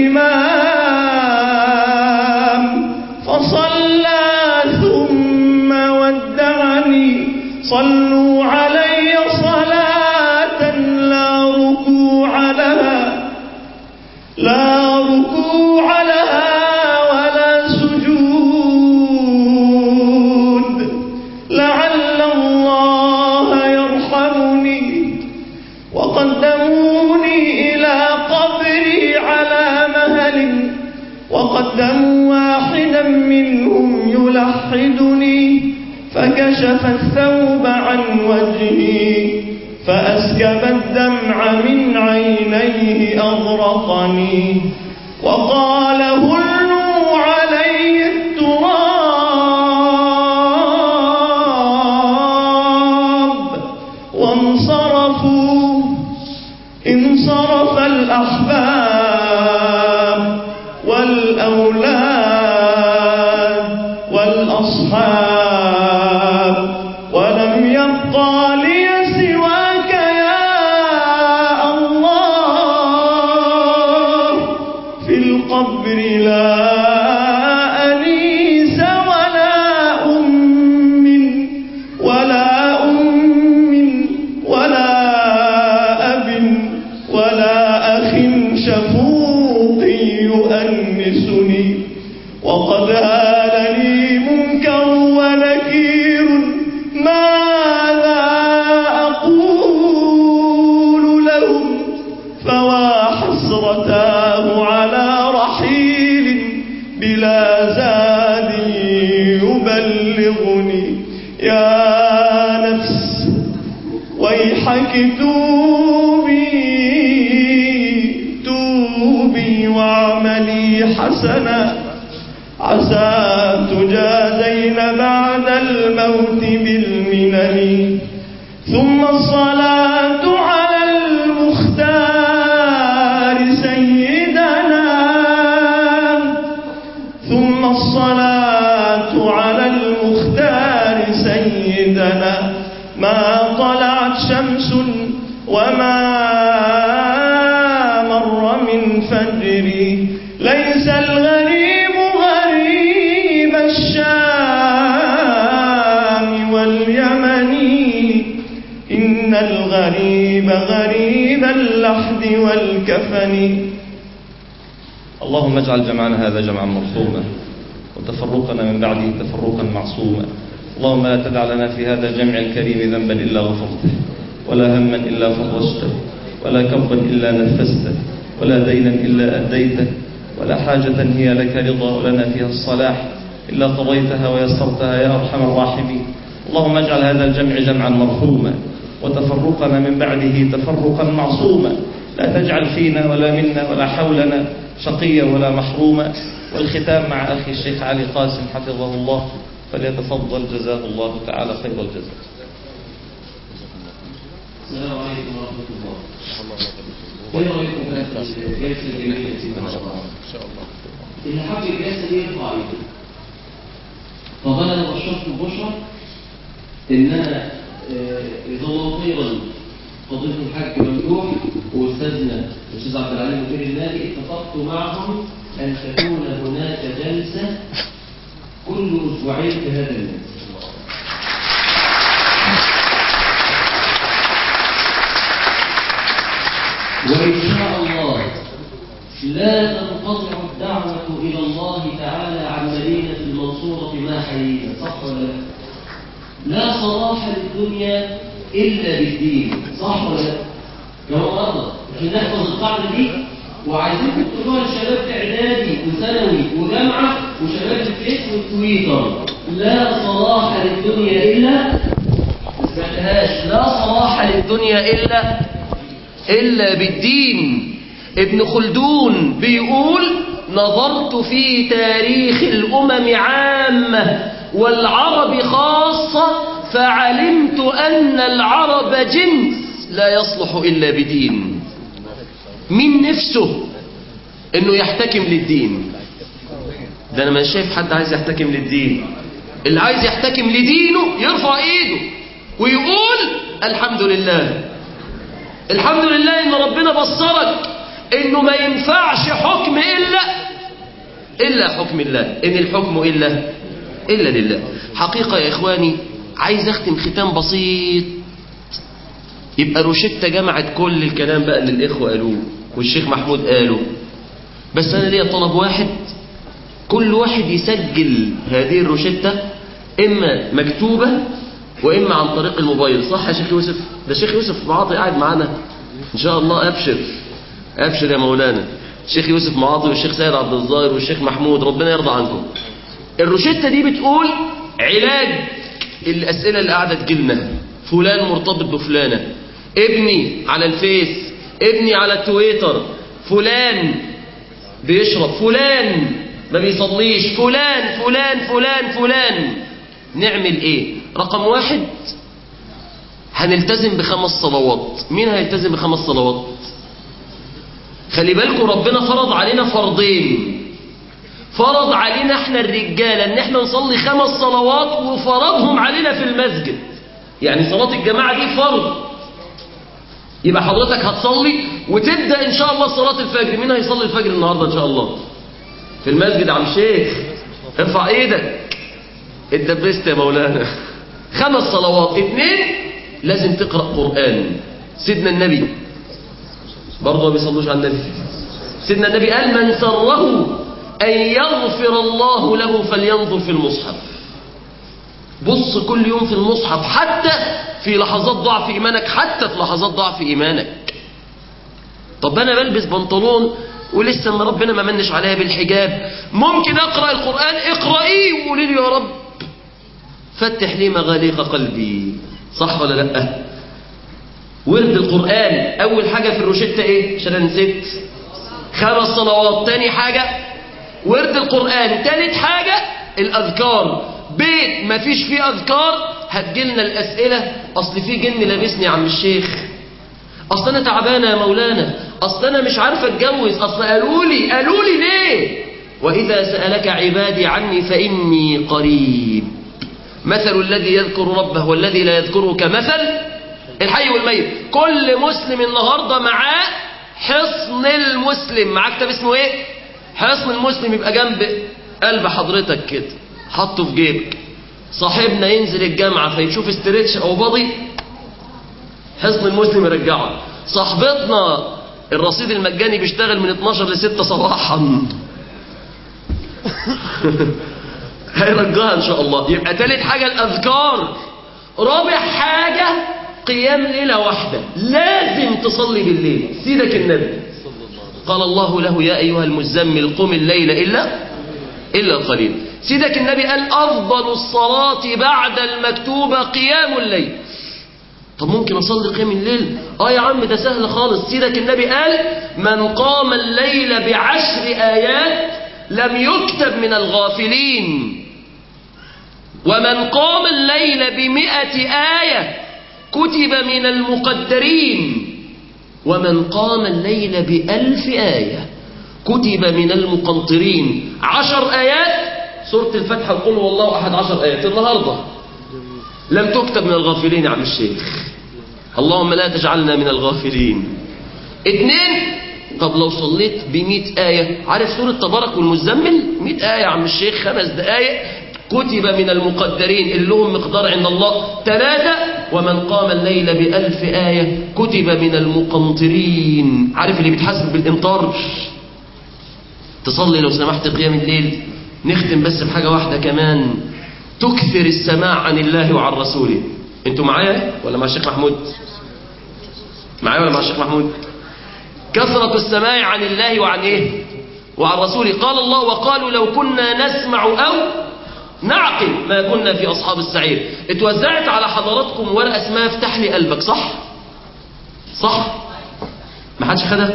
الإمام فصلى ثم ودعني صلوا علي صلاة لا ركوع لها لا ركوع لها ولا سجود وقدموا واحدا منهم يلحدني فكشف الثوب عن وجهي فأسكب الدمع من عينيه أغرقني وقال هلوا عليه التراب وانصرفوا انصرف الأحباب والأولاد والأصحاب ولم يبقى لي سواك يا الله في القبر لا أنيس ولا أم ولا أم ولا أب ولا أخ شفوق يؤنسني وقد هالني منكر ونكير ماذا أقول لهم فوا حسرتاه على رحيل بلا زاد يبلغني يا نفس ويحك توبي توبي واعملي حسنا عسى تجازين بعد الموت بالمنن ثم الصلاة على المختار سيدنا ثم الصلاة على المختار سيدنا ما طلعت شمس وما مر من فجري ليس الغريب غريب الشام واليمن إن الغريب غريب اللحد والكفن اللهم اجعل جمعنا هذا جمعا مرحوما وتفرقنا من بعده تفرقا معصوما اللهم لا تدع لنا في هذا الجمع الكريم ذنبا إلا غفرته ولا هما إلا فرجته ولا كربا إلا نفسته ولا دينا إلا أديته ولا حاجة هي لك رضا ولنا فيها الصلاح إلا قضيتها ويسرتها يا أرحم الراحمين اللهم اجعل هذا الجمع جمعا مرحوما وتفرقنا من بعده تفرقا معصوما لا تجعل فينا ولا منا ولا حولنا شقيا ولا محروما والختام مع أخي الشيخ علي قاسم حفظه الله فليتفضل جزاه الله تعالى خير الجزاء السلام عليكم ورحمة الله ايه رايكم بقى في الجلسه الجميله دي ما شاء الله اللي حب الجلسه دي يرفع ايده طب انا بشرت بشرى ان انا آه، جزاه الله خيرا فضيله الحاج ممدوح واستاذنا الاستاذ عبد العليم مدير النادي اتفقت معهم ان تكون هناك جلسه كل اسبوعين في هذا النادي وإن شاء الله لا تنقطع الدعوة إلى الله تعالى عن مدينة المنصورة ما حيينا صح ولا لا؟ لا صلاح للدنيا إلا بالدين صح ولا لا؟ يا مرة عشان نحفظ القاعدة دي وعايزينكم تقولوها للشباب في إعدادي وثانوي وجامعة وشباب الفيس والتويتر لا صلاح للدنيا إلا ما سمعتهاش لا صلاح للدنيا إلا إلا بالدين ابن خلدون بيقول نظرت في تاريخ الأمم عامة والعرب خاصة فعلمت أن العرب جنس لا يصلح إلا بدين من نفسه أنه يحتكم للدين ده أنا مش شايف حد عايز يحتكم للدين اللي عايز يحتكم لدينه يرفع إيده ويقول الحمد لله الحمد لله ان ربنا بصرك انه ما ينفعش حكم الا الا حكم الله ان الحكم الا الا لله حقيقة يا اخواني عايز اختم ختام بسيط يبقى روشتة جمعت كل الكلام بقى اللي الاخوة قالوه والشيخ محمود قاله بس انا ليا طلب واحد كل واحد يسجل هذه الروشتة اما مكتوبة واما عن طريق الموبايل صح يا شيخ يوسف ده شيخ يوسف معاطي قاعد معانا ان شاء الله ابشر ابشر يا مولانا الشيخ يوسف معاطي والشيخ سيد عبد الظاهر والشيخ محمود ربنا يرضى عنكم الروشتة دي بتقول علاج الأسئلة اللي قاعدة تجيلنا فلان مرتبط بفلانة ابني على الفيس ابني على التويتر فلان بيشرب فلان ما بيصليش فلان فلان فلان فلان نعمل ايه رقم واحد هنلتزم بخمس صلوات مين هيلتزم بخمس صلوات خلي بالكم ربنا فرض علينا فرضين فرض علينا احنا الرجاله ان احنا نصلي خمس صلوات وفرضهم علينا في المسجد يعني صلاه الجماعه دي فرض يبقى حضرتك هتصلي وتبدا ان شاء الله صلاه الفجر مين هيصلي الفجر النهارده ان شاء الله في المسجد يا عم الشيخ ارفع ايدك اتدبست يا مولانا خمس صلوات اتنين لازم تقرا قران سيدنا النبي برضه ما بيصلوش على النبي سيدنا النبي قال من سره أن يغفر الله له فلينظر في المصحف بص كل يوم في المصحف حتى في لحظات ضعف إيمانك حتى في لحظات ضعف إيمانك طب أنا بلبس بنطلون ولسه ما ربنا ما منش عليها بالحجاب ممكن أقرأ القرآن اقرأيه وقولي لي يا رب فتح لي مغاليق قلبي صح ولا لأ ورد القرآن أول حاجة في الروشتة إيه عشان أنا نسيت خمس صلوات تاني حاجة ورد القرآن تالت حاجة الأذكار بيت ما فيش فيه أذكار هتجيلنا الأسئلة أصل في جن لابسني يا عم الشيخ أصل أنا تعبانة يا مولانا أصل أنا مش عارفة أتجوز أصل قالوا لي قالوا لي ليه وإذا سألك عبادي عني فإني قريب مثل الذي يذكر ربه والذي لا يذكره كمثل الحي والميت كل مسلم النهاردة معاه حصن المسلم معاه كتاب اسمه ايه حصن المسلم يبقى جنب قلب حضرتك كده حطه في جيبك صاحبنا ينزل الجامعة فيشوف استريتش او بضي حصن المسلم يرجعه صاحبتنا الرصيد المجاني بيشتغل من 12 ل 6 صباحا هيرجعها ان شاء الله يبقى تالت حاجة الاذكار رابع حاجة قيام ليلة واحدة لازم تصلي بالليل سيدك النبي قال الله له يا أيها المزمل قم الليل إلا إلا قليل سيدك النبي قال أفضل الصلاة بعد المكتوبة قيام الليل طب ممكن أصلي قيام الليل آه يا عم ده سهل خالص سيدك النبي قال من قام الليل بعشر آيات لم يكتب من الغافلين ومن قام الليل بمئة آية كتب من المقدرين ومن قام الليل بألف آية كتب من المقنطرين عشر آيات سورة الفتحة وقل والله أحد عشر آيات النهاردة لم تكتب من الغافلين يا عم الشيخ اللهم لا تجعلنا من الغافلين اثنين طب لو صليت بمئة آية عارف سورة تبارك والمزمل مئة آية يا عم الشيخ خمس دقايق كتب من المقدرين اللي لهم مقدار عند الله ثلاثة ومن قام الليل بألف آية كتب من المقنطرين عارف اللي بيتحاسب بالإمطار تصلي لو سمحت قيام الليل نختم بس بحاجة واحدة كمان تكثر السماع عن الله وعن رسوله انتوا معايا ولا مع الشيخ محمود معايا ولا مع الشيخ محمود كثرة السماع عن الله وعن ايه وعن رسوله قال الله وقالوا لو كنا نسمع او نعقل ما كنا في أصحاب السعير اتوزعت على حضراتكم ورقة اسمها افتح لي قلبك صح صح ما حدش خدها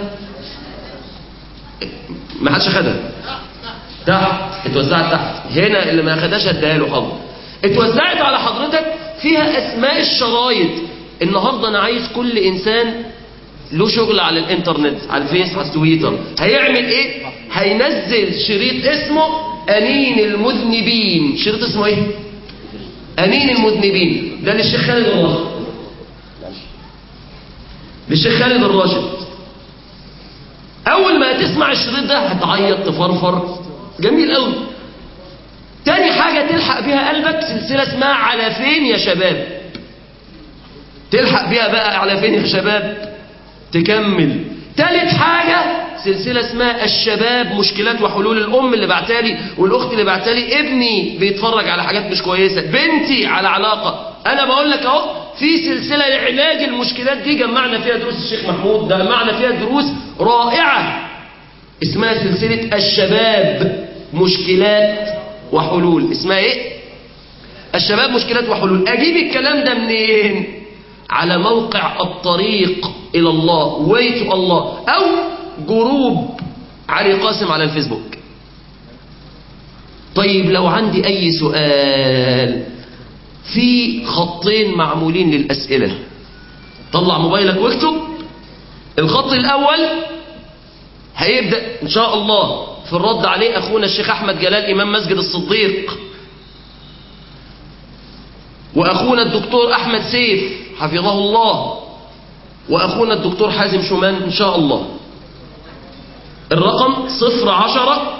ما حدش خدها تحت اتوزعت تحت هنا اللي ما خدهاش اديها له حاضر اتوزعت على حضرتك فيها اسماء الشرايط النهارده انا عايز كل انسان له شغل على الانترنت على الفيس على التويتر هيعمل ايه هينزل شريط اسمه أنين المذنبين شريط اسمه ايه أنين المذنبين ده للشيخ خالد الراشد للشيخ خالد الراشد أول ما تسمع الشريط ده هتعيط تفرفر جميل قوي تاني حاجة تلحق بيها قلبك سلسلة اسمها على فين يا شباب تلحق بيها بقى على فين يا شباب تكمل تالت حاجة سلسلة اسمها الشباب مشكلات وحلول الأم اللي بعتالي والأخت اللي بعتالي ابني بيتفرج على حاجات مش كويسة بنتي على علاقة أنا بقول لك أهو في سلسلة لعلاج المشكلات دي جمعنا فيها دروس الشيخ محمود جمعنا فيها دروس رائعة اسمها سلسلة الشباب مشكلات وحلول اسمها ايه الشباب مشكلات وحلول اجيب الكلام ده منين على موقع الطريق الى الله ويت الله او جروب علي قاسم على الفيسبوك طيب لو عندي اي سؤال في خطين معمولين للاسئله طلع موبايلك واكتب الخط الاول هيبدا ان شاء الله في الرد عليه اخونا الشيخ احمد جلال امام مسجد الصديق واخونا الدكتور احمد سيف حفظه الله واخونا الدكتور حازم شومان ان شاء الله الرقم صفر عشرة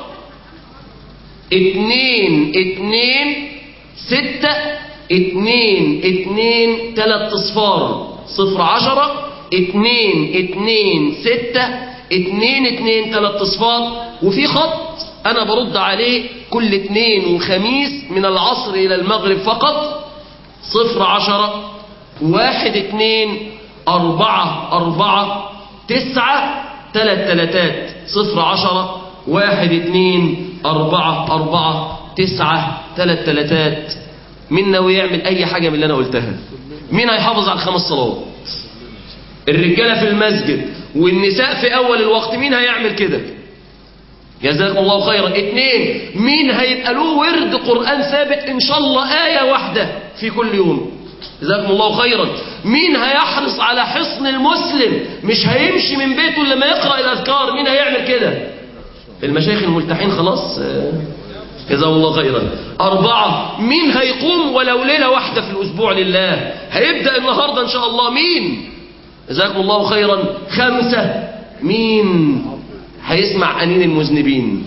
اتنين اتنين ستة اتنين اتنين تلات اصفار صفر عشرة اتنين اتنين ستة اتنين اتنين تلات اصفار وفي خط انا برد عليه كل اتنين وخميس من العصر الى المغرب فقط صفر عشرة واحد اتنين اربعة اربعة تسعة تلات تلاتات صفر عشرة واحد اتنين اربعة اربعة تسعة تلات تلاتات مين ناوي يعمل اي حاجة من اللي انا قلتها مين هيحافظ على الخمس صلوات الرجالة في المسجد والنساء في اول الوقت مين هيعمل كده جزاكم الله خيرا اتنين مين هيبقى له ورد قرآن ثابت ان شاء الله آية واحدة في كل يوم جزاكم الله خيرا مين هيحرص على حصن المسلم مش هيمشي من بيته لما يقرأ الأذكار مين هيعمل كده المشايخ الملتحين خلاص آه، جزاهم الله خيرا أربعة مين هيقوم ولو ليلة واحدة في الأسبوع لله هيبدأ النهاردة إن شاء الله مين جزاكم الله خيرا خمسة مين هيسمع أنين المذنبين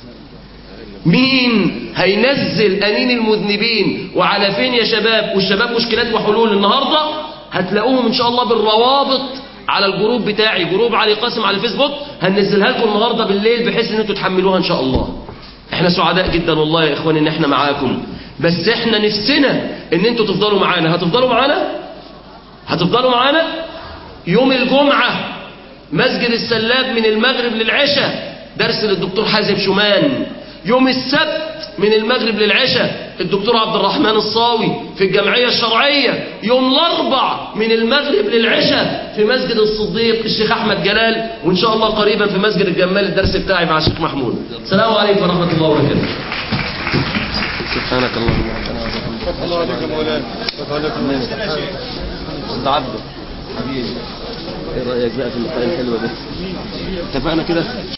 مين هينزل أنين المذنبين وعلى فين يا شباب والشباب مشكلات وحلول النهاردة هتلاقوهم إن شاء الله بالروابط على الجروب بتاعي جروب علي قاسم على الفيسبوك هننزلها لكم النهاردة بالليل بحيث ان انتوا تحملوها ان شاء الله احنا سعداء جدا والله يا اخواني ان احنا معاكم بس احنا نفسنا ان انتوا تفضلوا معانا هتفضلوا معانا هتفضلوا معانا يوم الجمعة مسجد السلاب من المغرب للعشاء درس للدكتور حازم شومان يوم السبت من المغرب للعشاء الدكتور عبد الرحمن الصاوي في الجمعية الشرعية يوم الأربع من المغرب للعشاء في مسجد الصديق الشيخ أحمد جلال وإن شاء الله قريبا في مسجد الجمال الدرس بتاعي مع الشيخ محمود السلام عليكم ورحمة الله وبركاته سبحانك اللهم وبحمدك الله عليك يا مولانا استاذ عبده حبيبي ايه رايك بقى في اللقاء الحلوه ده اتفقنا كده